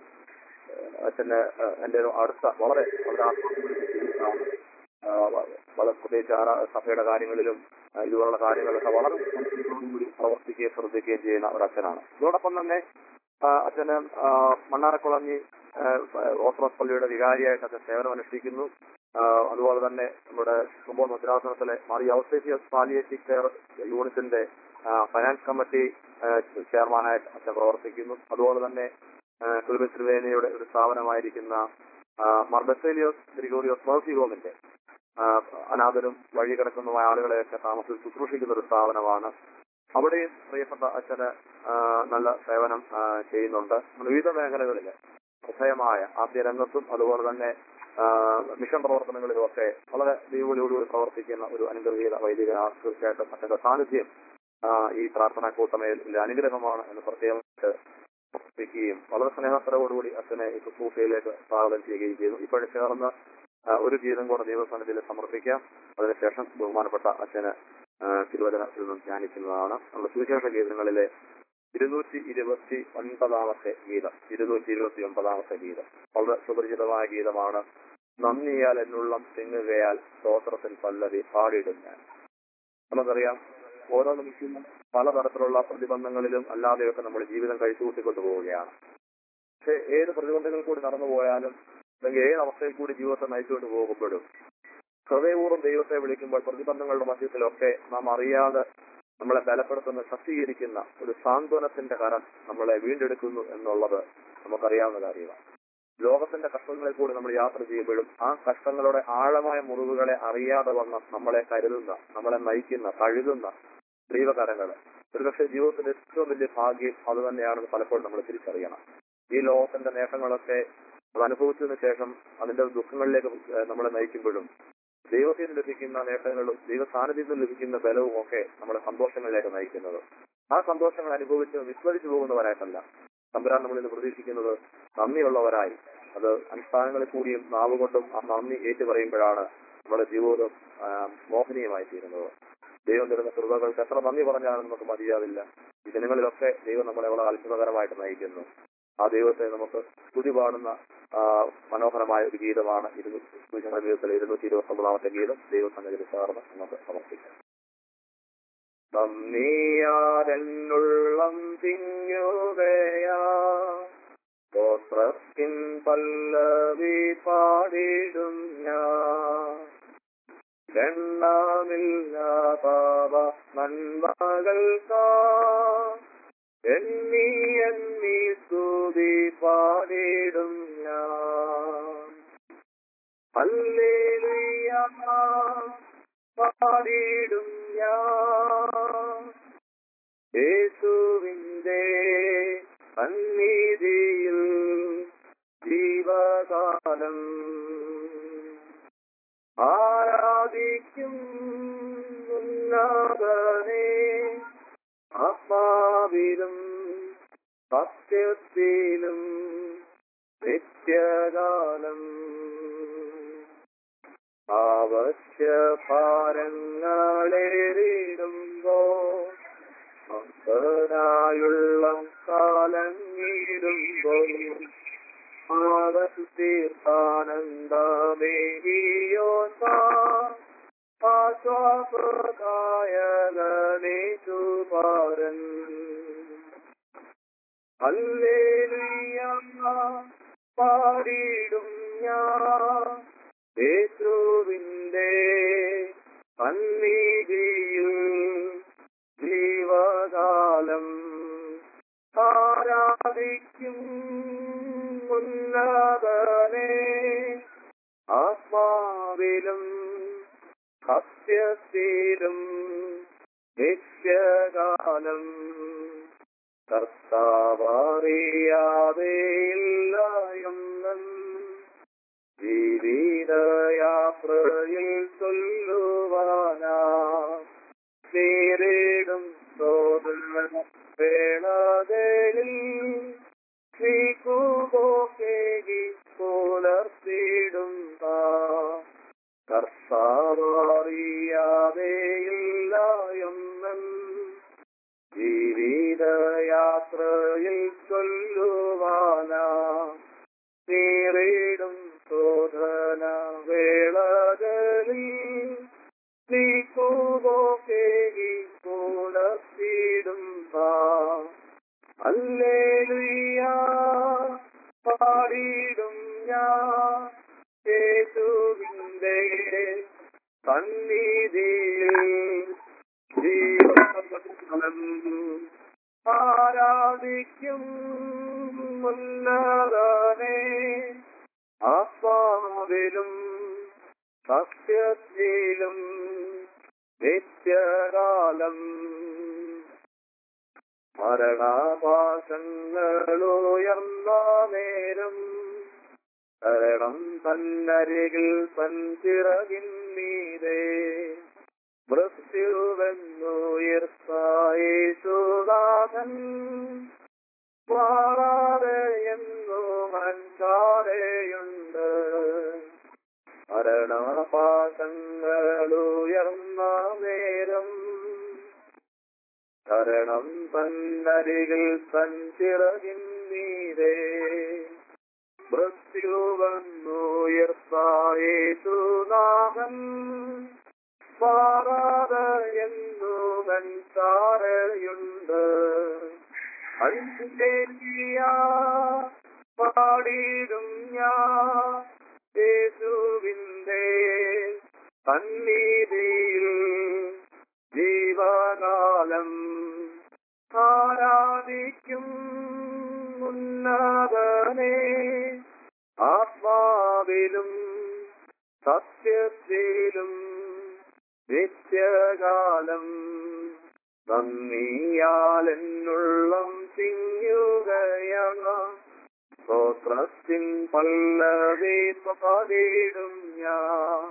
അച്ഛന് ആ, എന്റെ ഒരു അടുത്ത വളരെ വളരെ ആത്മാർത്ഥമാണ്. ആ, വ- വളരെ പ്രത്യേകിച്ച് ആരാ സഭയുടെ കാര്യങ്ങളിലും ആ, ഇതുപോലുള്ള കാര്യങ്ങളൊക്കെ വളരെ കൂടി പ്രവർത്തിക്കുകയും ശ്രദ്ധിക്കുകയും ചെയ്യുന്ന ഒരു അച്ഛനാണ് ഇതോടൊപ്പം തന്നെ ആ, അച്ഛന് ആ, മണ്ണാറക്കുളഞ്ഞി ആ, ഓർത്തഡോക്സ് പള്ളിയുടെ വികാരിയായിട്ട് അച്ഛൻ സേവനം അനുഷ്ഠിക്കുന്നു ആ, അതുപോലെ തന്നെ നമ്മുടെ കുമ്പോൾ മുദ്രാസനത്തിലെ മാറി ഔസേഫിയസ് പാലിയേറ്റീവ് കെയർ യൂണിറ്റിന്റെ ആ, ഫൈനാൻസ് കമ്മിറ്റി ആ, ചെയർമാനായിട്ട് അച്ഛൻ പ്രവർത്തിക്കുന്നു അതുപോലെ തന്നെ കുൽബിൻ ത്രിവേണിയുടെ ഒരു സ്ഥാപനമായിരിക്കുന്ന ആ, മാർ ബസേലിയോസ് ഗ്രിഗോറിയോസ് മേഴ്സി ഹോമിന്റെ ആ, അനാഥരും വഴി കിടക്കുന്നതുമായ ആളുകളെയൊക്കെ താമസിച്ച് ശുശ്രൂഷിക്കുന്ന ഒരു സ്ഥാപനമാണ് അവിടെയും പ്രിയപ്പെട്ട അച്ഛന് ആ, നല്ല സേവനം ആ, ചെയ്യുന്നുണ്ട് വിവിധ മേഖലകളിൽ ശ്രദ്ധേയമായ ആദ്യ രംഗത്തും അതുപോലെ തന്നെ ആ, മിഷൻ പ്രവർത്തനങ്ങളിലുമൊക്കെ വളരെ ദൈവവിളിയോടുകൂടി പ്രവർത്തിക്കുന്ന ഒരു അനുഗ്രഹീത വൈദികനാണ് തീർച്ചയായിട്ടും അച്ഛന്റെ സാന്നിധ്യം ആ, ഈ പ്രാർത്ഥനാ കൂട്ടമേൽ അനുഗ്രഹമാണ് എന്ന് പ്രത്യേകമായിട്ട് പ്രവർത്തിക്കുകയും വളരെ സ്നേഹത്തോടുകൂടി അച്ഛനെ ഈ ശുശ്രൂഷയിലേക്ക് സ്വാഗതം ചെയ്യുകയും ചെയ്തു ഇപ്പോഴും ചേർന്ന് ആ, ഒരു ഗീതം കൂടെ ദൈവസന്നിധിയിൽ സമർപ്പിക്കാം അതിനുശേഷം ബഹുമാനപ്പെട്ട അച്ഛന് ആ, തിരുവചനത്തിൽ നിന്നും ധ്യാനിക്കുന്നതാണ് നമ്മുടെ സുവിശേഷ ഗീതങ്ങളിലെ ഇരുന്നൂറ്റി ഇരുപത്തി ഒൻപതാമത്തെ ഗീതം ഇരുന്നൂറ്റി ഇരുപത്തി ഒമ്പതാമത്തെ ഗീതം വളരെ സുപരിചിതമായ ഗീതമാണ് നന്ദിയാൽ എന്നുള്ളം തിങ്ങുകയാൽ സ്തോത്രത്തിൽ പല്ലവി പാടിയിടും ഞാൻ നമുക്കറിയാം ഓരോ നിമിഷവും പലതരത്തിലുള്ള പ്രതിബന്ധങ്ങളിലും അല്ലാതെയൊക്കെ നമ്മൾ ജീവിതം കഴിച്ചുകൂട്ടിക്കൊണ്ടു പോവുകയാണ് പക്ഷെ ഏത് പ്രതിബന്ധങ്ങൾ കൂടി നടന്നു പോയാലും അല്ലെങ്കിൽ ഏത് അവസ്ഥയിൽ കൂടി ജീവിതത്തെ നയിച്ചുകൊണ്ട് പോകുമ്പോഴും ഹൃദയപൂർവ്വം ദൈവത്തെ വിളിക്കുമ്പോൾ പ്രതിബന്ധങ്ങളുടെ മധ്യത്തിലൊക്കെ നാം അറിയാതെ നമ്മളെ ബലപ്പെടുത്തുന്ന ശക്തീകരിക്കുന്ന ഒരു സാന്ത്വനത്തിന്റെ കരം നമ്മളെ വീണ്ടെടുക്കുന്നു എന്നുള്ളത് നമുക്കറിയാവുന്ന കാര്യമാണ് ലോകത്തിന്റെ കഷ്ടങ്ങളിൽ കൂടി നമ്മൾ യാത്ര ചെയ്യുമ്പോഴും ആ കഷ്ടങ്ങളുടെ ആഴമായ മുറിവുകളെ അറിയാതെ വന്ന നമ്മളെ കരുതുന്ന നമ്മളെ നയിക്കുന്ന കഴുകുന്ന ദൈവകരങ്ങള് ഒരുപക്ഷെ ജീവിതത്തിന്റെ ഏറ്റവും വലിയ ഭാഗ്യം അത് തന്നെയാണെന്ന് പലപ്പോഴും നമ്മൾ തിരിച്ചറിയണം ഈ ലോകത്തിന്റെ നേട്ടങ്ങളൊക്കെ അത് അനുഭവിച്ചതിന് ശേഷം അതിന്റെ ദുഃഖങ്ങളിലേക്ക് ഏഹ് നമ്മളെ നയിക്കുമ്പോഴും ദൈവത്തിൽ നിന്ന് ലഭിക്കുന്ന നേട്ടങ്ങളും ദൈവ സാന്നിധ്യത്തിൽ നിന്ന് ലഭിക്കുന്ന ബലവും ഒക്കെ നമ്മളെ സന്തോഷങ്ങളിലേക്ക് നയിക്കുന്നത് ആ സന്തോഷങ്ങൾ അനുഭവിച്ച് വിസ്മരിച്ചു പോകുന്നവരായിട്ടല്ല തമ്പുരാൻ നമ്മൾ ഇന്ന് പ്രതീക്ഷിക്കുന്നത് നന്ദിയുള്ളവരായി അത് അനുഷ്ഠാനങ്ങളിൽ കൂടിയും നാവ് കൊണ്ടും ആ നന്ദി ഏറ്റു പറയുമ്പോഴാണ് നമ്മുടെ ജീവിതം ആ, മോഹനീയമായി തീരുന്നത് ദൈവം തരുന്ന കൃപകൾക്ക് എത്ര നന്ദി പറഞ്ഞാലും നമുക്ക് മതിയാവില്ല ഈ ദിനങ്ങളിലൊക്കെ ദൈവം നമ്മളെ വളരെ അത്ഭുതകരമായിട്ട് നയിക്കുന്നു ആ ദൈവത്തെ നമുക്ക് സ്തുതി പാടുന്ന ആ, മനോഹരമായ ഒരു ഗീതമാണ് ഇരുന്നൂറ്റി ഗീതത്തിലെ ഇരുന്നൂറ്റി ഇരുപത്തി ഒമ്പതാമത്തെ ഗീതം ദൈവസന്നിധിയിൽ ചേർന്ന് നമുക്ക് സമർപ്പിക്കാം നന്ദിയാരെന്നുള്ളം തിങ്ങുകയാ സ്തോത്രത്തിൻ പല്ലവി പാടിടും ഞാൻ എണ്ണമില്ല പാപ നന്മകൾക്കാ എണ്ണി എണ്ണി സ്തുതി പാടിടും ഞാൻ ഹല്ലേലൂയ പാടിടും ഞാൻ യേശുവിന്റെ സന്നിധിയിൽ ജീവകാലം ആരാധിക്കും ഉന്നതനെ ആത്മാവിലും സത്യത്തിലും നിത്യകാലം ആവശ്യഭാരങ്ങളേറിടുമ്പോ ഭക്തനായുള്ള കാലങ്ങിടുമ്പോ ആകത്തീർത്ഥാനന്ദമേകിയോ ആശ്വാസദായകനേറ്റു പാരൻ അല്ലേലുയ്യ പാടിയിടും ഞാൻ യേശുവിന്റെ സന്നിധിയിൽ ജീവകാലം ആരാധിക്കും ഉന്നതനെ ആത്മാവിലും സത്യത്തിലും നിത്യകാലം കർത്താവറിയാതെയില്ലയെന്നും ജീവിതയാത്രയിൽ ചൊല്ലുവാനാ നേരിടും സോദര വേളകളിൽ ശ്രീകുബോക്കേകി പുലർത്തിടും കർത്താവറിയാതെയില്ല എന്നും ജീവിതയാത്രയിൽ ചൊല്ലുവാനാ നേരിടും ശോധന വേളകളിൽ നീക്കുപോകേകി പുലർത്തിടും അല്ലേലുയ്യ പാടിടും ഞാൻ യേശുവിന്റെ സന്നിധിയിൽ ജീവനം ആരാധിക്കും മുന്നതനെ ആത്മാവിലും സത്യത്തിലും നിത്യകാലം മരണപാശങ്ങളുയർന്ന നേരം ശരണം തന്നരികിൽ തൻചിറകിൻ മീതെ മൃത്യുവെന്നുയർത്തായേശുദാസൻ മാറാതെ എന്നു മൻകാരെയുണ്ട് മരണപാശങ്ങളുയർന്ന നേരം ശരണം തന്നരികിൽ തൻചിറകിൻ മീതെ മൃത്യുവെന്നുയർത്തായേശുനാഥൻ മാറാതെ എന്നു മൻകാരയുണ്ട് അഞ്ചിയ പാടിടും ഞാൻ യേശുവിന്റെ സന്നിധിയിൽ ജീവകാലം ആരാധിക്കും ഉന്നതനെ ആത്മാവിലും സത്യത്തിലും നിത്യകാലം നന്ദിയാൽ എന്നുള്ളം തിങ്ങുകയാണ് സ്തോത്രത്തിൻ പല്ലവി പാടിടും ഞാൻ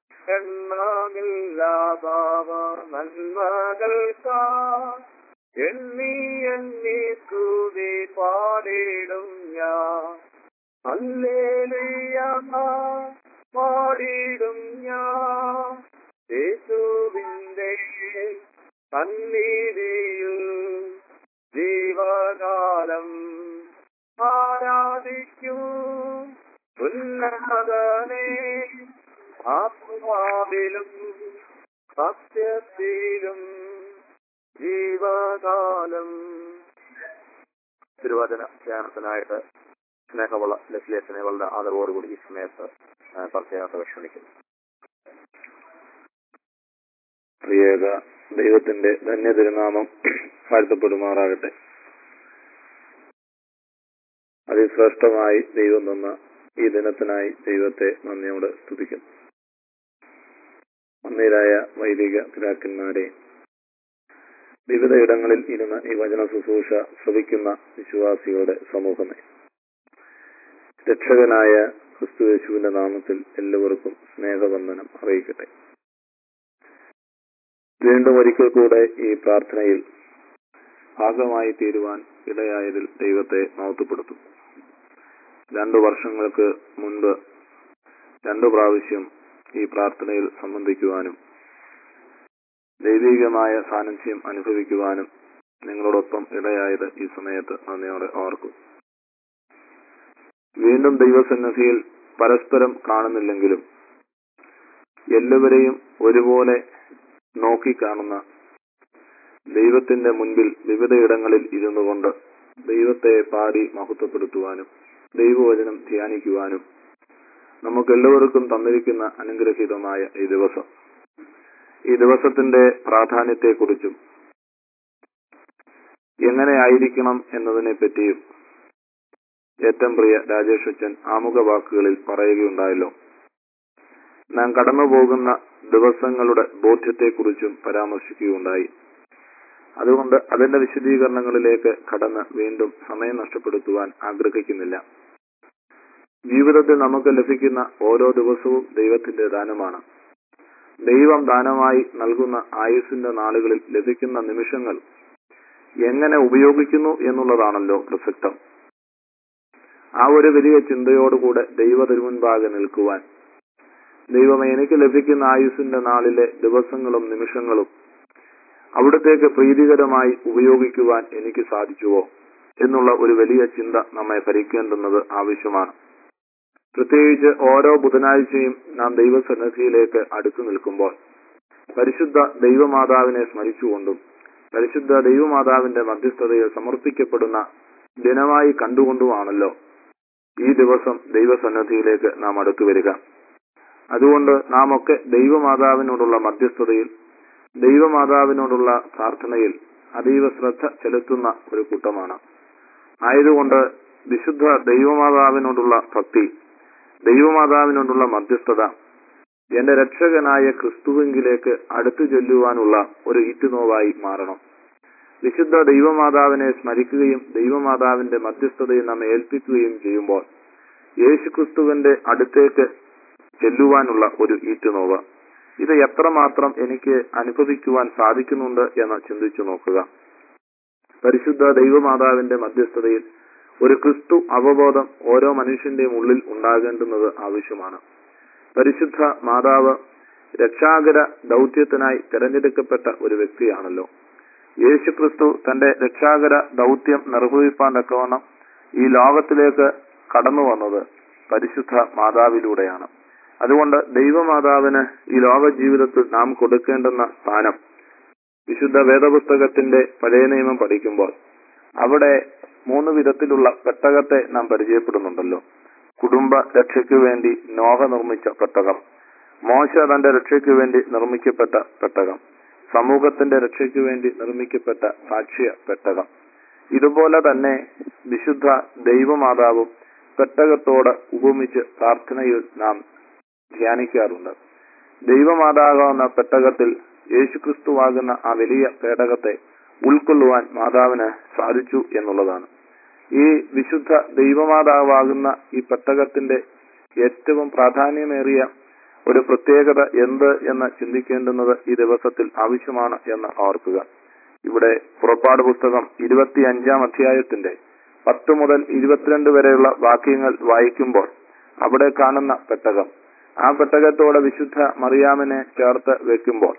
എണ്ണമില്ലാതാവ നന്മകൾക്കാ എണ്ണി എണ്ണി സ്തുതി പാടിടും ഞാൻ അല്ലേലിയ പാടിടും ഞാൻ യേശുവിന്റെ സന്നിധിയിൽ ജീവകാലം ആരാധിക്കും ഉന്നതനെ ആത്മാവിലും സത്യത്തിലും ജീവകാലം തിരുവചന ധ്യാനത്തിനായിട്ട് സ്നേഹമുള്ള ലക്ഷ്ലേഷനെ വളരെ ആദരവോടുകൂടി ഈ സമയത്ത് പ്രത്യേകത ക്ഷണിക്കുന്നു പ്രിയേക ദൈവത്തിന്റെ ധന്യ തിരുനാമം വാഴ്ത്തപ്പെടുമാറാകട്ടെ അതിശ്രേഷ്ഠമായി ദൈവം തന്ന ഈ ദിനത്തിനായി ദൈവത്തെ നന്ദിയോട് സ്തുതിക്കുന്നു അന്നേരായ വൈദിക പിതാക്കന്മാരെ വിവിധയിടങ്ങളിൽ ഇരുന്ന് ഈ വചന ശുശ്രൂഷ ശ്രവിക്കുന്ന വിശ്വാസികളുടെ സമൂഹമേ രക്ഷകനായ ക്രിസ്തുയേശുവിന്റെ നാമത്തിൽ എല്ലാവർക്കും സ്നേഹവന്ദനം അറിയിക്കട്ടെ വീണ്ടും ഒരിക്കൽ കൂടെ ഈ പ്രാർത്ഥനയിൽ ഭാഗമായി തീരുവാൻ ഇടയായതിൽ ദൈവത്തെ മഹത്വപ്പെടുത്തും രണ്ടു വർഷങ്ങൾക്ക് മുൻപ് രണ്ടു പ്രാവശ്യം ഈ പ്രാർത്ഥനയിൽ സംബന്ധിക്കുവാനും ദൈവികമായ സാന്നിധ്യം അനുഭവിക്കുവാനും നിങ്ങളോടൊപ്പം ഇടയായത് ഈ സമയത്ത് നന്ദിയോടെ ഓർക്കും വീണ്ടും ദൈവസന്നിധിയിൽ പരസ്പരം കാണുന്നില്ലെങ്കിലും എല്ലാവരെയും ഒരുപോലെ നോക്കിക്കാണുന്ന ദൈവത്തിന്റെ മുൻപിൽ വിവിധയിടങ്ങളിൽ ഇരുന്നു കൊണ്ട് ദൈവത്തെ പാടി മഹത്വപ്പെടുത്തുവാനും ദൈവവചനം ധ്യാനിക്കുവാനും നമുക്കെല്ലാവർക്കും തന്നിരിക്കുന്ന അനുഗ്രഹീതമായ ഈ ദിവസം ഈ ദിവസത്തിന്റെ പ്രാധാന്യത്തെക്കുറിച്ചും എങ്ങനെ ആയിരിക്കണം എന്നതിനെ പറ്റിയും ഏറ്റവും പ്രിയ രാജേഷ് അച്ഛൻ ആമുഖ വാക്കുകളിൽ പറയുകയുണ്ടായല്ലോ നാം കടന്നു പോകുന്ന ദിവസങ്ങളുടെ ബോധ്യത്തെക്കുറിച്ചും പരാമർശിക്കുകയുണ്ടായി അതുകൊണ്ട് അതിന്റെ വിശദീകരണങ്ങളിലേക്ക് കടന്ന് വീണ്ടും സമയം നഷ്ടപ്പെടുത്തുവാൻ ആഗ്രഹിക്കുന്നില്ല ജീവിതത്തിൽ നമുക്ക് ലഭിക്കുന്ന ഓരോ ദിവസവും ദൈവത്തിന്റെ ദാനമാണ് ദൈവം ദാനമായി നൽകുന്ന ആയുസിന്റെ നാളുകളിൽ ലഭിക്കുന്ന നിമിഷങ്ങൾ എങ്ങനെ ഉപയോഗിക്കുന്നു എന്നുള്ളതാണല്ലോ പ്രസക്തം ആ ഒരു വലിയ ചിന്തയോടുകൂടെ ദൈവ തിരുമുൻപാകെ നിൽക്കുവാൻ ദൈവമേ എനിക്ക് ലഭിക്കുന്ന ആയുസിന്റെ നാളിലെ ദിവസങ്ങളും നിമിഷങ്ങളും അവിടത്തേക്ക് പ്രീതികരമായി ഉപയോഗിക്കുവാൻ എനിക്ക് സാധിച്ചുവോ എന്നുള്ള ഒരു വലിയ ചിന്ത നമ്മെ ഭരിക്കേണ്ടുന്നത് ആവശ്യമാണ് പ്രത്യേകിച്ച് ഓരോ ബുധനാഴ്ചയും നാം ദൈവസന്നിധിയിലേക്ക് അടുത്തു നിൽക്കുമ്പോൾ പരിശുദ്ധ ദൈവമാതാവിനെ സ്മരിച്ചുകൊണ്ടും പരിശുദ്ധ ദൈവമാതാവിന്റെ മധ്യസ്ഥതയിൽ സമർപ്പിക്കപ്പെടുന്ന ദിനമായി കണ്ടുകൊണ്ടുമാണല്ലോ ഈ ദിവസം ദൈവസന്നിധിയിലേക്ക് നാം അടുത്തു വരിക അതുകൊണ്ട് നാം ഒക്കെ ദൈവമാതാവിനോടുള്ള മധ്യസ്ഥതയിൽ ദൈവമാതാവിനോടുള്ള പ്രാർത്ഥനയിൽ അതീവ ശ്രദ്ധ ചെലുത്തുന്ന ഒരു കൂട്ടമാണ് ആയതുകൊണ്ട് വിശുദ്ധ ദൈവമാതാവിനോടുള്ള ഭക്തി ദൈവമാതാവിനോടുള്ള മധ്യസ്ഥത എന്റെ രക്ഷകനായ ക്രിസ്തുവെങ്കിലേക്ക് അടുത്തു ചെല്ലുവാനുള്ള ഒരു ഇറ്റുനോവായി മാറണം വിശുദ്ധ ദൈവമാതാവിനെ സ്മരിക്കുകയും ദൈവമാതാവിന്റെ മധ്യസ്ഥതയെ നമ്മെ ഏൽപ്പിക്കുകയും ചെയ്യുമ്പോൾ യേശു ക്രിസ്തുവിന്റെ അടുത്തേക്ക് ചെല്ലുവാനുള്ള ഒരു ഈറ്റുനോവ് ഇത് എത്രമാത്രം എനിക്ക് അനുഭവിക്കുവാൻ സാധിക്കുന്നുണ്ട് എന്ന് ചിന്തിച്ചു നോക്കുക പരിശുദ്ധ ദൈവമാതാവിന്റെ മധ്യസ്ഥതയിൽ ഒരു ക്രിസ്തു അവബോധം ഓരോ മനുഷ്യന്റെയും ഉള്ളിൽ ഉണ്ടാകേണ്ടുന്നത് ആവശ്യമാണ് പരിശുദ്ധ മാതാവ് രക്ഷാകര ദൗത്യത്തിനായി തിരഞ്ഞെടുക്കപ്പെട്ട ഒരു വ്യക്തിയാണല്ലോ യേശു ക്രിസ്തു തന്റെ രക്ഷാകര ദൗത്യം നിർവഹിപ്പാൻ തക്കവണ്ണം ഈ ലോകത്തിലേക്ക് കടന്നു വന്നത് പരിശുദ്ധ മാതാവിലൂടെയാണ് അതുകൊണ്ട് ദൈവമാതാവിന് ഈ ലോക ജീവിതത്തിൽ നാം കൊടുക്കേണ്ടുന്ന സ്ഥാനം വിശുദ്ധ വേദപുസ്തകത്തിന്റെ പഴയ നിയമം പഠിക്കുമ്പോൾ അവിടെ മൂന്ന് വിധത്തിലുള്ള പെട്ടകത്തെ നാം പരിചയപ്പെടുന്നുണ്ടല്ലോ കുടുംബ രക്ഷയ്ക്കു വേണ്ടി നോഹ നിർമ്മിച്ച പെട്ടകം മോശ തന്റെ രക്ഷയ്ക്കു വേണ്ടി നിർമ്മിക്കപ്പെട്ട പെട്ടകം സമൂഹത്തിന്റെ രക്ഷയ്ക്കു വേണ്ടി നിർമ്മിക്കപ്പെട്ട സാക്ഷ്യ പെട്ടകം ഇതുപോലെ തന്നെ വിശുദ്ധ ദൈവമാതാവും പെട്ടകത്തോട് ഉപമിച്ച് പ്രാർത്ഥനയിൽ നാം ധ്യാനിക്കാറുണ്ട് ദൈവമാതാകാവുന്ന പെട്ടകത്തിൽ യേശുക്രിസ്തുവാകുന്ന ആ വലിയ പേടകത്തെ ഉൾക്കൊള്ളുവാൻ മാതാവിന് സാധിച്ചു എന്നുള്ളതാണ് ഈ വിശുദ്ധ ദൈവമാതാവാകുന്ന ഈ പെട്ടകത്തിന്റെ ഏറ്റവും പ്രാധാന്യമേറിയ ഒരു പ്രത്യേകത എന്ത് എന്ന് ചിന്തിക്കേണ്ടുന്നത് ഈ ദിവസത്തിൽ ആവശ്യമാണ് എന്ന് ഓർക്കുക ഇവിടെ പുറപ്പാട് പുസ്തകം ഇരുപത്തി അഞ്ചാം അധ്യായത്തിന്റെ പത്ത് മുതൽ ഇരുപത്തിരണ്ട് വരെയുള്ള വാക്യങ്ങൾ വായിക്കുമ്പോൾ അവിടെ കാണുന്ന പെട്ടകം ആ പെട്ടകത്തോടെ വിശുദ്ധ മറിയാമിനെ ചേർത്ത് വെക്കുമ്പോൾ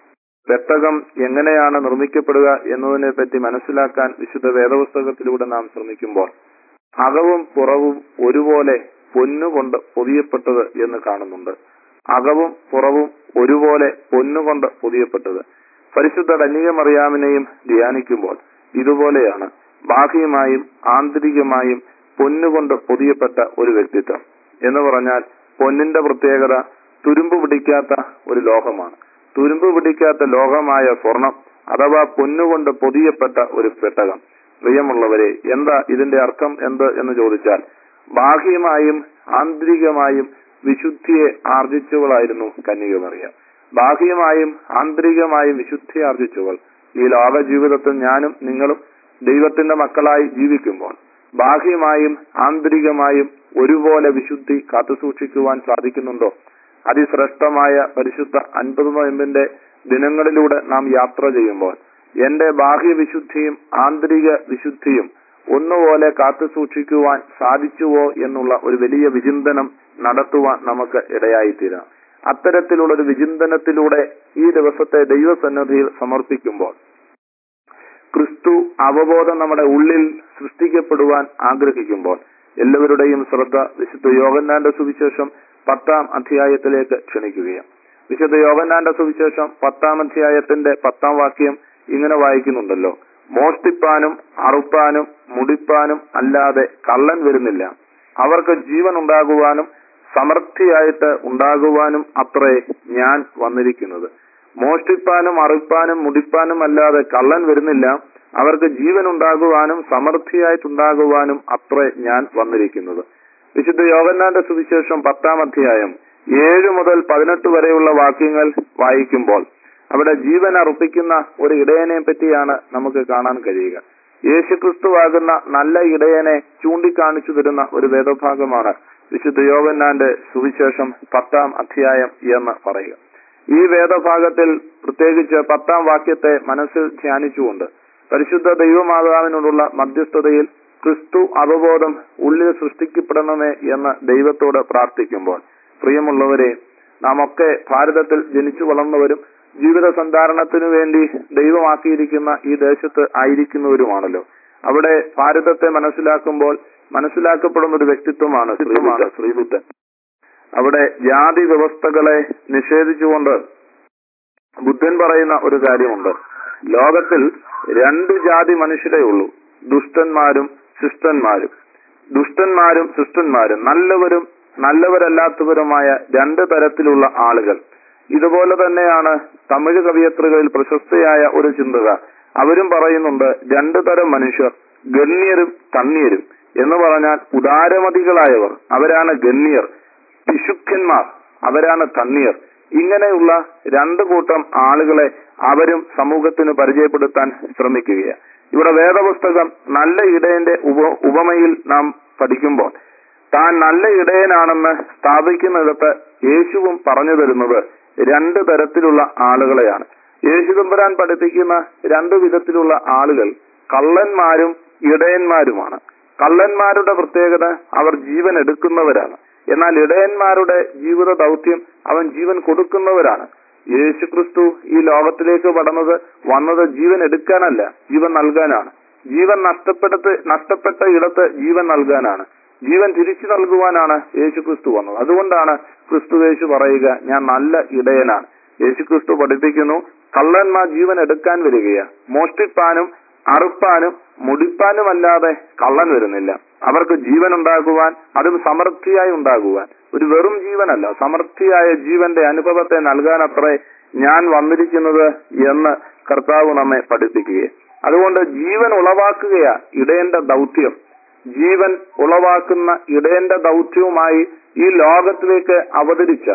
പെട്ടകം എങ്ങനെയാണ് നിർമ്മിക്കപ്പെടുക എന്നതിനെ പറ്റി മനസ്സിലാക്കാൻ വിശുദ്ധ വേദപുസ്തകത്തിലൂടെ നാം ശ്രമിക്കുമ്പോൾ അകവും പുറവും ഒരുപോലെ പൊന്നുകൊണ്ട് പൊതിയപ്പെട്ടത് എന്ന് കാണുന്നുണ്ട് അകവും പുറവും ഒരുപോലെ പൊന്നുകൊണ്ട് പൊതിയപ്പെട്ടത് പരിശുദ്ധ കന്യക മറിയാമിനെയും ധ്യാനിക്കുമ്പോൾ ഇതുപോലെയാണ് ബാഹ്യമായും ആന്തരികമായും പൊന്നുകൊണ്ട് പൊതിയപ്പെട്ട ഒരു വ്യക്തിത്വം എന്ന് പറഞ്ഞാൽ പൊന്നിന്റെ പ്രത്യേകത തുരുമ്പ് പിടിക്കാത്ത ഒരു ലോഹമാണ് തുരുമ്പ് പിടിക്കാത്ത ലോഹമായ സ്വർണം അഥവാ പൊന്നുകൊണ്ട് പൊതിയപ്പെട്ട ഒരു പെട്ടകം പ്രിയമുള്ളവരെ എന്താ ഇതിന്റെ അർത്ഥം എന്ത് എന്ന് ചോദിച്ചാൽ ബാഹ്യമായും ആന്തരികമായും വിശുദ്ധിയെ ആർജിച്ചവളായിരുന്നു കന്യക മറിയ ബാഹ്യമായും ആന്തരികമായും വിശുദ്ധി ആർജിച്ചവൾ ഈ ലോക ജീവിതത്തിൽ ഞാനും നിങ്ങളും ദൈവത്തിന്റെ മക്കളായി ജീവിക്കുമ്പോൾ ബാഹ്യമായും ആന്തരികമായും ഒരുപോലെ വിശുദ്ധി കാത്തുസൂക്ഷിക്കുവാൻ സാധിക്കുന്നുണ്ടോ അതിശ്രേഷ്ഠമായ പരിശുദ്ധ അൻപത് നോയമ്പിന്റെ ദിനങ്ങളിലൂടെ നാം യാത്ര ചെയ്യുമ്പോൾ എന്റെ ബാഹ്യ വിശുദ്ധിയും ആന്തരിക വിശുദ്ധിയും ഒന്നുപോലെ കാത്തു സൂക്ഷിക്കുവാൻ സാധിച്ചുവോ എന്നുള്ള ഒരു വലിയ വിചിന്തനം നടത്തുവാൻ നമുക്ക് ഇടയായിത്തീരാം അത്തരത്തിലുള്ള ഒരു വിചിന്തനത്തിലൂടെ ഈ ദിവസത്തെ ദൈവസന്നദ്ധിയിൽ സമർപ്പിക്കുമ്പോൾ ക്രിസ്തു അവബോധം നമ്മുടെ ഉള്ളിൽ സൃഷ്ടിക്കപ്പെടുവാൻ ആഗ്രഹിക്കുമ്പോൾ എല്ലാവരുടെയും ശ്രദ്ധ വിശുദ്ധ യോഗന്നാന്റെ സുവിശേഷം പത്താം അധ്യായത്തിലേക്ക് ക്ഷണിക്കുകയാണ് വിശുദ്ധ യോഗന്നാന്റെ സുവിശേഷം പത്താം അധ്യായത്തിന്റെ പത്താം വാക്യം ഇങ്ങനെ വായിക്കുന്നുണ്ടല്ലോ മോഷ്ടിപ്പാനും അറുപ്പാനും മുടിപ്പാനും അല്ലാതെ കള്ളൻ വരുന്നില്ല അവർക്ക് ജീവൻ ഉണ്ടാകുവാനും സമൃദ്ധിയായിട്ട് ഉണ്ടാകുവാനും അത്രേ ഞാൻ വന്നിരിക്കുന്നത് മോഷ്ടിപ്പാനും അറുപ്പാനും മുടിപ്പാനും അല്ലാതെ കള്ളൻ വരുന്നില്ല അവർക്ക് ജീവൻ ഉണ്ടാകുവാനും സമൃദ്ധിയായിട്ടുണ്ടാകുവാനും അത്രേ ഞാൻ വന്നിരിക്കുന്നത് വിശുദ്ധ യോഗന്നാന്റെ സുവിശേഷം പത്താം അധ്യായം ഏഴ് മുതൽ പതിനെട്ട് വരെയുള്ള വാക്യങ്ങൾ വായിക്കുമ്പോൾ അവിടെ ജീവൻ അർപ്പിക്കുന്ന ഒരു ഇടയനെ പറ്റിയാണ് നമുക്ക് കാണാൻ കഴിയുക യേശുക്രിസ്തുവാകുന്ന നല്ല ഇടയനെ ചൂണ്ടിക്കാണിച്ചു തരുന്ന ഒരു വേദഭാഗമാണ് വിശുദ്ധ യോഗന്നാന്റെ സുവിശേഷം പത്താം അധ്യായം എന്ന് പറയുക ഈ വേദഭാഗത്തിൽ പ്രത്യേകിച്ച് പത്താം വാക്യത്തെ മനസ്സിൽ ധ്യാനിച്ചുകൊണ്ട് പരിശുദ്ധ ദൈവമാതാവിനോടുള്ള മധ്യസ്ഥതയിൽ ക്രിസ്തു അവബോധം ഉള്ളിൽ സൃഷ്ടിക്കപ്പെടണമേ എന്ന് ദൈവത്തോട് പ്രാർത്ഥിക്കുമ്പോൾ പ്രിയമുള്ളവരെ നാം ഒക്കെ ഭാരതത്തിൽ ജനിച്ചു വളർന്നവരും ജീവിത സന്ധാരണത്തിനു വേണ്ടി ദൈവമാക്കിയിരിക്കുന്ന ഈ ദേശത്ത് ആയിരിക്കുന്നവരുമാണല്ലോ അവിടെ ഭാരതത്തെ മനസ്സിലാക്കുമ്പോൾ മനസ്സിലാക്കപ്പെടുന്ന ഒരു വ്യക്തിത്വമാണ് ശ്രീമാണ് ശ്രീബുദ്ധൻ അവിടെ ജാതി വ്യവസ്ഥകളെ നിഷേധിച്ചുകൊണ്ട് ബുദ്ധൻ പറയുന്ന ഒരു കാര്യമുണ്ട് ലോകത്തിൽ രണ്ട് ജാതി മനുഷ്യരേ ഉള്ളൂ ദുഷ്ടന്മാരും ശിഷ്ടന്മാരും ദുഷ്ടന്മാരും ശിഷ്ടന്മാരും നല്ലവരും നല്ലവരല്ലാത്തവരുമായ രണ്ട് തരത്തിലുള്ള ആളുകൾ ഇതുപോലെ തന്നെയാണ് തമിഴ് കവിയത്രികളിൽ പ്രശസ്തയായ ഒരു ചിന്തക അവരും പറയുന്നുണ്ട് രണ്ടു തരം മനുഷ്യർ ഗണ്യരും തണ്ണിയരും എന്ന് പറഞ്ഞാൽ ഉദാരമതികളായവർ അവരാണ് ഗണ്യർ പിശുക്കന്മാർ അവരാണ് തണ്ണിയർ ഇങ്ങനെയുള്ള രണ്ടു കൂട്ടം ആളുകളെ അവരും സമൂഹത്തിന് പരിചയപ്പെടുത്താൻ ശ്രമിക്കുകയാണ് ഇവിടെ വേദപുസ്തകം നല്ല ഇടയന്റെ ഉപ ഉപമയിൽ നാം പഠിക്കുമ്പോൾ താൻ നല്ല ഇടയനാണെന്ന് സ്ഥാപിക്കുന്നിടത്ത് യേശുവും പറഞ്ഞു തരുന്നത് രണ്ട് തരത്തിലുള്ള ആളുകളെയാണ് യേശു തമ്പുരാൻ പഠിപ്പിക്കുന്ന രണ്ടു വിധത്തിലുള്ള ആളുകൾ കള്ളന്മാരും ഇടയന്മാരുമാണ് കള്ളന്മാരുടെ പ്രത്യേകത അവർ ജീവൻ എടുക്കുന്നവരാണ് എന്നാൽ ഇടയന്മാരുടെ ജീവിത ദൗത്യം അവൻ ജീവൻ കൊടുക്കുന്നവരാണ് യേശു ക്രിസ്തു ഈ ലോകത്തിലേക്ക് വടന്നത് വന്നത് ജീവൻ എടുക്കാനല്ല ജീവൻ നൽകാനാണ് ജീവൻ നഷ്ടപ്പെടുത്ത് നഷ്ടപ്പെട്ട ഇടത്ത് ജീവൻ നൽകാനാണ് ജീവൻ തിരിച്ചു നൽകുവാനാണ് യേശു ക്രിസ്തു വന്നത് അതുകൊണ്ടാണ് ക്രിസ്തു യേശു പറയുക ഞാൻ നല്ല ഇടയനാണ് യേശു ക്രിസ്തു പഠിപ്പിക്കുന്നു കള്ളന്മാർ ജീവൻ എടുക്കാൻ വരികയാ മോഷ്ടിപ്പാനും അറുപ്പാനും മുടിപ്പാനുമല്ലാതെ കള്ളൻ വരുന്നില്ല അവർക്ക് ജീവൻ ഉണ്ടാകുവാൻ അതും സമൃദ്ധിയായി ഉണ്ടാകുവാൻ ഒരു വെറും ജീവനല്ല സമൃദ്ധിയായ ജീവന്റെ അനുഭവത്തെ നൽകാൻ അത്രേ ഞാൻ വന്നിരിക്കുന്നത് എന്ന് കർത്താവ് നമ്മെ പഠിപ്പിക്കുകയെ അതുകൊണ്ട് ജീവൻ ഉളവാക്കുകയാ ഇടയന്റെ ദൗത്യം ജീവൻ ഉളവാക്കുന്ന ഇടയന്റെ ദൗത്യവുമായി ഈ ലോകത്തിലേക്ക് അവതരിച്ച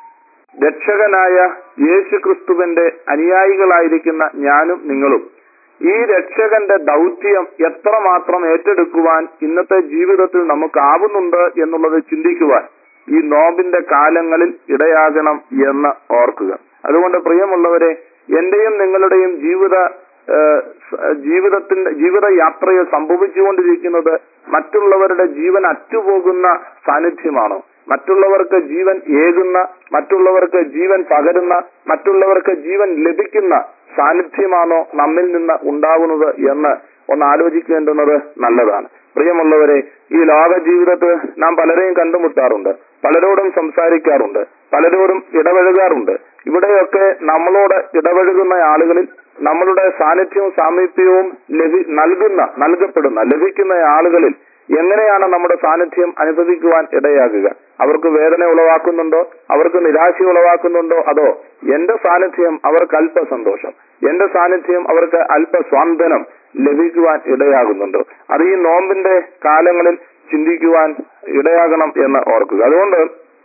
രക്ഷകനായ യേശു ക്രിസ്തുവിന്റെ അനുയായികളായിരിക്കുന്ന ഞാനും നിങ്ങളും ഈ രക്ഷകന്റെ ദൗത്യം എത്രമാത്രം ഏറ്റെടുക്കുവാൻ ഇന്നത്തെ ജീവിതത്തിൽ നമുക്കാവുന്നുണ്ട് എന്നുള്ളത് ചിന്തിക്കുവാൻ ഈ നോമ്പിന്റെ കാലങ്ങളിൽ ഇടയാകണം എന്ന് ഓർക്കുക അതുകൊണ്ട് പ്രിയമുള്ളവരെ എന്റെയും നിങ്ങളുടെയും ജീവിത ഏഹ്, ജീവിതത്തിന്റെ ജീവിത യാത്രയിൽ സംഭവിച്ചുകൊണ്ടിരിക്കുന്നത് മറ്റുള്ളവരുടെ ജീവൻ അറ്റുപോകുന്ന സാന്നിധ്യമാണോ മറ്റുള്ളവർക്ക് ജീവൻ ഏകുന്ന മറ്റുള്ളവർക്ക് ജീവൻ പകരുന്ന മറ്റുള്ളവർക്ക് ജീവൻ ലഭിക്കുന്ന സാന്നിധ്യമാണോ നമ്മിൽ നിന്ന് ഉണ്ടാവുന്നത് എന്ന് ഒന്ന് ആലോചിക്കേണ്ടുന്നത് നല്ലതാണ് പ്രിയമുള്ളവരെ ഈ ലോക ജീവിതത്തിൽ നാം പലരെയും കണ്ടുമുട്ടാറുണ്ട് പലരോടും സംസാരിക്കാറുണ്ട് പലരോടും ഇടപഴകാറുണ്ട് ഇവിടെയൊക്കെ നമ്മളോട് ഇടപഴകുന്ന ആളുകളിൽ നമ്മളുടെ സാന്നിധ്യവും സാമീപ്യവും ലഭി നൽകുന്ന നൽകപ്പെടുന്ന ലഭിക്കുന്ന ആളുകളിൽ എങ്ങനെയാണ് നമ്മുടെ സാന്നിധ്യം അനുഭവിക്കുവാൻ ഇടയാകുക അവർക്ക് വേദന ഉളവാക്കുന്നുണ്ടോ അവർക്ക് നിരാശ ഉളവാക്കുന്നുണ്ടോ അതോ എന്റെ സാന്നിധ്യം അവർക്ക് അല്പ സന്തോഷം എന്റെ സാന്നിധ്യം അവർക്ക് അല്പ സ്വാന്തനം ലഭിക്കുവാൻ ഇടയാകുന്നുണ്ടോ അത് ഈ നോമ്പിന്റെ കാലങ്ങളിൽ ചിന്തിക്കുവാൻ ഇടയാകണം എന്ന് ഓർക്കുക അതുകൊണ്ട്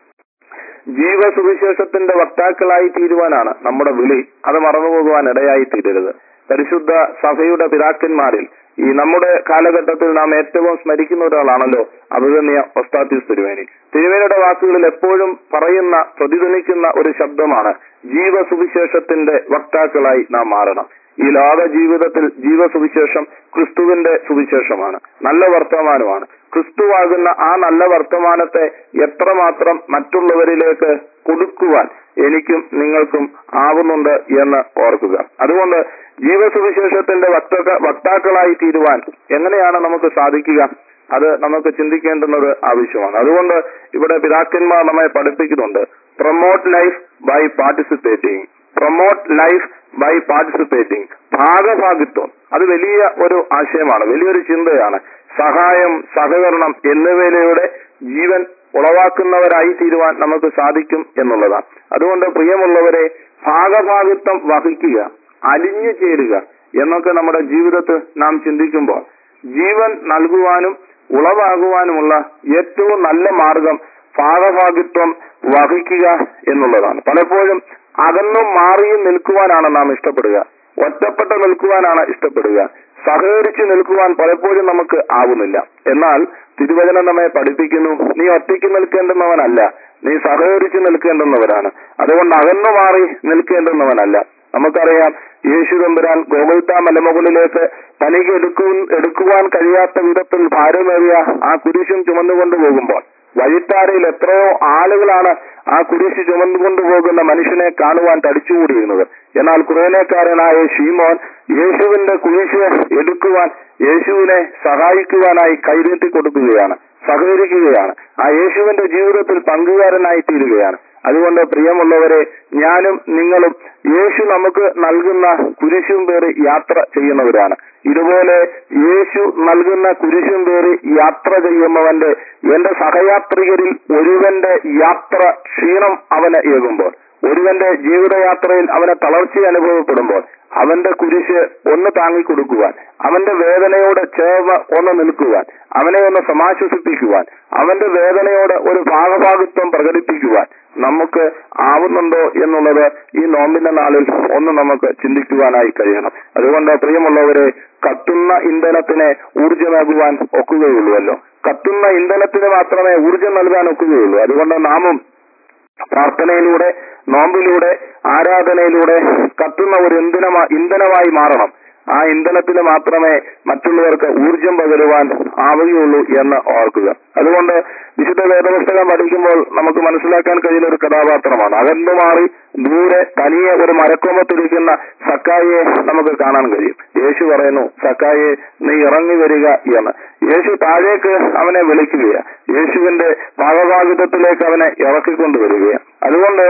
ജീവസുവിശേഷത്തിന്റെ വക്താക്കളായി തീരുവാനാണ് നമ്മുടെ വിളി അത് മറന്നുപോകുവാൻ ഇടയായി തീരരുത് പരിശുദ്ധ സഭയുടെ പിതാക്കന്മാരിൽ ഈ നമ്മുടെ കാലഘട്ടത്തിൽ നാം ഏറ്റവും സ്മരിക്കുന്ന ഒരാളാണല്ലോ അഭിഗമ്യ ഒസ്താത്യൂസ് തിരുവേനി തിരുവേനിയുടെ വാക്കുകളിൽ എപ്പോഴും പറയുന്ന പ്രതിധ്വനിക്കുന്ന ഒരു ശബ്ദമാണ് ജീവസുവിശേഷത്തിന്റെ വക്താക്കളായി നാം മാറണം ഈ ലോക ജീവിതത്തിൽ ജീവസുവിശേഷം ക്രിസ്തുവിന്റെ സുവിശേഷമാണ് നല്ല വർത്തമാനമാണ് ക്രിസ്തുവാകുന്ന ആ നല്ല വർത്തമാനത്തെ എത്രമാത്രം മറ്റുള്ളവരിലേക്ക് കൊടുക്കുവാൻ എനിക്കും നിങ്ങൾക്കും ആവുന്നുണ്ട് എന്ന് ഓർക്കുക അതുകൊണ്ട് ജീവസുവിശേഷത്തിന്റെ വക്തക വക്താക്കളായി തീരുവാൻ എങ്ങനെയാണ് നമുക്ക് സാധിക്കുക അത് നമുക്ക് ചിന്തിക്കേണ്ടുന്നത് ആവശ്യമാണ് അതുകൊണ്ട് ഇവിടെ പിതാക്കന്മാർ നമ്മെ പഠിപ്പിക്കുന്നുണ്ട് promote life by participating promote life by participating ഭാഗഭാഗിത്വം അത് വലിയ ഒരു ആശയമാണ് വലിയൊരു ചിന്തയാണ് സഹായം സഹകരണം എന്നിവയിലൂടെ ജീവൻ ഉളവാക്കുന്നവരായി തീരുവാൻ നമുക്ക് സാധിക്കും എന്നുള്ളതാണ് അതുകൊണ്ട് പ്രിയമുള്ളവരെ ഭാഗഭാഗിത്വം വഹിക്കുക അലിഞ്ഞു ചേരുക എന്നൊക്കെ നമ്മുടെ ജീവിതത്തിൽ നാം ചിന്തിക്കുമ്പോൾ ജീവൻ നൽകുവാനും ഉളവാകുവാനുമുള്ള ഏറ്റവും നല്ല മാർഗം ഭാഗഭാഗിത്വം വഹിക്കുക എന്നുള്ളതാണ് പലപ്പോഴും അകന്നും മാറിയും നിൽക്കുവാനാണ് നാം ഇഷ്ടപ്പെടുക ഒറ്റപ്പെട്ട് നിൽക്കുവാനാണ് ഇഷ്ടപ്പെടുക സഹകരിച്ച് നിൽക്കുവാൻ പലപ്പോഴും നമുക്ക് ആവുന്നില്ല എന്നാൽ തിരുവചനം നമ്മെ പഠിപ്പിക്കുന്നു നീ ഒറ്റയ്ക്ക് നിൽക്കേണ്ടുന്നവനല്ല നീ സഹകരിച്ച് നിൽക്കേണ്ടുന്നവരാണ് അതുകൊണ്ട് അകന്നു മാറി നിൽക്കേണ്ടുന്നവനല്ല നമുക്കറിയാം യേശു തമ്പുരാൻ ഗോകുൽത്ത മലമുകളിലേക്ക് തനിക്ക് എടുക്കു എടുക്കുവാൻ കഴിയാത്ത വിധത്തിൽ ഭാരമേറിയ ആ കുരിശും ചുമന്നുകൊണ്ട് പോകുമ്പോൾ വഴിത്താരയിൽ എത്രയോ ആളുകളാണ് ആ കുരിശ് ചുമന്നുകൊണ്ട് പോകുന്ന മനുഷ്യനെ കാണുവാൻ തടിച്ചുകൂടിയിരുന്നത് എന്നാൽ കുറേനക്കാരനായ ഷീമോൻ യേശുവിന്റെ കുരിശ് എടുക്കുവാൻ യേശുവിനെ സഹായിക്കുവാനായി കൈനീട്ടി കൊടുക്കുകയാണ് സഹകരിക്കുകയാണ് ആ യേശുവിന്റെ ജീവിതത്തിൽ പങ്കുകാരനായി തീരുകയാണ് അതുകൊണ്ട് പ്രിയമുള്ളവരെ ഞാനും നിങ്ങളും യേശു നമുക്ക് നൽകുന്ന കുരിശും പേറി യാത്ര ചെയ്യുന്നവരാണ് ഇതുപോലെ യേശു നൽകുന്ന കുരിശും പേറി യാത്ര ചെയ്യുന്നവന്റെ എന്റെ സഹയാത്രികരിൽ ഒരുവന്റെ യാത്ര ക്ഷീണം അവന് ഏകുമ്പോൾ ഒരുവന്റെ ജീവിതയാത്രയിൽ അവന് തളർച്ച അനുഭവപ്പെടുമ്പോൾ അവന്റെ കുരിശ് ഒന്ന് താങ്ങിക്കൊടുക്കുവാൻ അവന്റെ വേദനയോട് ചേർന്ന് ഒന്ന് നിൽക്കുവാൻ അവനെ ഒന്ന് സമാശ്വസിപ്പിക്കുവാൻ അവന്റെ വേദനയോട് ഒരു ഭാഗഭാഗിത്വം പ്രകടിപ്പിക്കുവാൻ നമുക്ക് ആവുന്നുണ്ടോ എന്നുള്ളത് ഈ നോമ്പിന്റെ നാളിൽ ഒന്ന് നമുക്ക് ചിന്തിക്കുവാനായി കഴിയണം അതുകൊണ്ട് പ്രിയമുള്ളവരെ കത്തുന്ന ഇന്ധനത്തിന് ഊർജ്ജമേകുവാൻ ഒക്കുകയുള്ളൂവല്ലോ കത്തുന്ന ഇന്ധനത്തിന് മാത്രമേ ഊർജ്ജം നൽകാൻ ഒക്കുകയുള്ളൂ അതുകൊണ്ട് നാമും പ്രാർത്ഥനയിലൂടെ നോമ്പിലൂടെ ആരാധനയിലൂടെ കത്തുന്ന ഒരു ഇന്ധനമാ ഇന്ധനമായി മാറണം ആ ഇന്ധനത്തിന് മാത്രമേ മറ്റുള്ളവർക്ക് ഊർജം പകരുവാൻ ആവുകയുള്ളൂ എന്ന് ഓർക്കുക അതുകൊണ്ട് വിശുദ്ധ വേദപുസ്തകം പഠിക്കുമ്പോൾ നമുക്ക് മനസ്സിലാക്കാൻ കഴിയുന്ന ഒരു കഥാപാത്രമാണ് അകന്നു മാറി ദൂരെ തനിയെ ഒരു മരക്കൊമ്പത്തിരിക്കുന്ന സക്കായിയെ നമുക്ക് കാണാൻ കഴിയും യേശു പറയുന്നു സക്കായെ നീ ഇറങ്ങി വരിക എന്ന് യേശു താഴേക്ക് അവനെ വിളിക്കുകയാണ് യേശുവിന്റെ ഭാഗഭാഗിത്വത്തിലേക്ക് അവനെ ഇറക്കിക്കൊണ്ടുവരികയാണ് അതുകൊണ്ട്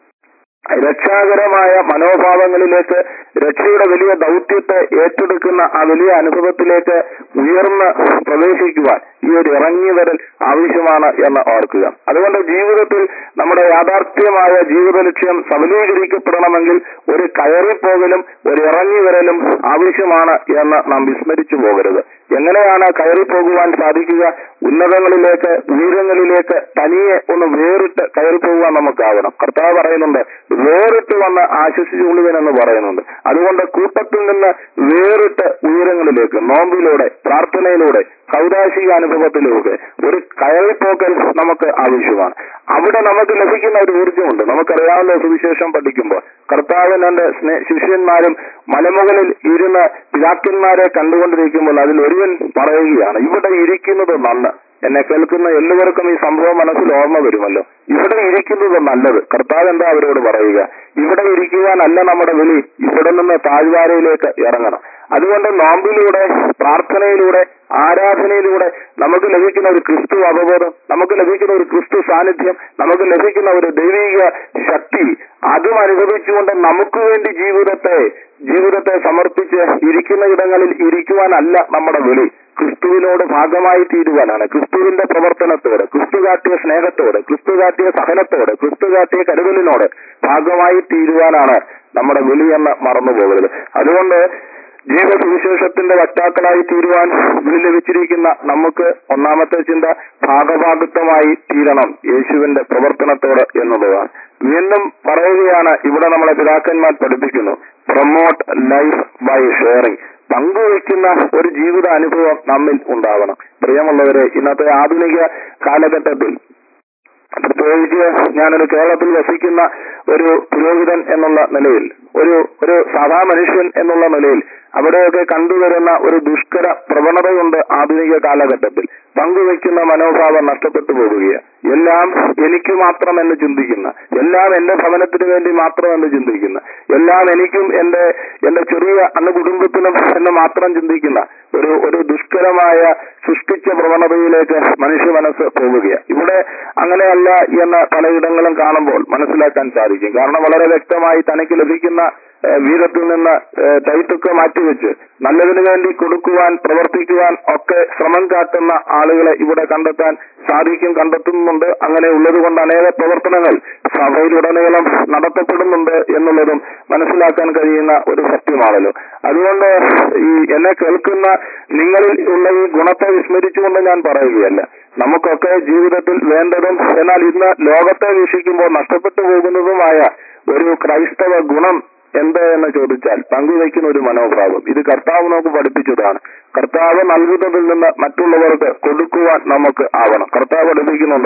രക്ഷാകരമായ മനോഭാവങ്ങളിലേക്ക് രക്ഷയുടെ വലിയ ദൗത്യത്തെ ഏറ്റെടുക്കുന്ന ആ വലിയ അനുഭവത്തിലേക്ക് ഉയർന്ന് പ്രവേശിക്കുവാൻ ഈ ഒരു ഇറങ്ങി വരൽ ആവശ്യമാണ് എന്ന് ഓർക്കുക അതുകൊണ്ട് ജീവിതത്തിൽ നമ്മുടെ യാഥാർത്ഥ്യമായ ജീവിത ലക്ഷ്യം സബലീകരിക്കപ്പെടണമെങ്കിൽ ഒരു കയറിപ്പോകലും ഒരു ഇറങ്ങി വരലും ആവശ്യമാണ് എന്ന് നാം വിസ്മരിച്ചു പോകരുത് എങ്ങനെയാണ് കയറിപ്പോകുവാൻ സാധിക്കുക ഉന്നതങ്ങളിലേക്ക് ഉയരങ്ങളിലേക്ക് തനിയെ ഒന്ന് വേറിട്ട് കയറിപ്പോകുവാൻ നമുക്കാവണം കർത്താവ് പറയുന്നുണ്ട് വേറിട്ട് വന്ന് ആശ്വസിച്ചുകൊള്ളുവനെന്ന് പറയുന്നുണ്ട് അതുകൊണ്ട് കൂട്ടത്തിൽ നിന്ന് വേറിട്ട് ഉയരങ്ങളിലേക്ക് നോമ്പിലൂടെ പ്രാർത്ഥനയിലൂടെ കൗതാശിക അനുഭവത്തിലൂടെ ഒരു കയറിപ്പോക്കൽ നമുക്ക് ആവശ്യമാണ് അവിടെ നമുക്ക് ലഭിക്കുന്ന ഒരു ഊർജ്ജമുണ്ട് നമുക്കറിയാവുന്ന സുവിശേഷം പഠിക്കുമ്പോൾ കർത്താവിന് എന്റെ സ്നേ- ശിഷ്യന്മാരും മലമുകളിൽ ഇരുന്ന് പിതാക്കന്മാരെ കണ്ടുകൊണ്ടിരിക്കുമ്പോൾ അതിൽ ഒരുവൻ പറയുകയാണ് ഇവിടെ ഇരിക്കുന്നത് നന്ന് എന്നെ കേൾക്കുന്ന എല്ലാവർക്കും ഈ സംഭവം മനസ്സിൽ ഓർമ്മ വരുമല്ലോ ഇവിടെ ഇരിക്കുന്നത് നല്ലത് കർത്താവ് എന്താ അവരോട് പറയുക ഇവിടെ ഇരിക്കുവാനല്ല നമ്മുടെ വിളി ഇവിടെ നിന്ന് താഴ്വാരയിലേക്ക് ഇറങ്ങണം അതുകൊണ്ട് നോമ്പിലൂടെ പ്രാർത്ഥനയിലൂടെ ആരാധനയിലൂടെ നമുക്ക് ലഭിക്കുന്ന ഒരു ക്രിസ്തു അവബോധം നമുക്ക് ലഭിക്കുന്ന ഒരു ക്രിസ്തു സാന്നിധ്യം നമുക്ക് ലഭിക്കുന്ന ഒരു ദൈവിക ശക്തി അതും അനുഭവിച്ചുകൊണ്ട് നമുക്ക് വേണ്ടി ജീവിതത്തെ ജീവിതത്തെ സമർപ്പിച്ച് ഇരിക്കുന്ന ഇടങ്ങളിൽ ഇരിക്കുവാനല്ല നമ്മുടെ വിളി ക്രിസ്തുവിനോട് ഭാഗമായി തീരുവാനാണ് ക്രിസ്തുവിന്റെ പ്രവർത്തനത്തോട് ക്രിസ്തു കാട്ടിയ സ്നേഹത്തോട് ക്രിസ്തു കാട്ടിയ സഹനത്തോട് ക്രിസ്തു കാട്ടിയ കരുതലിനോട് ഭാഗമായി തീരുവാനാണ് നമ്മുടെ വിളി എന്ന് മറന്നു പോകരുത് അതുകൊണ്ട് ജീവസുവിശേഷത്തിന്റെ വക്താക്കളായി തീരുവാൻ വിളി ലഭിച്ചിരിക്കുന്ന നമുക്ക് ഒന്നാമത്തെ ചിന്ത ഭാഗഭാഗിത്വമായി തീരണം യേശുവിന്റെ പ്രവർത്തനത്തോട് എന്നുള്ളതാണ് വീണ്ടും പറയുകയാണ് ഇവിടെ നമ്മളെ പിതാക്കന്മാർ പഠിപ്പിക്കുന്നു പ്രൊമോട്ട് ലൈഫ് ബൈ ഷെയറിംഗ് പങ്കുവയ്ക്കുന്ന ഒരു ജീവിത അനുഭവം നമ്മിൽ ഉണ്ടാവണം പ്രിയമുള്ളവരെ ഇന്നത്തെ ആധുനിക കാലഘട്ടത്തിൽ പ്രത്യേകിച്ച് ഞാനൊരു കേരളത്തിൽ വസിക്കുന്ന ഒരു പുരോഹിതൻ എന്നുള്ള നിലയിൽ ഒരു ഒരു സാധാ മനുഷ്യൻ എന്നുള്ള നിലയിൽ അവിടെയൊക്കെ കണ്ടുവരുന്ന ഒരു ദുഷ്കര പ്രവണതയുണ്ട് ആധുനിക കാലഘട്ടത്തിൽ പങ്കുവെക്കുന്ന മനോഭാവം നഷ്ടപ്പെട്ടു പോവുകയാണ് എല്ലാം എനിക്ക് മാത്രം എന്ന് ചിന്തിക്കുന്ന എല്ലാം എന്റെ ഭവനത്തിന് വേണ്ടി മാത്രം എന്ന് ചിന്തിക്കുന്ന എല്ലാം എനിക്കും എന്റെ എന്റെ ചെറിയ അന്ന് കുടുംബത്തിനും എന്ന് മാത്രം ചിന്തിക്കുന്ന ഒരു ഒരു ദുഷ്കരമായ സൃഷ്ടിച്ച പ്രവണതയിലേക്ക് മനുഷ്യ മനസ്സ് പോവുകയാണ് ഇവിടെ അങ്ങനെയല്ല എന്ന് പലയിടങ്ങളും കാണുമ്പോൾ മനസ്സിലാക്കാൻ സാധിക്കും കാരണം വളരെ വ്യക്തമായി തനിക്ക് ലഭിക്കുന്ന ഏഹ്, വീരത്തിൽ നിന്ന് ഏഹ്, തൈത്തൊക്കെ മാറ്റിവെച്ച് നല്ലതിനു വേണ്ടി കൊടുക്കുവാൻ പ്രവർത്തിക്കുവാൻ ഒക്കെ ശ്രമം കാട്ടുന്ന ആളുകളെ ഇവിടെ കണ്ടെത്താൻ സാധിക്കും കണ്ടെത്തുന്നുണ്ട് അങ്ങനെ ഉള്ളത് കൊണ്ട് അനേക പ്രവർത്തനങ്ങൾ സഭയിലുടനീളം നടത്തപ്പെടുന്നുണ്ട് എന്നുള്ളതും മനസ്സിലാക്കാൻ കഴിയുന്ന ഒരു സത്യമാണല്ലോ അതുകൊണ്ട് ഈ എന്നെ കേൾക്കുന്ന നിങ്ങളിൽ ഉള്ള ഈ ഗുണത്തെ വിസ്മരിച്ചുകൊണ്ട് ഞാൻ പറയുകയല്ല നമുക്കൊക്കെ ജീവിതത്തിൽ വേണ്ടതും എന്നാൽ ഇന്ന് ലോകത്തെ വീക്ഷിക്കുമ്പോൾ നഷ്ടപ്പെട്ടു പോകുന്നതുമായ ഒരു ക്രൈസ്തവ ഗുണം എന്ത് എന്ന് ചോദിച്ചാൽ പങ്കുവയ്ക്കുന്ന ഒരു മനോഭാവം ഇത് കർത്താവ് നമുക്ക് പഠിപ്പിച്ചതാണ് കർത്താവ് നൽകുന്നതിൽ നിന്ന് മറ്റുള്ളവർക്ക് കൊടുക്കുവാൻ നമുക്ക് ആവണം കർത്താവ് പഠിപ്പിക്കുന്നുണ്ട്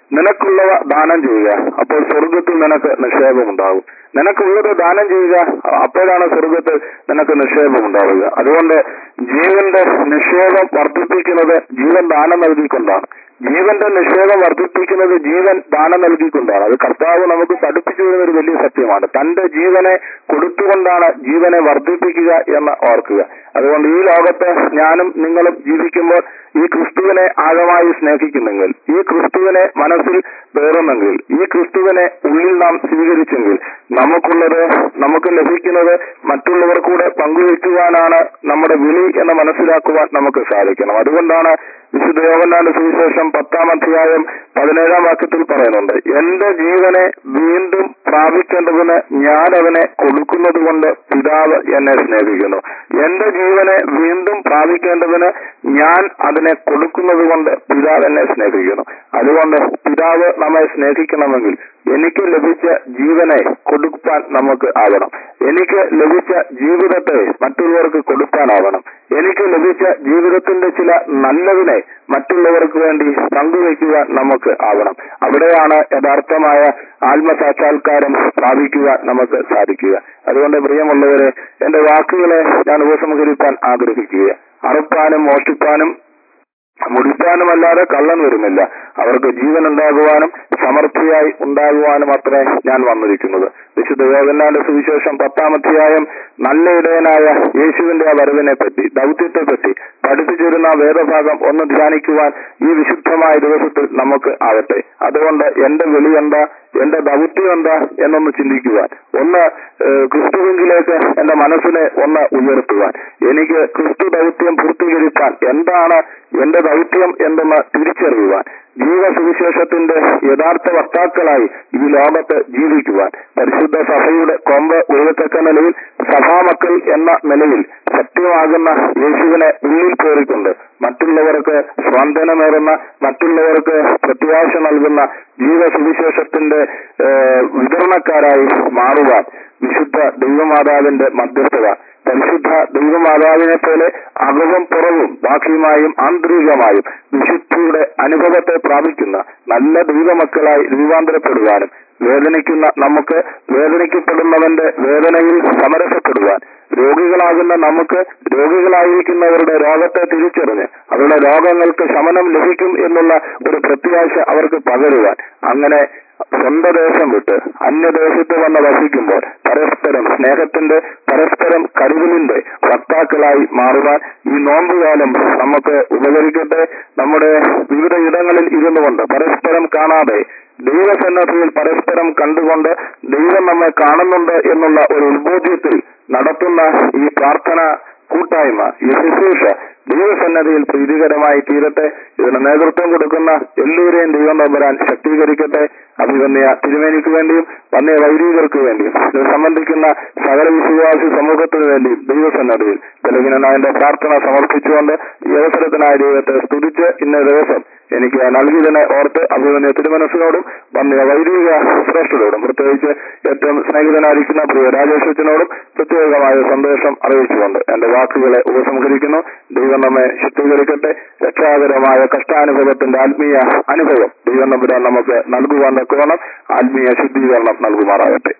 നിനക്കുള്ളവ ദാനം ചെയ്യുക അപ്പോൾ സ്വർഗത്തിൽ നിനക്ക് നിക്ഷേപമുണ്ടാകും നിനക്കുള്ളത് ദാനം ചെയ്യുക അപ്പോഴാണ് സ്വർഗത്തിൽ നിനക്ക് നിക്ഷേപമുണ്ടാവുക അതുകൊണ്ട് ജീവന്റെ നിക്ഷേപം വർദ്ധിപ്പിക്കുന്നത് ജീവൻ ദാനം നൽകിക്കൊണ്ടാണ് ജീവന്റെ നിക്ഷേപം വർദ്ധിപ്പിക്കുന്നത് ജീവൻ ദാനം നൽകിക്കൊണ്ടാണ് അത് കർത്താവ് നമുക്ക് പഠിപ്പിച്ചു വരുന്ന ഒരു വലിയ സത്യമാണ് തന്റെ ജീവനെ കൊടുത്തുകൊണ്ടാണ് ജീവനെ വർദ്ധിപ്പിക്കുക എന്ന് ഓർക്കുക അതുകൊണ്ട് ഈ ലോകത്ത് ഞാനും നിങ്ങളും ജീവിക്കുമ്പോൾ ഈ ക്രിസ്തുവിനെ ആഴമായി സ്നേഹിക്കുന്നെങ്കിൽ ഈ ക്രിസ്തുവിനെ മനസ്സിൽ പേറുന്നെങ്കിൽ ഈ ക്രിസ്തുവിനെ ഉള്ളിൽ നാം സ്വീകരിച്ചെങ്കിൽ നമുക്കുള്ളത് നമുക്ക് ലഭിക്കുന്നത് മറ്റുള്ളവർ കൂടെ പങ്കുവയ്ക്കുവാനാണ് നമ്മുടെ വിളി എന്ന് മനസ്സിലാക്കുവാൻ നമുക്ക് സാധിക്കണം അതുകൊണ്ടാണ് വിശുദ്ധ യോഗന്നാന്റെ സുവിശേഷം പത്താം അധ്യായം പതിനേഴാം വാക്യത്തിൽ പറയുന്നുണ്ട് എന്റെ ജീവനെ വീണ്ടും പ്രാപിക്കേണ്ടതിന് ഞാൻ അവനെ കൊടുക്കുന്നത് കൊണ്ട് പിതാവ് എന്നെ സ്നേഹിക്കുന്നു എന്റെ ജീവനെ വീണ്ടും പ്രാപിക്കേണ്ടതിന് ഞാൻ അതിനെ കൊടുക്കുന്നത് കൊണ്ട് പിതാവ് എന്നെ സ്നേഹിക്കുന്നു അതുകൊണ്ട് പിതാവ് നമ്മെ സ്നേഹിക്കണമെങ്കിൽ എനിക്ക് ലഭിച്ച ജീവനെ കൊടുക്കാൻ നമുക്ക് ആവണം എനിക്ക് ലഭിച്ച ജീവിതത്തെ മറ്റുള്ളവർക്ക് കൊടുക്കാനാവണം എനിക്ക് ലഭിച്ച ജീവിതത്തിന്റെ ചില നല്ലതിനെ മറ്റുള്ളവർക്ക് വേണ്ടി പങ്കുവയ്ക്കുവാൻ നമുക്ക് ആവണം അവിടെയാണ് യഥാർത്ഥമായ ആത്മസാക്ഷാത്കാരം പ്രാപിക്കുവാൻ നമുക്ക് സാധിക്കുക അതുകൊണ്ട് പ്രിയമുള്ളവരെ എന്റെ വാക്കുകളെ ഞാൻ ഉപസംഹരിക്കാൻ ആഗ്രഹിക്കുക അറുപ്പാനും മോഷ്ടിപ്പാനും മുടിപ്പാനുമല്ലാതെ കള്ളൻ വരുന്നില്ല അവർക്ക് ജീവൻ ഉണ്ടാകുവാനും സമൃദ്ധിയായി ഉണ്ടാകുവാനും അത്രേ ഞാൻ വന്നിരിക്കുന്നത് വിശുദ്ധ യോഗന്നാന്റെ സുവിശേഷം പത്താം അധ്യായം നല്ല ഇടയനായ യേശുവിന്റെ ആ വരവിനെ പറ്റി ദൗത്യത്തെ പറ്റി പഠിപ്പിച്ചിരുന്ന വേദഭാഗം ഒന്ന് ധ്യാനിക്കുവാൻ ഈ വിശുദ്ധമായ ദിവസത്തിൽ നമുക്ക് ആവട്ടെ അതുകൊണ്ട് എന്റെ വിളി എന്താ എന്റെ ദൗത്യം എന്താ എന്നൊന്ന് ചിന്തിക്കുവാൻ ഒന്ന് ഏഹ്, ക്രിസ്തുവിലേക്ക് എന്റെ മനസ്സിനെ ഒന്ന് ഉയർത്തുവാൻ എനിക്ക് ക്രിസ്തു ദൗത്യം പൂർത്തീകരിക്കാൻ എന്താണ് എന്റെ ദൗത്യം എന്തെന്ന് തിരിച്ചറിയുവാൻ ജീവസുവിശേഷത്തിന്റെ യഥാർത്ഥ വക്താക്കളായി ഈ ലോകത്ത് ജീവിക്കുവാൻ പരിശുദ്ധ സഭയുടെ കൊമ്പ് ഉയരത്തക്ക നിലയിൽ സഭാമക്കൾ എന്ന നിലയിൽ സത്യമാകുന്ന യേശുവിനെ ഉള്ളിൽ കയറിക്കൊണ്ട് മറ്റുള്ളവർക്ക് സ്വാന്തനമേറുന്ന മറ്റുള്ളവർക്ക് പ്രത്യാശ നൽകുന്ന ജീവസുവിശേഷത്തിന്റെ ഏഹ്, വിതരണക്കാരായി മാറുവാൻ വിശുദ്ധ ദൈവമാതാവിന്റെ മധ്യസ്ഥത പരിശുദ്ധ ദൈവമാതാവിനെ പോലെ അകവും പുറവും ബാക്കിയുമായും ആന്തരികമായും വിശുദ്ധിയുടെ അനുഭവത്തെ പ്രാപിക്കുന്ന നല്ല ദൈവമക്കളായി രൂപാന്തരപ്പെടുവാനും വേദനിക്കുന്ന നമുക്ക് വേദനിക്കപ്പെടുന്നവന്റെ വേദനയിൽ സമരസപ്പെടുവാൻ രോഗികളാകുന്ന നമുക്ക് രോഗികളായിരിക്കുന്നവരുടെ രോഗത്തെ തിരിച്ചറിഞ്ഞ് അവരുടെ രോഗങ്ങൾക്ക് ശമനം ലഭിക്കും എന്നുള്ള ഒരു പ്രത്യാശ അവർക്ക് പകരുവാൻ അങ്ങനെ സ്വന്തം ദേശം വിട്ട് അന്യദേശത്ത് വന്ന് വസിക്കുമ്പോൾ പരസ്പരം സ്നേഹത്തിന്റെ പരസ്പരം കരുതലിന്റെ വക്താക്കളായി മാറുവാൻ ഈ നോമ്പുകാലം നമുക്ക് ഉപകരിക്കട്ടെ നമ്മുടെ വിവിധ ഇടങ്ങളിൽ ഇരുന്നുകൊണ്ട് പരസ്പരം കാണാതെ ദൈവസന്നദ്ധിയിൽ പരസ്പരം കണ്ടുകൊണ്ട് ദൈവം നമ്മെ കാണുന്നുണ്ട് എന്നുള്ള ഒരു ഉത്ബോധ്യത്തിൽ നടത്തുന്ന ഈ പ്രാർത്ഥന കൂട്ടായ്മ ഈ ശുശ്രൂഷ ദൈവസന്നദ്ധിയിൽ പ്രീതികരമായി തീരട്ടെ ഇതിന് നേതൃത്വം കൊടുക്കുന്ന എല്ലാവരെയും ദൈവം നമ്പരാൻ ശക്തീകരിക്കട്ടെ അഭിവന്യ തിരുമേനിക്ക് വേണ്ടിയും വന്യ വൈദികർക്ക് വേണ്ടിയും ഇത് സംബന്ധിക്കുന്ന സകല വിശ്വാസി സമൂഹത്തിന് വേണ്ടിയും ദൈവസന്നദ്ധിയിൽ തെലുങ്കിനായന്റെ പ്രാർത്ഥന സമർപ്പിച്ചുകൊണ്ട് ഈ അവസരത്തിനായ ദൈവത്തെ സ്തുതിച്ച് ഇന്ന ദിവസം എനിക്ക് നൽകിയതിനെ ഓർത്ത് അഭിമന്യ തിരുമനസിനോടും വന്യ വൈദിക ശ്രേഷ്ഠരോടും പ്രത്യേകിച്ച് ഏറ്റവും സ്നേഹിതനായിരിക്കുന്ന പ്രിയ രാജേഷത്തിനോടും പ്രത്യേകമായ സന്ദേശം അറിയിച്ചുകൊണ്ട് എന്റെ വാക്കുകളെ ഉപസംഹരിക്കുന്നു ദൈവം നമ്മെ ശുദ്ധീകരിക്കട്ടെ രക്ഷാകരമായ കഷ്ടാനുഭവത്തിന്റെ ആത്മീയ അനുഭവം ദൈവം നമ്പുരാൻ നമുക്ക് നൽകുവാൻ തക്കോണം ആത്മീയ ശുദ്ധീകരണം നൽകുമാറാകട്ടെ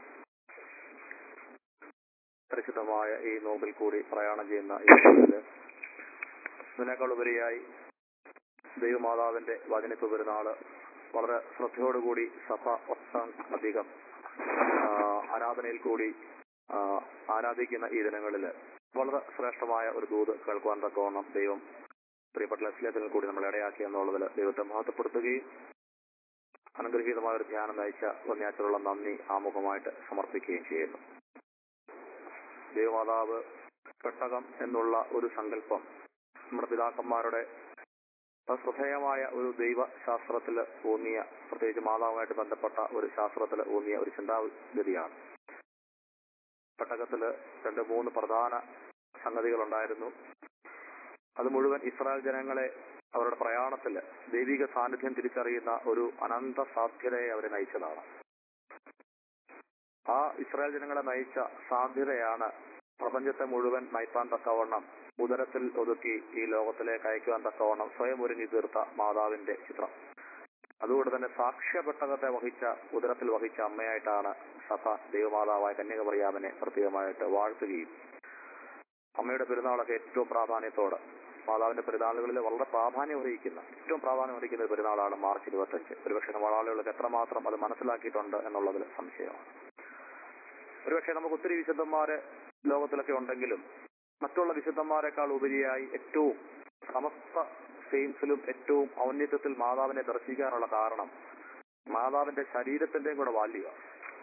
പരിശുദ്ധമായ ഈ നോമ്പിൽ കൂടി പ്രയാണം ചെയ്യുന്ന ഈ സമയത്ത് ഇതിനേക്കാൾ ഉപരിയായി ദൈവമാതാവിന്റെ വചനത്വ പെരുന്നാള് വളരെ ശ്രദ്ധയോടുകൂടി സഭ ഒട്ടാം അധികം ആ, ആരാധനയിൽ കൂടി ആ, ആരാധിക്കുന്ന ഈ ദിനങ്ങളിൽ വളരെ ശ്രേഷ്ഠമായ ഒരു ദൂത് കേൾക്കുവാൻ തക്കവണ്ണം ദൈവം പ്രിയപ്പെട്ട ലക്ഷ്യത്തിൽ കൂടി നമ്മളെ ഇടയാക്കി എന്നുള്ളതിൽ ദൈവത്തെ മഹത്വപ്പെടുത്തുകയും അനുഗ്രഹീതമായ ഒരു ധ്യാനം നയിച്ച വന്യാച്ചലുള്ള നന്ദി ആമുഖമായിട്ട് സമർപ്പിക്കുകയും ചെയ്യുന്നു ദൈവമാതാവ് പെട്ടകം എന്നുള്ള ഒരു സങ്കല്പം നമ്മുടെ പിതാക്കന്മാരുടെ ശ്രദ്ധേയമായ ഒരു ദൈവശാസ്ത്രത്തിൽ ഊന്നിയ പ്രത്യേകിച്ച് മാതാവുമായിട്ട് ബന്ധപ്പെട്ട ഒരു ശാസ്ത്രത്തിൽ ഊന്നിയ ഒരു ചിന്താഗതിയാണ് പെട്ടകത്തില് രണ്ട് മൂന്ന് പ്രധാന സംഗതികളുണ്ടായിരുന്നു അത് മുഴുവൻ ഇസ്രായേൽ ജനങ്ങളെ അവരുടെ പ്രയാണത്തിൽ ദൈവിക സാന്നിധ്യം തിരിച്ചറിയുന്ന ഒരു അനന്ത സാധ്യതയെ അവരെ നയിച്ചതാണ് ആ ഇസ്രായേൽ ജനങ്ങളെ നയിച്ച സാധ്യതയാണ് പ്രപഞ്ചത്തെ മുഴുവൻ നയിപ്പാൻ തക്കവണ്ണം ഉദരത്തിൽ ഒതുക്കി ഈ ലോകത്തിലേക്ക് അയക്കുവാൻ തക്കവണ്ണം സ്വയം ഒരുങ്ങി തീർത്ത മാതാവിന്റെ ചിത്രം അതുകൊണ്ട് തന്നെ സാക്ഷ്യപെട്ടകത്തെ വഹിച്ച ഉദരത്തിൽ വഹിച്ച അമ്മയായിട്ടാണ് സഭ ദൈവമാതാവായ കന്യകമറിയാമനെ പ്രത്യേകമായിട്ട് വാഴ്ത്തുകയും അമ്മയുടെ പെരുന്നാളൊക്കെ ഏറ്റവും പ്രാധാന്യത്തോടെ മാതാവിന്റെ പെരുന്നാളുകളിൽ വളരെ പ്രാധാന്യം അറിയിക്കുന്ന ഏറ്റവും പ്രാധാന്യം അറിയിക്കുന്ന ഒരു പെരുന്നാളാണ് മാർച്ച് ഇരുപത്തഞ്ച് ഒരുപക്ഷെ നമ്മൾ ആളുകൾക്ക് എത്രമാത്രം അത് മനസ്സിലാക്കിയിട്ടുണ്ട് എന്നുള്ളതിൽ സംശയമാണ് ഒരുപക്ഷെ നമുക്ക് ഒത്തിരി വിശുദ്ധന്മാര് ലോകത്തിലൊക്കെ ഉണ്ടെങ്കിലും മറ്റുള്ള വിശുദ്ധന്മാരെക്കാൾ ഉപരിയായി ഏറ്റവും സമസ്ത സെയിംസിലും ഏറ്റവും ഔന്നത്യത്തിൽ മാതാവിനെ ദർശിക്കാനുള്ള കാരണം മാതാവിന്റെ ശരീരത്തിന്റെയും കൂടെ വാല്യമാണ്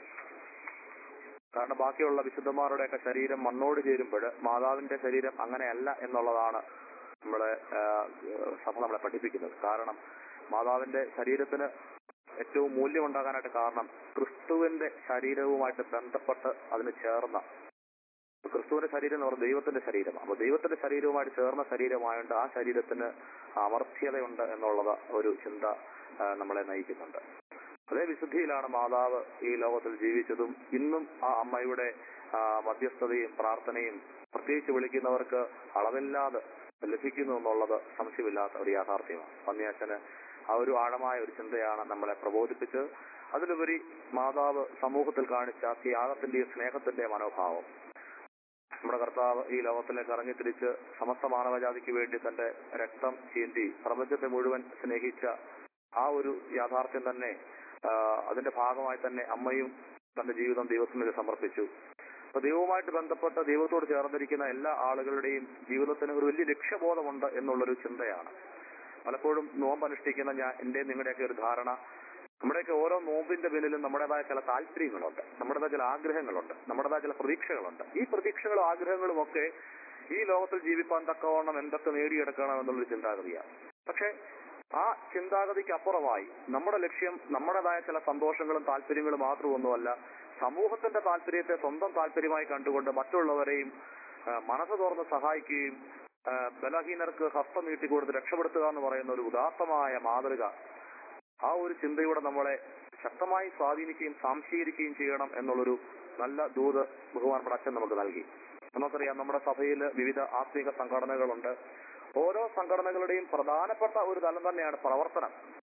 കാരണം ബാക്കിയുള്ള വിശുദ്ധന്മാരുടെയൊക്കെ ശരീരം മണ്ണോട് ചേരുമ്പോൾ മാതാവിന്റെ ശരീരം അങ്ങനെയല്ല എന്നുള്ളതാണ് നമ്മളെ ആ, സഭ നമ്മളെ പഠിപ്പിക്കുന്നത് കാരണം മാതാവിന്റെ ശരീരത്തിന് ഏറ്റവും മൂല്യമുണ്ടാകാനായിട്ട് കാരണം ക്രിസ്തുവിന്റെ ശരീരവുമായിട്ട് ബന്ധപ്പെട്ട് അതിന് ചേർന്ന ക്രിസ്തുവിന്റെ ശരീരം എന്ന് പറഞ്ഞാൽ ദൈവത്തിന്റെ ശരീരം അപ്പൊ ദൈവത്തിന്റെ ശരീരവുമായിട്ട് ചേർന്ന ശരീരമായതുകൊണ്ട് ആ ശരീരത്തിന് അമർത്യതയുണ്ട് എന്നുള്ളത് ഒരു ചിന്ത ആ, നമ്മളെ നയിക്കുന്നുണ്ട് അതേ വിശുദ്ധിയിലാണ് മാതാവ് ഈ ലോകത്തിൽ ജീവിച്ചതും ഇന്നും ആ അമ്മയുടെ ആ, മധ്യസ്ഥതയും പ്രാർത്ഥനയും പ്രത്യേകിച്ച് വിളിക്കുന്നവർക്ക് അളവില്ലാതെ ലഭിക്കുന്നു എന്നുള്ളത് സംശയമില്ലാത്ത ഒരു യാഥാർത്ഥ്യമാണ് പന്നിയാച്ചന് ആ ഒരു ആഴമായ ഒരു ചിന്തയാണ് നമ്മളെ പ്രബോധിപ്പിച്ചത് അതിലുപരി മാതാവ് സമൂഹത്തിൽ കാണിച്ച ത്യാഗത്തിന്റെയും സ്നേഹത്തിന്റെയും മനോഭാവം നമ്മുടെ കർത്താവ് ഈ ലോകത്തിലേക്ക് ഇറങ്ങിത്തിരിച്ച് സമസ്ത മാനവജാതിക്ക് വേണ്ടി തന്റെ രക്തം ചീന്തി പ്രപഞ്ചത്തെ മുഴുവൻ സ്നേഹിച്ച ആ ഒരു യാഥാർത്ഥ്യം തന്നെ ആ, അതിന്റെ ഭാഗമായി തന്നെ അമ്മയും തന്റെ ജീവിതം ദൈവത്തിന് സമർപ്പിച്ചു അപ്പൊ ദൈവവുമായിട്ട് ബന്ധപ്പെട്ട ദൈവത്തോട് ചേർന്നിരിക്കുന്ന എല്ലാ ആളുകളുടെയും ജീവിതത്തിന് ഒരു വലിയ ലക്ഷ്യബോധമുണ്ട് എന്നുള്ളൊരു ചിന്തയാണ് പലപ്പോഴും നോമ്പ് അനുഷ്ഠിക്കുന്ന ഞാൻ എന്റെ നിങ്ങളുടെയൊക്കെ ഒരു ധാരണ നമ്മുടെയൊക്കെ ഓരോ നോമ്പിന്റെ പിന്നിലും നമ്മുടേതായ ചില താല്പര്യങ്ങളുണ്ട് നമ്മുടേതായ ചില ആഗ്രഹങ്ങളുണ്ട് നമ്മുടേതായ ചില പ്രതീക്ഷകളുണ്ട് ഈ പ്രതീക്ഷകളും ആഗ്രഹങ്ങളും ഒക്കെ ഈ ലോകത്തിൽ ജീവിപ്പാൻ തക്കവണ്ണം എന്തൊക്കെ നേടിയെടുക്കണം എന്നുള്ളൊരു ചിന്താഗതിയാണ് പക്ഷെ ആ ചിന്താഗതിക്ക് അപ്പുറമായി നമ്മുടെ ലക്ഷ്യം നമ്മുടേതായ ചില സന്തോഷങ്ങളും താല്പര്യങ്ങളും മാത്രമൊന്നുമല്ല സമൂഹത്തിന്റെ താല്പര്യത്തെ സ്വന്തം താല്പര്യമായി കണ്ടുകൊണ്ട് മറ്റുള്ളവരെയും ആ, മനസ്സ് തുറന്ന് സഹായിക്കുകയും ആ, ബലഹീനർക്ക് ഹസ്തം നീട്ടിക്കൊടുത്ത് രക്ഷപ്പെടുത്തുക എന്ന് പറയുന്ന ഒരു ഉദാത്തമായ മാതൃക ആ ഒരു ചിന്തയോടെ നമ്മളെ ശക്തമായി സ്വാധീനിക്കുകയും സംശീകരിക്കുകയും ചെയ്യണം എന്നുള്ളൊരു നല്ല ദൂത് ബഹുമാനപ്പെട്ട അച്ഛൻ നമുക്ക് നൽകി നമുക്കറിയാം നമ്മുടെ സഭയിൽ വിവിധ ആത്മീക സംഘടനകളുണ്ട് ഓരോ സംഘടനകളുടെയും പ്രധാനപ്പെട്ട ഒരു തലം തന്നെയാണ് പ്രവർത്തനം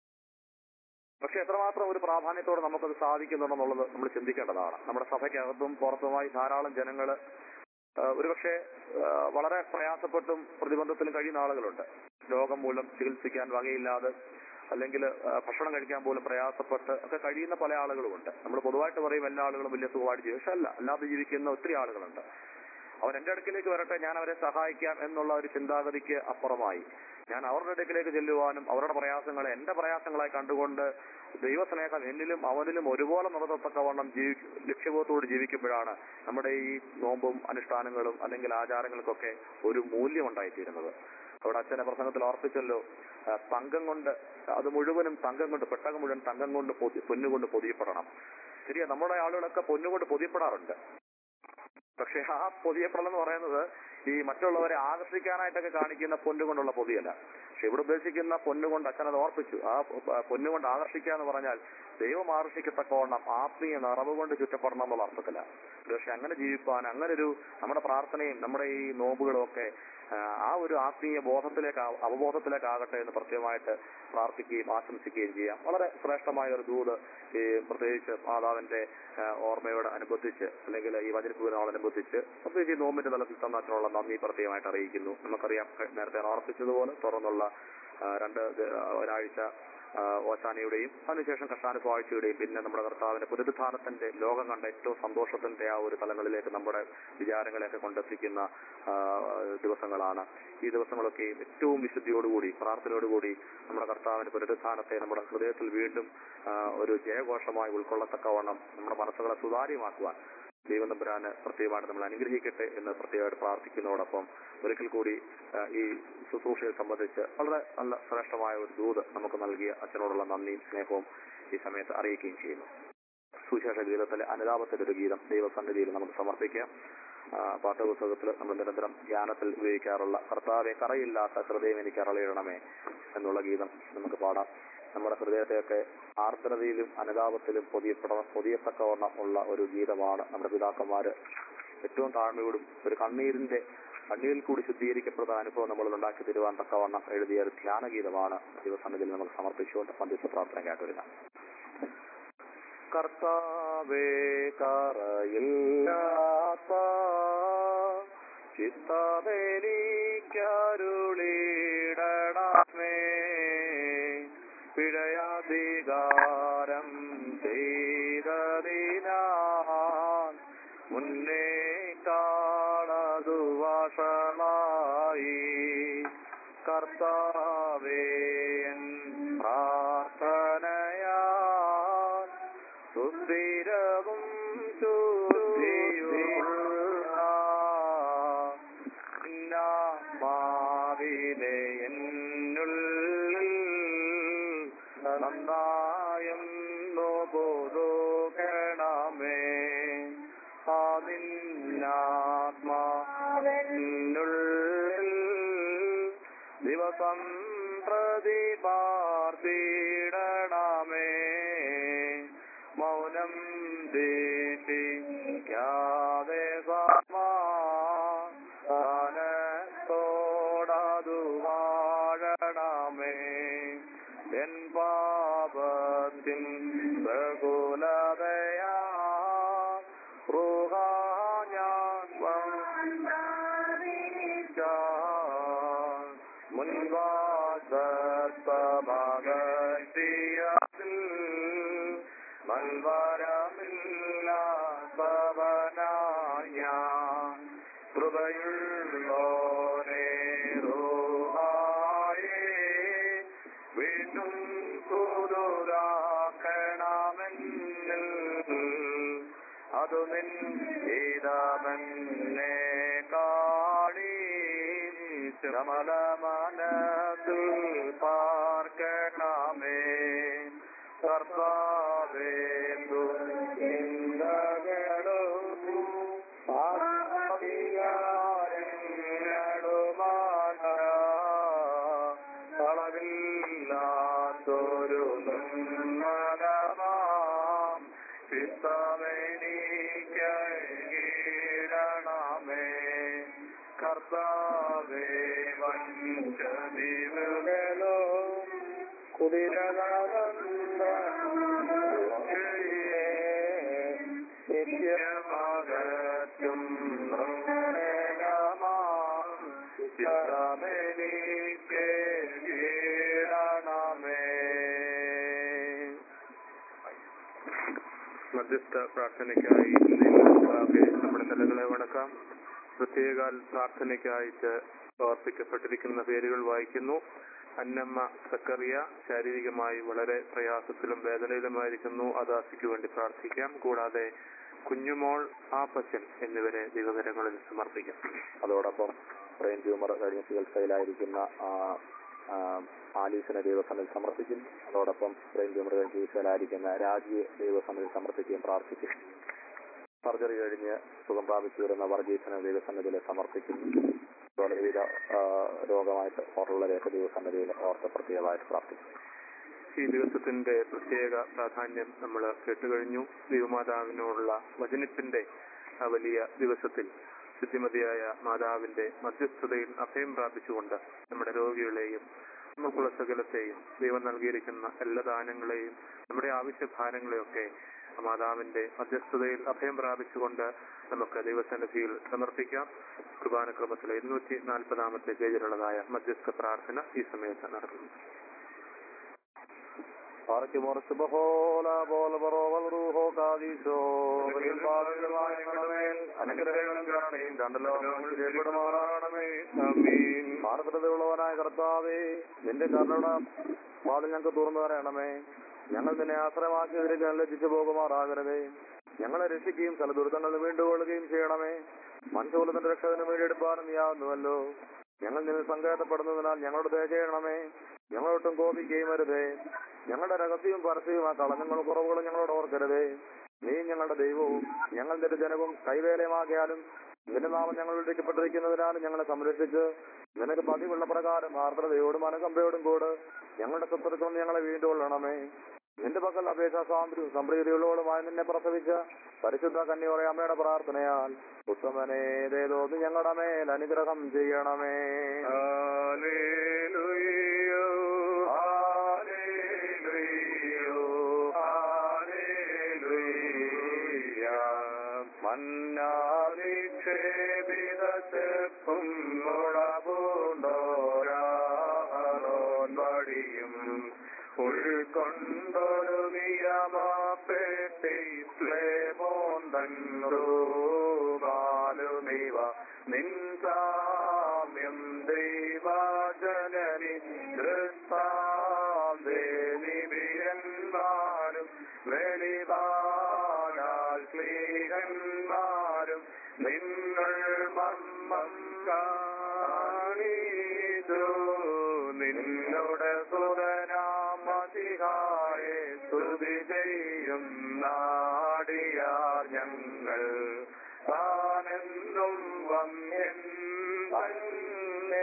പക്ഷെ എത്രമാത്രം ഒരു പ്രാധാന്യത്തോടെ നമുക്കത് സാധിക്കുന്നുണ്ടെന്നുള്ളത് നമ്മൾ ചിന്തിക്കേണ്ടതാണ് നമ്മുടെ സഭയ്ക്കകത്തും പുറത്തുമായി ധാരാളം ജനങ്ങള് ആ, ഒരുപക്ഷെ ആ, വളരെ പ്രയാസപ്പെട്ടും പ്രതിബന്ധത്തിലും കഴിയുന്ന ആളുകളുണ്ട് രോഗം മൂലം ചികിത്സിക്കാൻ വകയില്ലാതെ അല്ലെങ്കിൽ ആ, ഭക്ഷണം കഴിക്കാൻ പോലും പ്രയാസപ്പെട്ട് ഒക്കെ കഴിയുന്ന പല ആളുകളുമുണ്ട് നമ്മൾ പൊതുവായിട്ട് പറയും എല്ലാ ആളുകളും വലിയ സുഖമായിട്ട് ജീവിക്കും പക്ഷെ അല്ല അല്ലാതെ ജീവിക്കുന്ന ഒത്തിരി ആളുകളുണ്ട് അവൻ എന്റെ അടുക്കിലേക്ക് വരട്ടെ ഞാൻ അവരെ സഹായിക്കാം എന്നുള്ള ഒരു ചിന്താഗതിക്ക് അപ്പുറമായി ഞാൻ അവരുടെ അടുക്കിലേക്ക് ചെല്ലുവാനും അവരുടെ പ്രയാസങ്ങളെ എന്റെ പ്രയാസങ്ങളായി കണ്ടുകൊണ്ട് ദൈവസ്നേഹം എന്നിലും അവനിലും ഒരുപോലെ നിലനിർത്തക്കവണ്ണം ജീവി ലക്ഷ്യബോധത്തോട് ജീവിക്കുമ്പോഴാണ് നമ്മുടെ ഈ നോമ്പും അനുഷ്ഠാനങ്ങളും അല്ലെങ്കിൽ ആചാരങ്ങൾക്കൊക്കെ ഒരു മൂല്യം ഉണ്ടായിത്തീരുന്നത് അവിടെ അച്ഛനെ പ്രസംഗത്തിൽ ഓർപ്പിച്ചല്ലോ ആ, തങ്കം കൊണ്ട് അത് മുഴുവനും തങ്കം കൊണ്ട് പെട്ടകം മുഴുവൻ തങ്കം കൊണ്ട് പൊതി- പൊന്നുകൊണ്ട് പൊതിയപ്പെടണം ശരിയാ നമ്മുടെ ആളുകളൊക്കെ പൊന്നുകൊണ്ട് പൊതിയപ്പെടാറുണ്ട് പക്ഷെ ആ പൊതിയപ്പെടൽ എന്ന് പറയുന്നത് ഈ മറ്റുള്ളവരെ ആകർഷിക്കാനായിട്ടൊക്കെ കാണിക്കുന്ന പൊന്നുകൊണ്ടുള്ള പൊതിയല്ല പക്ഷെ ഇവിടെ ഉദ്ദേശിക്കുന്ന പൊന്നുകൊണ്ട് അച്ഛനത് ഓർപ്പിച്ചു ആ പൊ- പൊന്നുകൊണ്ട് ആകർഷിക്കുക എന്ന് പറഞ്ഞാൽ ദൈവം ആകർഷിക്കത്തക്കവണ്ണം ആത്മീയ നിറവ് കൊണ്ട് ചുറ്റപ്പെടണം എന്നുള്ള അർത്ഥത്തില പക്ഷെ അങ്ങനെ ജീവിപ്പാൻ അങ്ങനെ ഒരു നമ്മുടെ പ്രാർത്ഥനയും നമ്മുടെ ഈ നോമ്പുകളും ഒക്കെ ആ, ആ ഒരു ആത്മീയ ബോധത്തിലേക്ക് ആ- അവബോധത്തിലേക്ക് ആകട്ടെ എന്ന് പ്രത്യേകമായിട്ട് പ്രാർത്ഥിക്കുകയും ആശംസിക്കുകയും ചെയ്യാം വളരെ ശ്രേഷ്ഠമായ ഒരു ദൂത് ഈ പ്രത്യേകിച്ച് മാതാവിന്റെ ആ, ഓർമ്മയോട് അനുബന്ധിച്ച് അല്ലെങ്കിൽ ഈ വചനപൂരനോടനുബന്ധിച്ച് പ്രത്യേകിച്ച് ഈ നോമ്പിന്റെ തലത്തിൽ തന്നിട്ടുള്ള നന്ദി പ്രത്യേകമായിട്ട് അറിയിക്കുന്നു നമുക്കറിയാം ക- നേരത്തെ ഞാൻ ഓർപ്പിച്ചതുപോലെ തുറന്നുള്ള ആ, രണ്ട് ദ- ഒരാഴ്ച ആ, ഓശാനയുടെയും അതിനുശേഷം കർത്താനുഭവാഴ്ചയുടെയും പിന്നെ നമ്മുടെ കർത്താവിന്റെ പുനരുദ്ധാനത്തിന്റെ ലോകം കണ്ട ഏറ്റവും സന്തോഷത്തിന്റെ ആ ഒരു തലങ്ങളിലേക്ക് നമ്മുടെ വിചാരങ്ങളെയൊക്കെ കൊണ്ടെത്തിക്കുന്ന ആ, ദിവസങ്ങളാണ് ഈ ദിവസങ്ങളൊക്കെ ഏറ്റവും വിശുദ്ധിയോടുകൂടി പ്രാർത്ഥനയോടുകൂടി നമ്മുടെ കർത്താവിന്റെ പുനരുദ്ധാനത്തെ നമ്മുടെ ഹൃദയത്തിൽ വീണ്ടും ആ, ഒരു ജയഘോഷമായി ഉൾക്കൊള്ളത്തക്കവണ്ണം നമ്മുടെ മനസ്സുകളെ സുതാര്യമാക്കുവാൻ ദൈവം തമ്പുരാന് പ്രത്യേകമായിട്ട് നമ്മൾ അനുഗ്രഹിക്കട്ടെ എന്ന് പ്രത്യേകമായിട്ട് പ്രാർത്ഥിക്കുന്നതോടൊപ്പം ഒരിക്കൽ കൂടി ആ, ഈ ശുശ്രൂഷയെ സംബന്ധിച്ച് വളരെ നല്ല ശ്രേഷ്ഠമായ ഒരു ദൂത് നമുക്ക് നൽകിയ അച്ഛനോടുള്ള നന്ദിയും സ്നേഹവും ഈ സമയത്ത് അറിയിക്കുകയും ചെയ്യുന്നു സുവിശേഷ ഗീതത്തിലെ അനുതാപത്തിന്റെ ഒരു ഗീതം ദൈവസന്നിധിയിൽ നമുക്ക് സമർപ്പിക്കാം ആ, പാഠപുസ്തകത്തിൽ നമ്മൾ നിരന്തരം ധ്യാനത്തിൽ ഉപയോഗിക്കാറുള്ള കർത്താവെ കറയില്ലാത്ത ഹൃദയം എനിക്ക് അറളിയിടണമേ എന്നുള്ള ഗീതം നമുക്ക് പാടാം നമ്മുടെ ഹൃദയത്തെയൊക്കെ ആർദ്രതയിലും അനുതാപത്തിലും പൊതിയപ്പെട പൊതിയത്തക്കവണ്ണം ഉള്ള ഒരു ഗീതമാണ് നമ്മുടെ പിതാക്കന്മാര് ഏറ്റവും താഴ്മയോടും ഒരു കണ്ണീരിന്റെ കണ്ണീരിൽ കൂടി ശുദ്ധീകരിക്കപ്പെടുന്ന അനുഭവം നമ്മൾ ഉണ്ടാക്കി തരുവാൻ തക്കവണ്ണം എഴുതിയ ഒരു ധ്യാനഗീതമാണ് ദിവസങ്ങളിൽ നമുക്ക് സമർപ്പിച്ചുകൊണ്ട് മധ്യസ്ഥ പ്രാർത്ഥന കേട്ടൊരുങ്ങാം കർത്താവേ കറയില്ലാത്ത ചിത്തമേനിക്കരുളിടണമേ പിഴയാധികാരം ചെയ്തതിനാൽ മുന്നേ കാണതു വഷളായി കർത്താവേൻ പ്രാർത്ഥനയാൽ സുസ്ഥിരവും മാവിനെ എന്നുള്ളിൽ നന്നായും നോബോധോകണമേ അതിന്നാത്മാവിനുള്ളിൽ ദിവസം പ്രതി പാർത്തിടണമേ മൗനം ദീക്ഷിക്കാതെ സമാനത്തോടതു വാഴണമേ എൻ പാപത്തിൻ ബഹുലതയാ ഞാൻ മുൻവാസമകറ്റിയതിൽ മൽവരമില്ലാത്തവനായ കൃപയുള്ളോരേ റൂഹായേ വീണ്ടും കുതുരാക്കണമെന്നിൽ അതു നിൻ ഗീതമെന്നെ കാളി ശ്രമല മനസ്സിൽ പാർക്കണമേ കർത്താവേ ൊരു നിർമ്മലമാം ചിത്തമേനീക്കീടണമേ കർത്താവേ വഞ്ചതിവുകളോ നിത്യമകറ്റും ചിത്തമേനീക്കീടണമേ മധ്യസ്ഥ പ്രാർത്ഥനയ്ക്കായി ദൈവമുമ്പാകെ നമ്മുടെ തലകളെ വണക്കാം പ്രത്യേക പ്രാർത്ഥനയ്ക്കായിട്ട് സമർപ്പിക്കപ്പെട്ടിരിക്കുന്ന പേരുകൾ വായിക്കുന്നു അന്നമ്മ സക്കറിയ ശാരീരികമായി വളരെ പ്രയാസത്തിലും വേദനയിലുമായിരിക്കുന്നു അദാസിക്ക് വേണ്ടി പ്രാർത്ഥിക്കാം കൂടാതെ കുഞ്ഞുമോൾ ആപ്പച്ചൻ എന്നിവരെ ദൈവകരങ്ങളിൽ സമർപ്പിക്കാം അതോടൊപ്പം ബ്രെയിൻ ട്യൂമർ കഴിഞ്ഞ ചികിത്സയിലായിരിക്കുന്ന ആ, ആ, ആലീസിനെ ദൈവസന്നിധി സമർപ്പിക്കുന്നു അതോടൊപ്പം ബ്രെയിൻ ട്യൂമർ കഴിഞ്ഞ് ചികിത്സയിലായിരിക്കുന്ന രാജിയെ ദൈവസന്നിധി സമർപ്പിക്കുകയും പ്രാർത്ഥിക്കും സർജറി കഴിഞ്ഞ് സുഖം പ്രാപിച്ചു വരുന്ന വർഗീസിനെ ദൈവസന്നിധിയിൽ സമർപ്പിക്കുന്നു അതുപോലെ വിവിധ ആ, രോഗമായിട്ട് ഓർമ്മയുള്ളവരെയൊക്കെ ദൈവസന്നിധിയിൽ ഓർത്ത് പ്രത്യേകമായിട്ട് പ്രാർത്ഥിക്കുന്നു ഈ ദിവസത്തിന്റെ പ്രത്യേക പ്രാധാന്യം നമ്മൾ കേട്ടുകഴിഞ്ഞു ദൈവമാതാവിനോടുള്ള വചനത്തിന്റെ ആ വലിയ ദിവസത്തിൽ ശുദ്ധിമതിയായ മാതാവിന്റെ മധ്യസ്ഥതയിൽ അഭയം പ്രാപിച്ചുകൊണ്ട് നമ്മുടെ രോഗികളെയും നമുക്കുള്ള സകലത്തെയും ദൈവം നൽകിയിരിക്കുന്ന എല്ലാ ദാനങ്ങളെയും നമ്മുടെ ആവശ്യഭാരങ്ങളെയൊക്കെ ആ മാതാവിന്റെ മധ്യസ്ഥതയിൽ അഭയം പ്രാപിച്ചുകൊണ്ട് നമുക്ക് ദൈവസന്നിധിയിൽ സമർപ്പിക്കാം കുർബാനക്രമത്തിലെ ഇരുന്നൂറ്റി നാൽപ്പതാമത്തെ പേജിലുള്ളതായ മധ്യസ്ഥ പ്രാർത്ഥന ഈ സമയത്ത് നടക്കുന്നു പാറയ്ക്കുമോർ ശുഭഹോല പോല പറോവൽ റൂഹോ കാദീശോ പാപികളുമായ ഞങ്ങളുടെ അനുഗ്രഹങ്ങളും കരുണയും രണ്ട് ലോകങ്ങൾ ചെയ്യപ്പെടുമാറാണമേ മാർഗതയുള്ളവനായ കർത്താവേ നിന്റെ കരുണ വാതിൽ ഞങ്ങൾക്ക് തുറന്നു തരണമേ ഞങ്ങൾ നിന്നെ ആശ്രയമാക്കിയതിലേക്ക് ലഭിച്ചു പോകുമാറാകരുതേ ഞങ്ങളെ രക്ഷിക്കുകയും ചില ദുരിതങ്ങളിൽ നിന്ന് വീണ്ടുകൊള്ളുകയും ചെയ്യണമേ മനുഷ്യകുലത്തിന്റെ രക്ഷകന് വേണ്ടിയെടുപ്പാനും നീയാവുന്നുവല്ലോ ഞങ്ങൾ നിന്നിൽ സങ്കേതപ്പെടുന്നതിനാൽ ഞങ്ങളോട് ദയ ചെയ്യണമേ ഞങ്ങളൊട്ടും കോപിക്കുകയും വരുതേ ഞങ്ങളുടെ രഹസ്യവും പരസ്യവും ആ കളഞ്ഞങ്ങളും കുറവുകളും ഞങ്ങളോട് ഓർക്കരുതേ നീ ഞങ്ങളുടെ ദൈവവും ഞങ്ങൾ നിന്റെ ജനവും കൈവേലയമാകിയാലും നിന്റെ നാമം ഞങ്ങൾ വിളിക്കപ്പെട്ടിരിക്കുന്നതിനാലും ഞങ്ങളെ സംരക്ഷിച്ച് നിനക്ക് പതിവുള്ള പ്രകാരം ആർദ്രതയോടും അനുകമ്പയോടും കൂട് ഞങ്ങളുടെ ശത്രുക്കൾ ഞങ്ങളെ വീണ്ടുകൊള്ളണമേ നിന്റെ പക്കൽ അപേക്ഷാ സ്വാതന്ത്ര്യവും സംപ്രീതിയുള്ളവളുമായി നിന്നെ പ്രസവിച്ച പരിശുദ്ധ കന്യോടെ അമ്മയുടെ പ്രാർത്ഥനയാൽ ഉത്തമനെ ദേതോത് ഞങ്ങളുടെ മേൽ അനുഗ്രഹം ചെയ്യണമേ ഹല്ലേലൂയ്യോ, ഹല്ലേലൂയ്യോ, ഹല്ലേലൂയ്യ. മന്നാവിക്ഷേപിത ചെപ്പും മുളപൂണ്ടോരാറോൻ വഴിയും ഉൾക്കൊണ്ടൊരു നിയമപ്പെട്ടിസ്ലേമോന്തൂപാലുമിവ നിൻസാമ്യം ദൈവജനനി ദൃഷ്ടാന്തേനിബിയന്മാരും വെളിവാനാൽ ക്ലീഹന്മാരും നിങ്ങൾ മർമ്മം കാണീതു നിന്നോട് സുതനാമതിഹായെ സ്തുതി ചെയ്യും നാടിയാർ ഞങ്ങൾ താനെന്നും വന്യൻ തന്നെ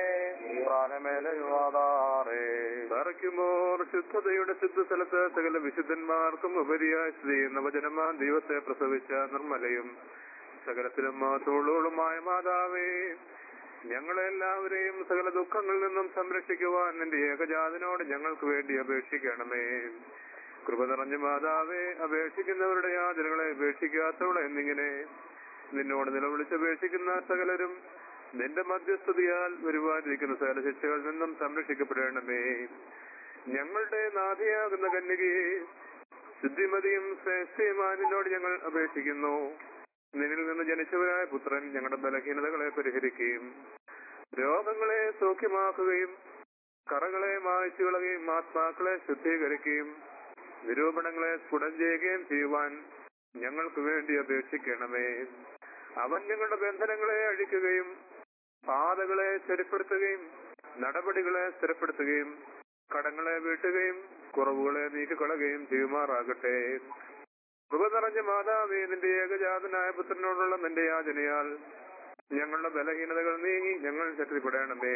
തറയ്ക്കുമോർ ശുദ്ധതയുടെ ശുദ്ധസ്ഥലത്ത് സകല വിശുദ്ധന്മാർക്കും ഉപരിയായി സ്ഥിതി ചെയ്യുന്ന വചനമാൻ ദൈവത്തെ പ്രസവിച്ച നിർമ്മലയും സകലത്തിലും മാത്രമുള്ളവളുമായ മാതാവേ ഞങ്ങളെല്ലാവരെയും സകല ദുഃഖങ്ങളിൽ നിന്നും സംരക്ഷിക്കുവാൻ നിന്റെ ഏകജാതനോട് ഞങ്ങൾക്ക് വേണ്ടി അപേക്ഷിക്കണമേ കൃപ നിറഞ്ഞ മാതാവേ അപേക്ഷിക്കുന്നവരുടെ യാതനകളെ ഉപേക്ഷിക്കാത്തവളെ എന്നിങ്ങനെ നിന്നോട് നിലവിളിച്ചപേക്ഷിക്കുന്ന സകലരും നിന്റെ മധ്യസ്ഥതയാൽ വരുവാനിരിക്കുന്ന സകല ശിക്ഷകളിൽ നിന്നും സംരക്ഷിക്കപ്പെടണമേ ഞങ്ങളുടെ നാഥിയാകുന്ന കന്യകയെ ശുദ്ധിമതിയും ശ്രേഷ്ഠയുമാനിനോട് ഞങ്ങൾ അപേക്ഷിക്കുന്നു നിന്നിൽ നിന്ന് ജനിച്ചവരായ പുത്രൻ ഞങ്ങളുടെ ബലഹീനതകളെ പരിഹരിക്കുകയും രോഗങ്ങളെ സൗഖ്യമാക്കുകയും കറകളെ മായ്ച്ചു കളയുകയും ആത്മാക്കളെ ശുദ്ധീകരിക്കുകയും നിരൂപണങ്ങളെ സ്ഫുടം ചെയ്യുകയും ചെയ്യുവാൻ ഞങ്ങൾക്ക് വേണ്ടി അപേക്ഷിക്കണമേ അവൻ ഞങ്ങളുടെ ബന്ധനങ്ങളെ അഴിക്കുകയും പാതകളെ സ്ഥിരപ്പെടുത്തുകയും നടപടികളെ സ്ഥിരപ്പെടുത്തുകയും കടങ്ങളെ വീട്ടുകയും കുറവുകളെ നീക്കിക്കളയുകയും ചെയ്യുമാറാകട്ടെ കൃപ നിറഞ്ഞ മാതാവേ നിന്റെ ഏകജാതനായ പുത്രനോടുള്ള നിന്റെ യാചനയാൽ ഞങ്ങളുടെ ബലഹീനതകൾ നീങ്ങി ഞങ്ങൾ ശക്തിപ്പെടണമേ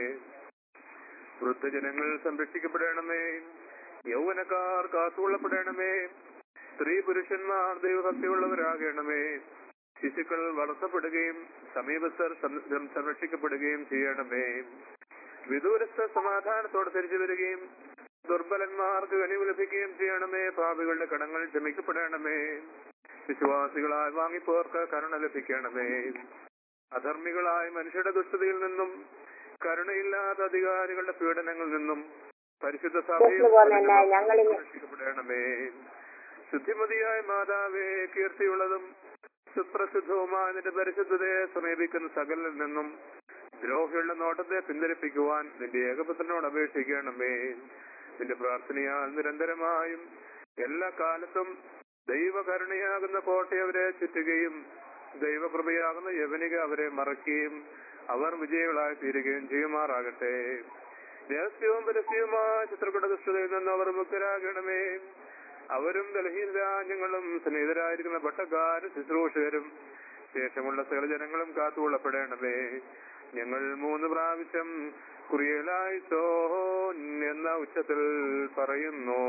വൃദ്ധജനങ്ങൾ സംരക്ഷിക്കപ്പെടണമേ യൗവനക്കാർ കാത്തുകൊള്ളപ്പെടണമേ സ്ത്രീ പുരുഷന്മാർ ദൈവഭക്തിയുള്ളവരാകണമേ ശിശുക്കൾ വളർത്തപ്പെടുകയും സമീപസ്ഥർ സം- സംരക്ഷിക്കപ്പെടുകയും ചെയ്യണമേ വിദൂരസ്ഥ സമാധാനത്തോടെ തിരിച്ചു വരികയും ദുർബലന്മാർക്ക് കനിവ് ലഭിക്കുകയും ചെയ്യണമേ പാപികളുടെ കടങ്ങൾ ക്ഷമിക്കപ്പെടണമേ വിശ്വാസികളാൽ വാങ്ങിപ്പോർക്ക് കരുണ ലഭിക്കണമേ അധർമ്മികളായ മനുഷ്യരുടെ ദുഷ്ടതയിൽ നിന്നും കരുണയില്ലാത്ത അധികാരികളുടെ പീഡനങ്ങളിൽ നിന്നും പരിശുദ്ധ സഭയിൽ രക്ഷിക്കപ്പെടണമേ ശുദ്ധിമതിയായ മാതാവേ കീർത്തിയുള്ളതും സുപ്രസിദ്ധവുമായ നിന്റെ പരിശുദ്ധതയെ സമീപിക്കുന്ന സകലിൽ നിന്നും ദ്രോഹികളുടെ നോട്ടത്തെ പിന്തിരിപ്പിക്കുവാൻ നിന്റെ ഏകപുത്രനോട് അപേക്ഷിക്കണമേ നിന്റെ പ്രാർത്ഥനയാൽ നിരന്തരമായും എല്ലാ കാലത്തും ദൈവകരുണയാകുന്ന കോട്ട അവരെ ചുറ്റുകയും ദൈവകൃപയാകുന്ന യവനിക അവരെ മറയ്ക്കുകയും അവർ വിജയികളായി തീരുകയും ചെയ്യുമാറാകട്ടെ രഹസ്യവും പരസ്യവുമായ ചിത്രകുട ദുഷ്ടതയിൽ നിന്ന് അവർ മുക്തരാകണമേ അവരും ഡൽഹി രാജ്യങ്ങളും സ്നേഹിതരായിരിക്കുന്ന ഭട്ടക്കാരും ശുശ്രൂഷകരും ശേഷമുള്ള സകല ജനങ്ങളും കാത്തുകൊള്ളപ്പെടണമേ ഞങ്ങൾ മൂന്ന് പ്രാവശ്യം കുറിയലായി സോൻ എന്ന ഉച്ചത്തിൽ പറയുന്നു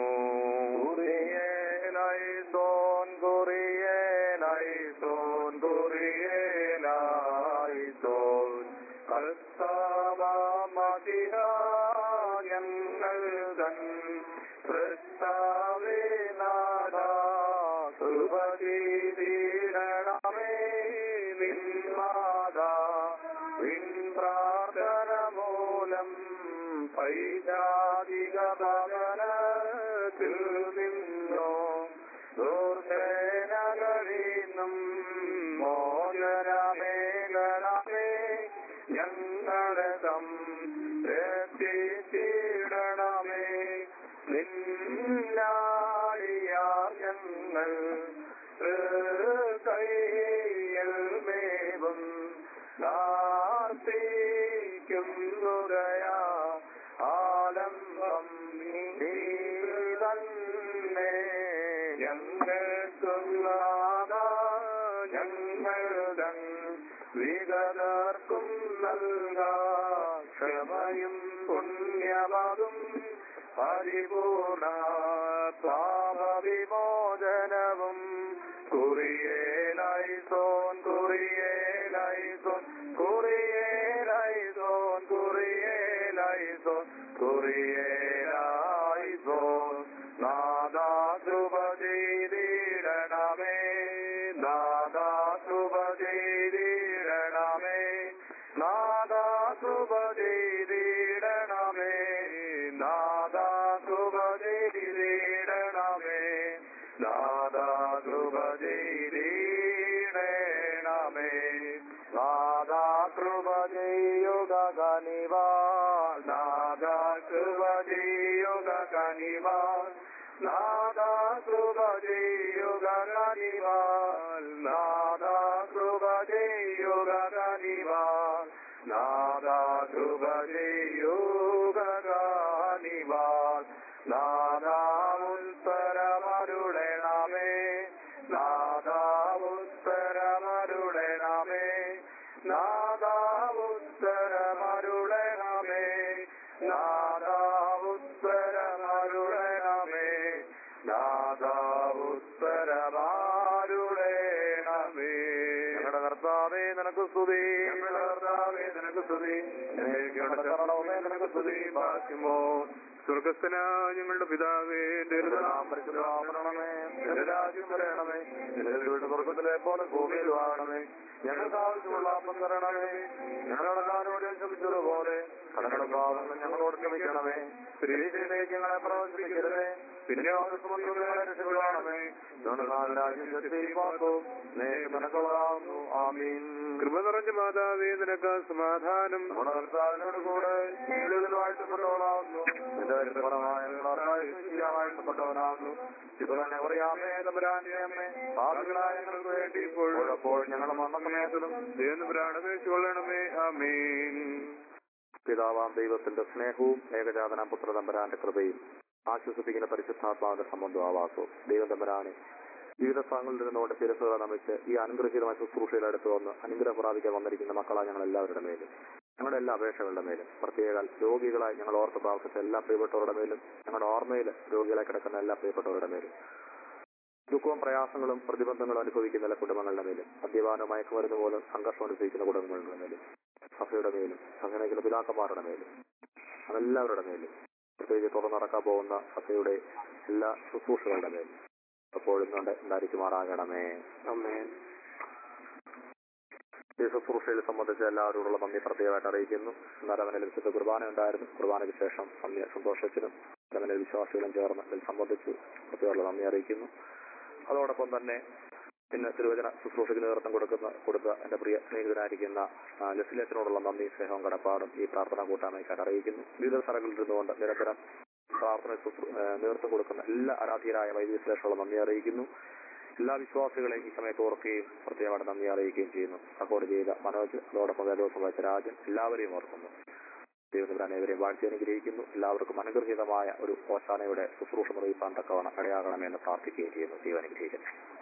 കുറിയേലായിസോൻ കുറിയേലായിസോൻ കുറിയേലായിസോൻ കർത്താവാമതിഹ ഞങ്ങൾ തൻ പ്രസ്താവിനാഥ സുഭീരണമേ നിന്മാതാ വിൻ പ്രാർത്ഥന മൂലം പൈശാചിക ഭവനത്തിൽ നിന്നോ ദുർസേനകളിന്നും മോചനമേഖലമേ ഞങ്ങളെ തം രക്ഷിച്ചിടണമേ നിന്നാളിയാ ഞങ്ങൾ കൈയിൽ മേവും പ്രാർത്ഥിക്കുന്നുരയാ ആലംബം നീ തന്നെ ഞങ്ങൾക്കുള്ളാത ഞങ്ങൾ തൻ വിഗതർക്കും നൽകാ ക്ഷമയും പുണ്യമതും പരിപൂർണ പാപവിമോചനവും കുറിയേല കുറിയേലൈസോൻ കുറിയേലൈസോൻ കുറിയേലൈസോൻ കുറിയേലൈസോൻ നാദാ കൃപ ചെയ്തിടണമേ നാദാ കൃപ ചെയ്തിടണമേ നാദാ കൃപ ചെയ്തിടണമേ നാദാ കൃപ ചെയ്തിടണമേ നാദാ കൃപ ചെയ്തിടണമേ നാദാ കൃപ ചെയ്യുക കനിവാൾ നാദാ കൃപ ചെയ്യുക കനിവാൾ നാദാ കൃപ ചെയ്യുക കനിവാൾ നാദാ കൃപ ചെയ്യുക കനിവാൾ നാദാ കൃപ ചെയ്യുക കനിവാൾ നാദാ ഉത്തരമരുളണമേ നാദാ ഉത്തരമരുളണമേ നാദാ ഉത്തരമരുളണമേ നാദാ ഉത്തരമരുളണമേ നാദാ ഉത്തരമാരുളേണമേ ഞങ്ങളുടെ കർത്താവേ നിനക്ക് സ്തുതി ഞങ്ങളുടെ കർത്താവേ നിനക്ക് സ്തുതി കർത്താവേ നിനക്ക് സ്തുതി ഭാഗ്യമോ സ്വർഗസ്ഥനായ ഞങ്ങളുടെ പിതാവേ നാം പരിശുദ്ധമാകണമേ നിന്റെ രാജ്യം വരണമേ നിന്റെ വീട് സ്വർഗത്തിലെ പോലെ ഭൂമിയിലും ആകണമേ ഞങ്ങൾക്ക് ആവശ്യമുള്ള അപ്പം തരണമേ ഞങ്ങളുടെ കാരോട് ക്ഷമിച്ചതുപോലെ കടങ്ങളുടെ പാവങ്ങൾ ഞങ്ങളോട് ക്ഷമിക്കണമേ സ്ത്രീയിലേക്ക് ഞങ്ങളെ പ്രവർത്തിക്കരുതേ പിന്നെ ഞങ്ങളെ രക്ഷപ്പെടണമേ ഞങ്ങളുടെ രാജ്യം ശക്തിപ്പാക്കും നിനക്കുള്ളതാവുന്നു ആമീൻ കൃപ നിറഞ്ഞ മാതാവേ നിനക്ക് സമാധാനം നമ്മുടെ കർത്താവിനോട് കൂടെ ജീവിതത്തിൽ വാഴ്ത്തപ്പെട്ടവനാകുന്നു നിന്റെ പരമായ വാഴ്ത്തപ്പെട്ടവനാകുന്നു ഇത് തന്നെ പറയാമേ തമ്പുരാന്റെ അമ്മേ പാപികളായ ഞങ്ങൾക്ക് വേണ്ടി ഇപ്പോഴപ്പോൾ ഞങ്ങളുടെ മരണസമയത്തിലും ദൈവം പ്രാണപേക്ഷ കൊള്ളണമേ ആമീൻ പിതാവാം ദൈവത്തിന്റെ സ്നേഹവും ഏകജാതന പുത്ര തമ്പരാന്റെ കൃപയും ആശ്വസിപ്പിക്കുന്ന പരിശുദ്ധാത്മാവിന്റെ സംബന്ധം ആവാസവും ദൈവം തമ്പരാനെ വിവിധ സ്ഥലങ്ങളിൽ നിന്നുകൊണ്ട് ശിരസുകൾ നമിച്ച് ഈ അനുഗ്രഹീതമായ ശുശ്രൂഷയിൽ അടുത്ത് വന്ന് അനുഗ്രഹം പ്രാപിക്കാൻ വന്നിരിക്കുന്ന മക്കളാണ് ഞങ്ങൾ എല്ലാവരുടെ മേലും ഞങ്ങളുടെ എല്ലാ അപേക്ഷകളുടെ മേലും പ്രത്യേക രോഗികളായി ഞങ്ങൾ ഓർത്ത് പ്രാർത്ഥിച്ച എല്ലാ പ്രിയപ്പെട്ടവരുടെ മേലും ഞങ്ങളുടെ ഓർമ്മയിൽ രോഗികളായി കിടക്കുന്ന എല്ലാ പ്രിയപ്പെട്ടവരുടെ മേലും ദുഃഖവും പ്രയാസങ്ങളും പ്രതിബന്ധങ്ങളും അനുഭവിക്കുന്ന എല്ലാ കുടുംബങ്ങളുടെ മേലും മദ്യപാനവും മയക്കുമരുന്ന് പോലെ സംഘർഷം അനുഭവിക്കുന്ന കുടുംബങ്ങളുടെ മേലും സഭയുടെ മേലും സംഘടനയ്ക്കുന്ന പിതാക്കന്മാരുടെ മേലും അതെല്ലാവരുടെ മേലും പ്രത്യേകിച്ച് തുറന്നു നടക്കാൻ പോകുന്ന സഭയുടെ എല്ലാ ശുശ്രൂഷകളുടെ മേലും എപ്പോഴും കൊണ്ട് ഉണ്ടായിരിക്കുമാറാകണമേ അമ്മേ ഈ ശുശ്രൂഷയിൽ സംബന്ധിച്ച് എല്ലാവരോടുള്ള നന്ദി പ്രത്യേകമായിട്ട് അറിയിക്കുന്നു നരവനിൽ വിശുദ്ധ കുർബാന ഉണ്ടായിരുന്നു കുർബാനയ്ക്ക് ശേഷം നന്ദി സന്തോഷത്തിനും നരവനിൽ വിശ്വാസികളും ചേർന്ന് ഇതിൽ സംബന്ധിച്ചു പ്രത്യേകമുള്ള നന്ദി അറിയിക്കുന്നു അതോടൊപ്പം തന്നെ ഇന്ന് തിരുവചന ശുശ്രൂഷയ്ക്ക് നേതൃത്വം കൊടുക്കുന്ന കൊടുത്ത എന്റെ പ്രിയ സ്നേഹിതനായിരിക്കുന്ന ആ, ലെസ്ലിയച്ചനോടുള്ള നന്ദി സ്നേഹവും കടപ്പാടും ഈ പ്രാർത്ഥന കൂട്ടായ്മയ്ക്കായിട്ട് അറിയിക്കുന്നു വിവിധ സ്ഥലങ്ങളിൽ ഇരുന്നുകൊണ്ട് നിരന്തരം പ്രാർത്ഥന ശുശ്രൂ- ആ, നേതൃത്വം കൊടുക്കുന്ന എല്ലാ ആരാധ്യരായ വൈദ്യശ്ലേഷമുള്ള നന്ദി അറിയിക്കുന്നു എല്ലാ വിശ്വാസികളെയും ഈ സമയത്ത് ഓർക്കുകയും പ്രത്യേകമായിട്ട് നന്ദി അറിയിക്കുകയും ചെയ്യുന്നു സപ്പോർട്ട് ചെയ്ത മനോജ് അതോടൊപ്പം വേദോസം വായിച്ച രാജൻ എല്ലാവരെയും ഓർക്കുന്നു ദൈവത്തിന് അനേവരെയും വാഴ്ത്തി അനുഗ്രഹിക്കുന്നു എല്ലാവർക്കും അനുഗ്രഹീതമായ ഒരു ഓശാനയുടെ ശുശ്രൂഷ നിർവഹിക്കാൻ തക്കവണ്ണം ഇടയാകണമെന്ന് പ്രാർത്ഥിക്കുകയും ചെയ്യുന്നു ദൈവം അനുഗ്രഹിക്കട്ടെ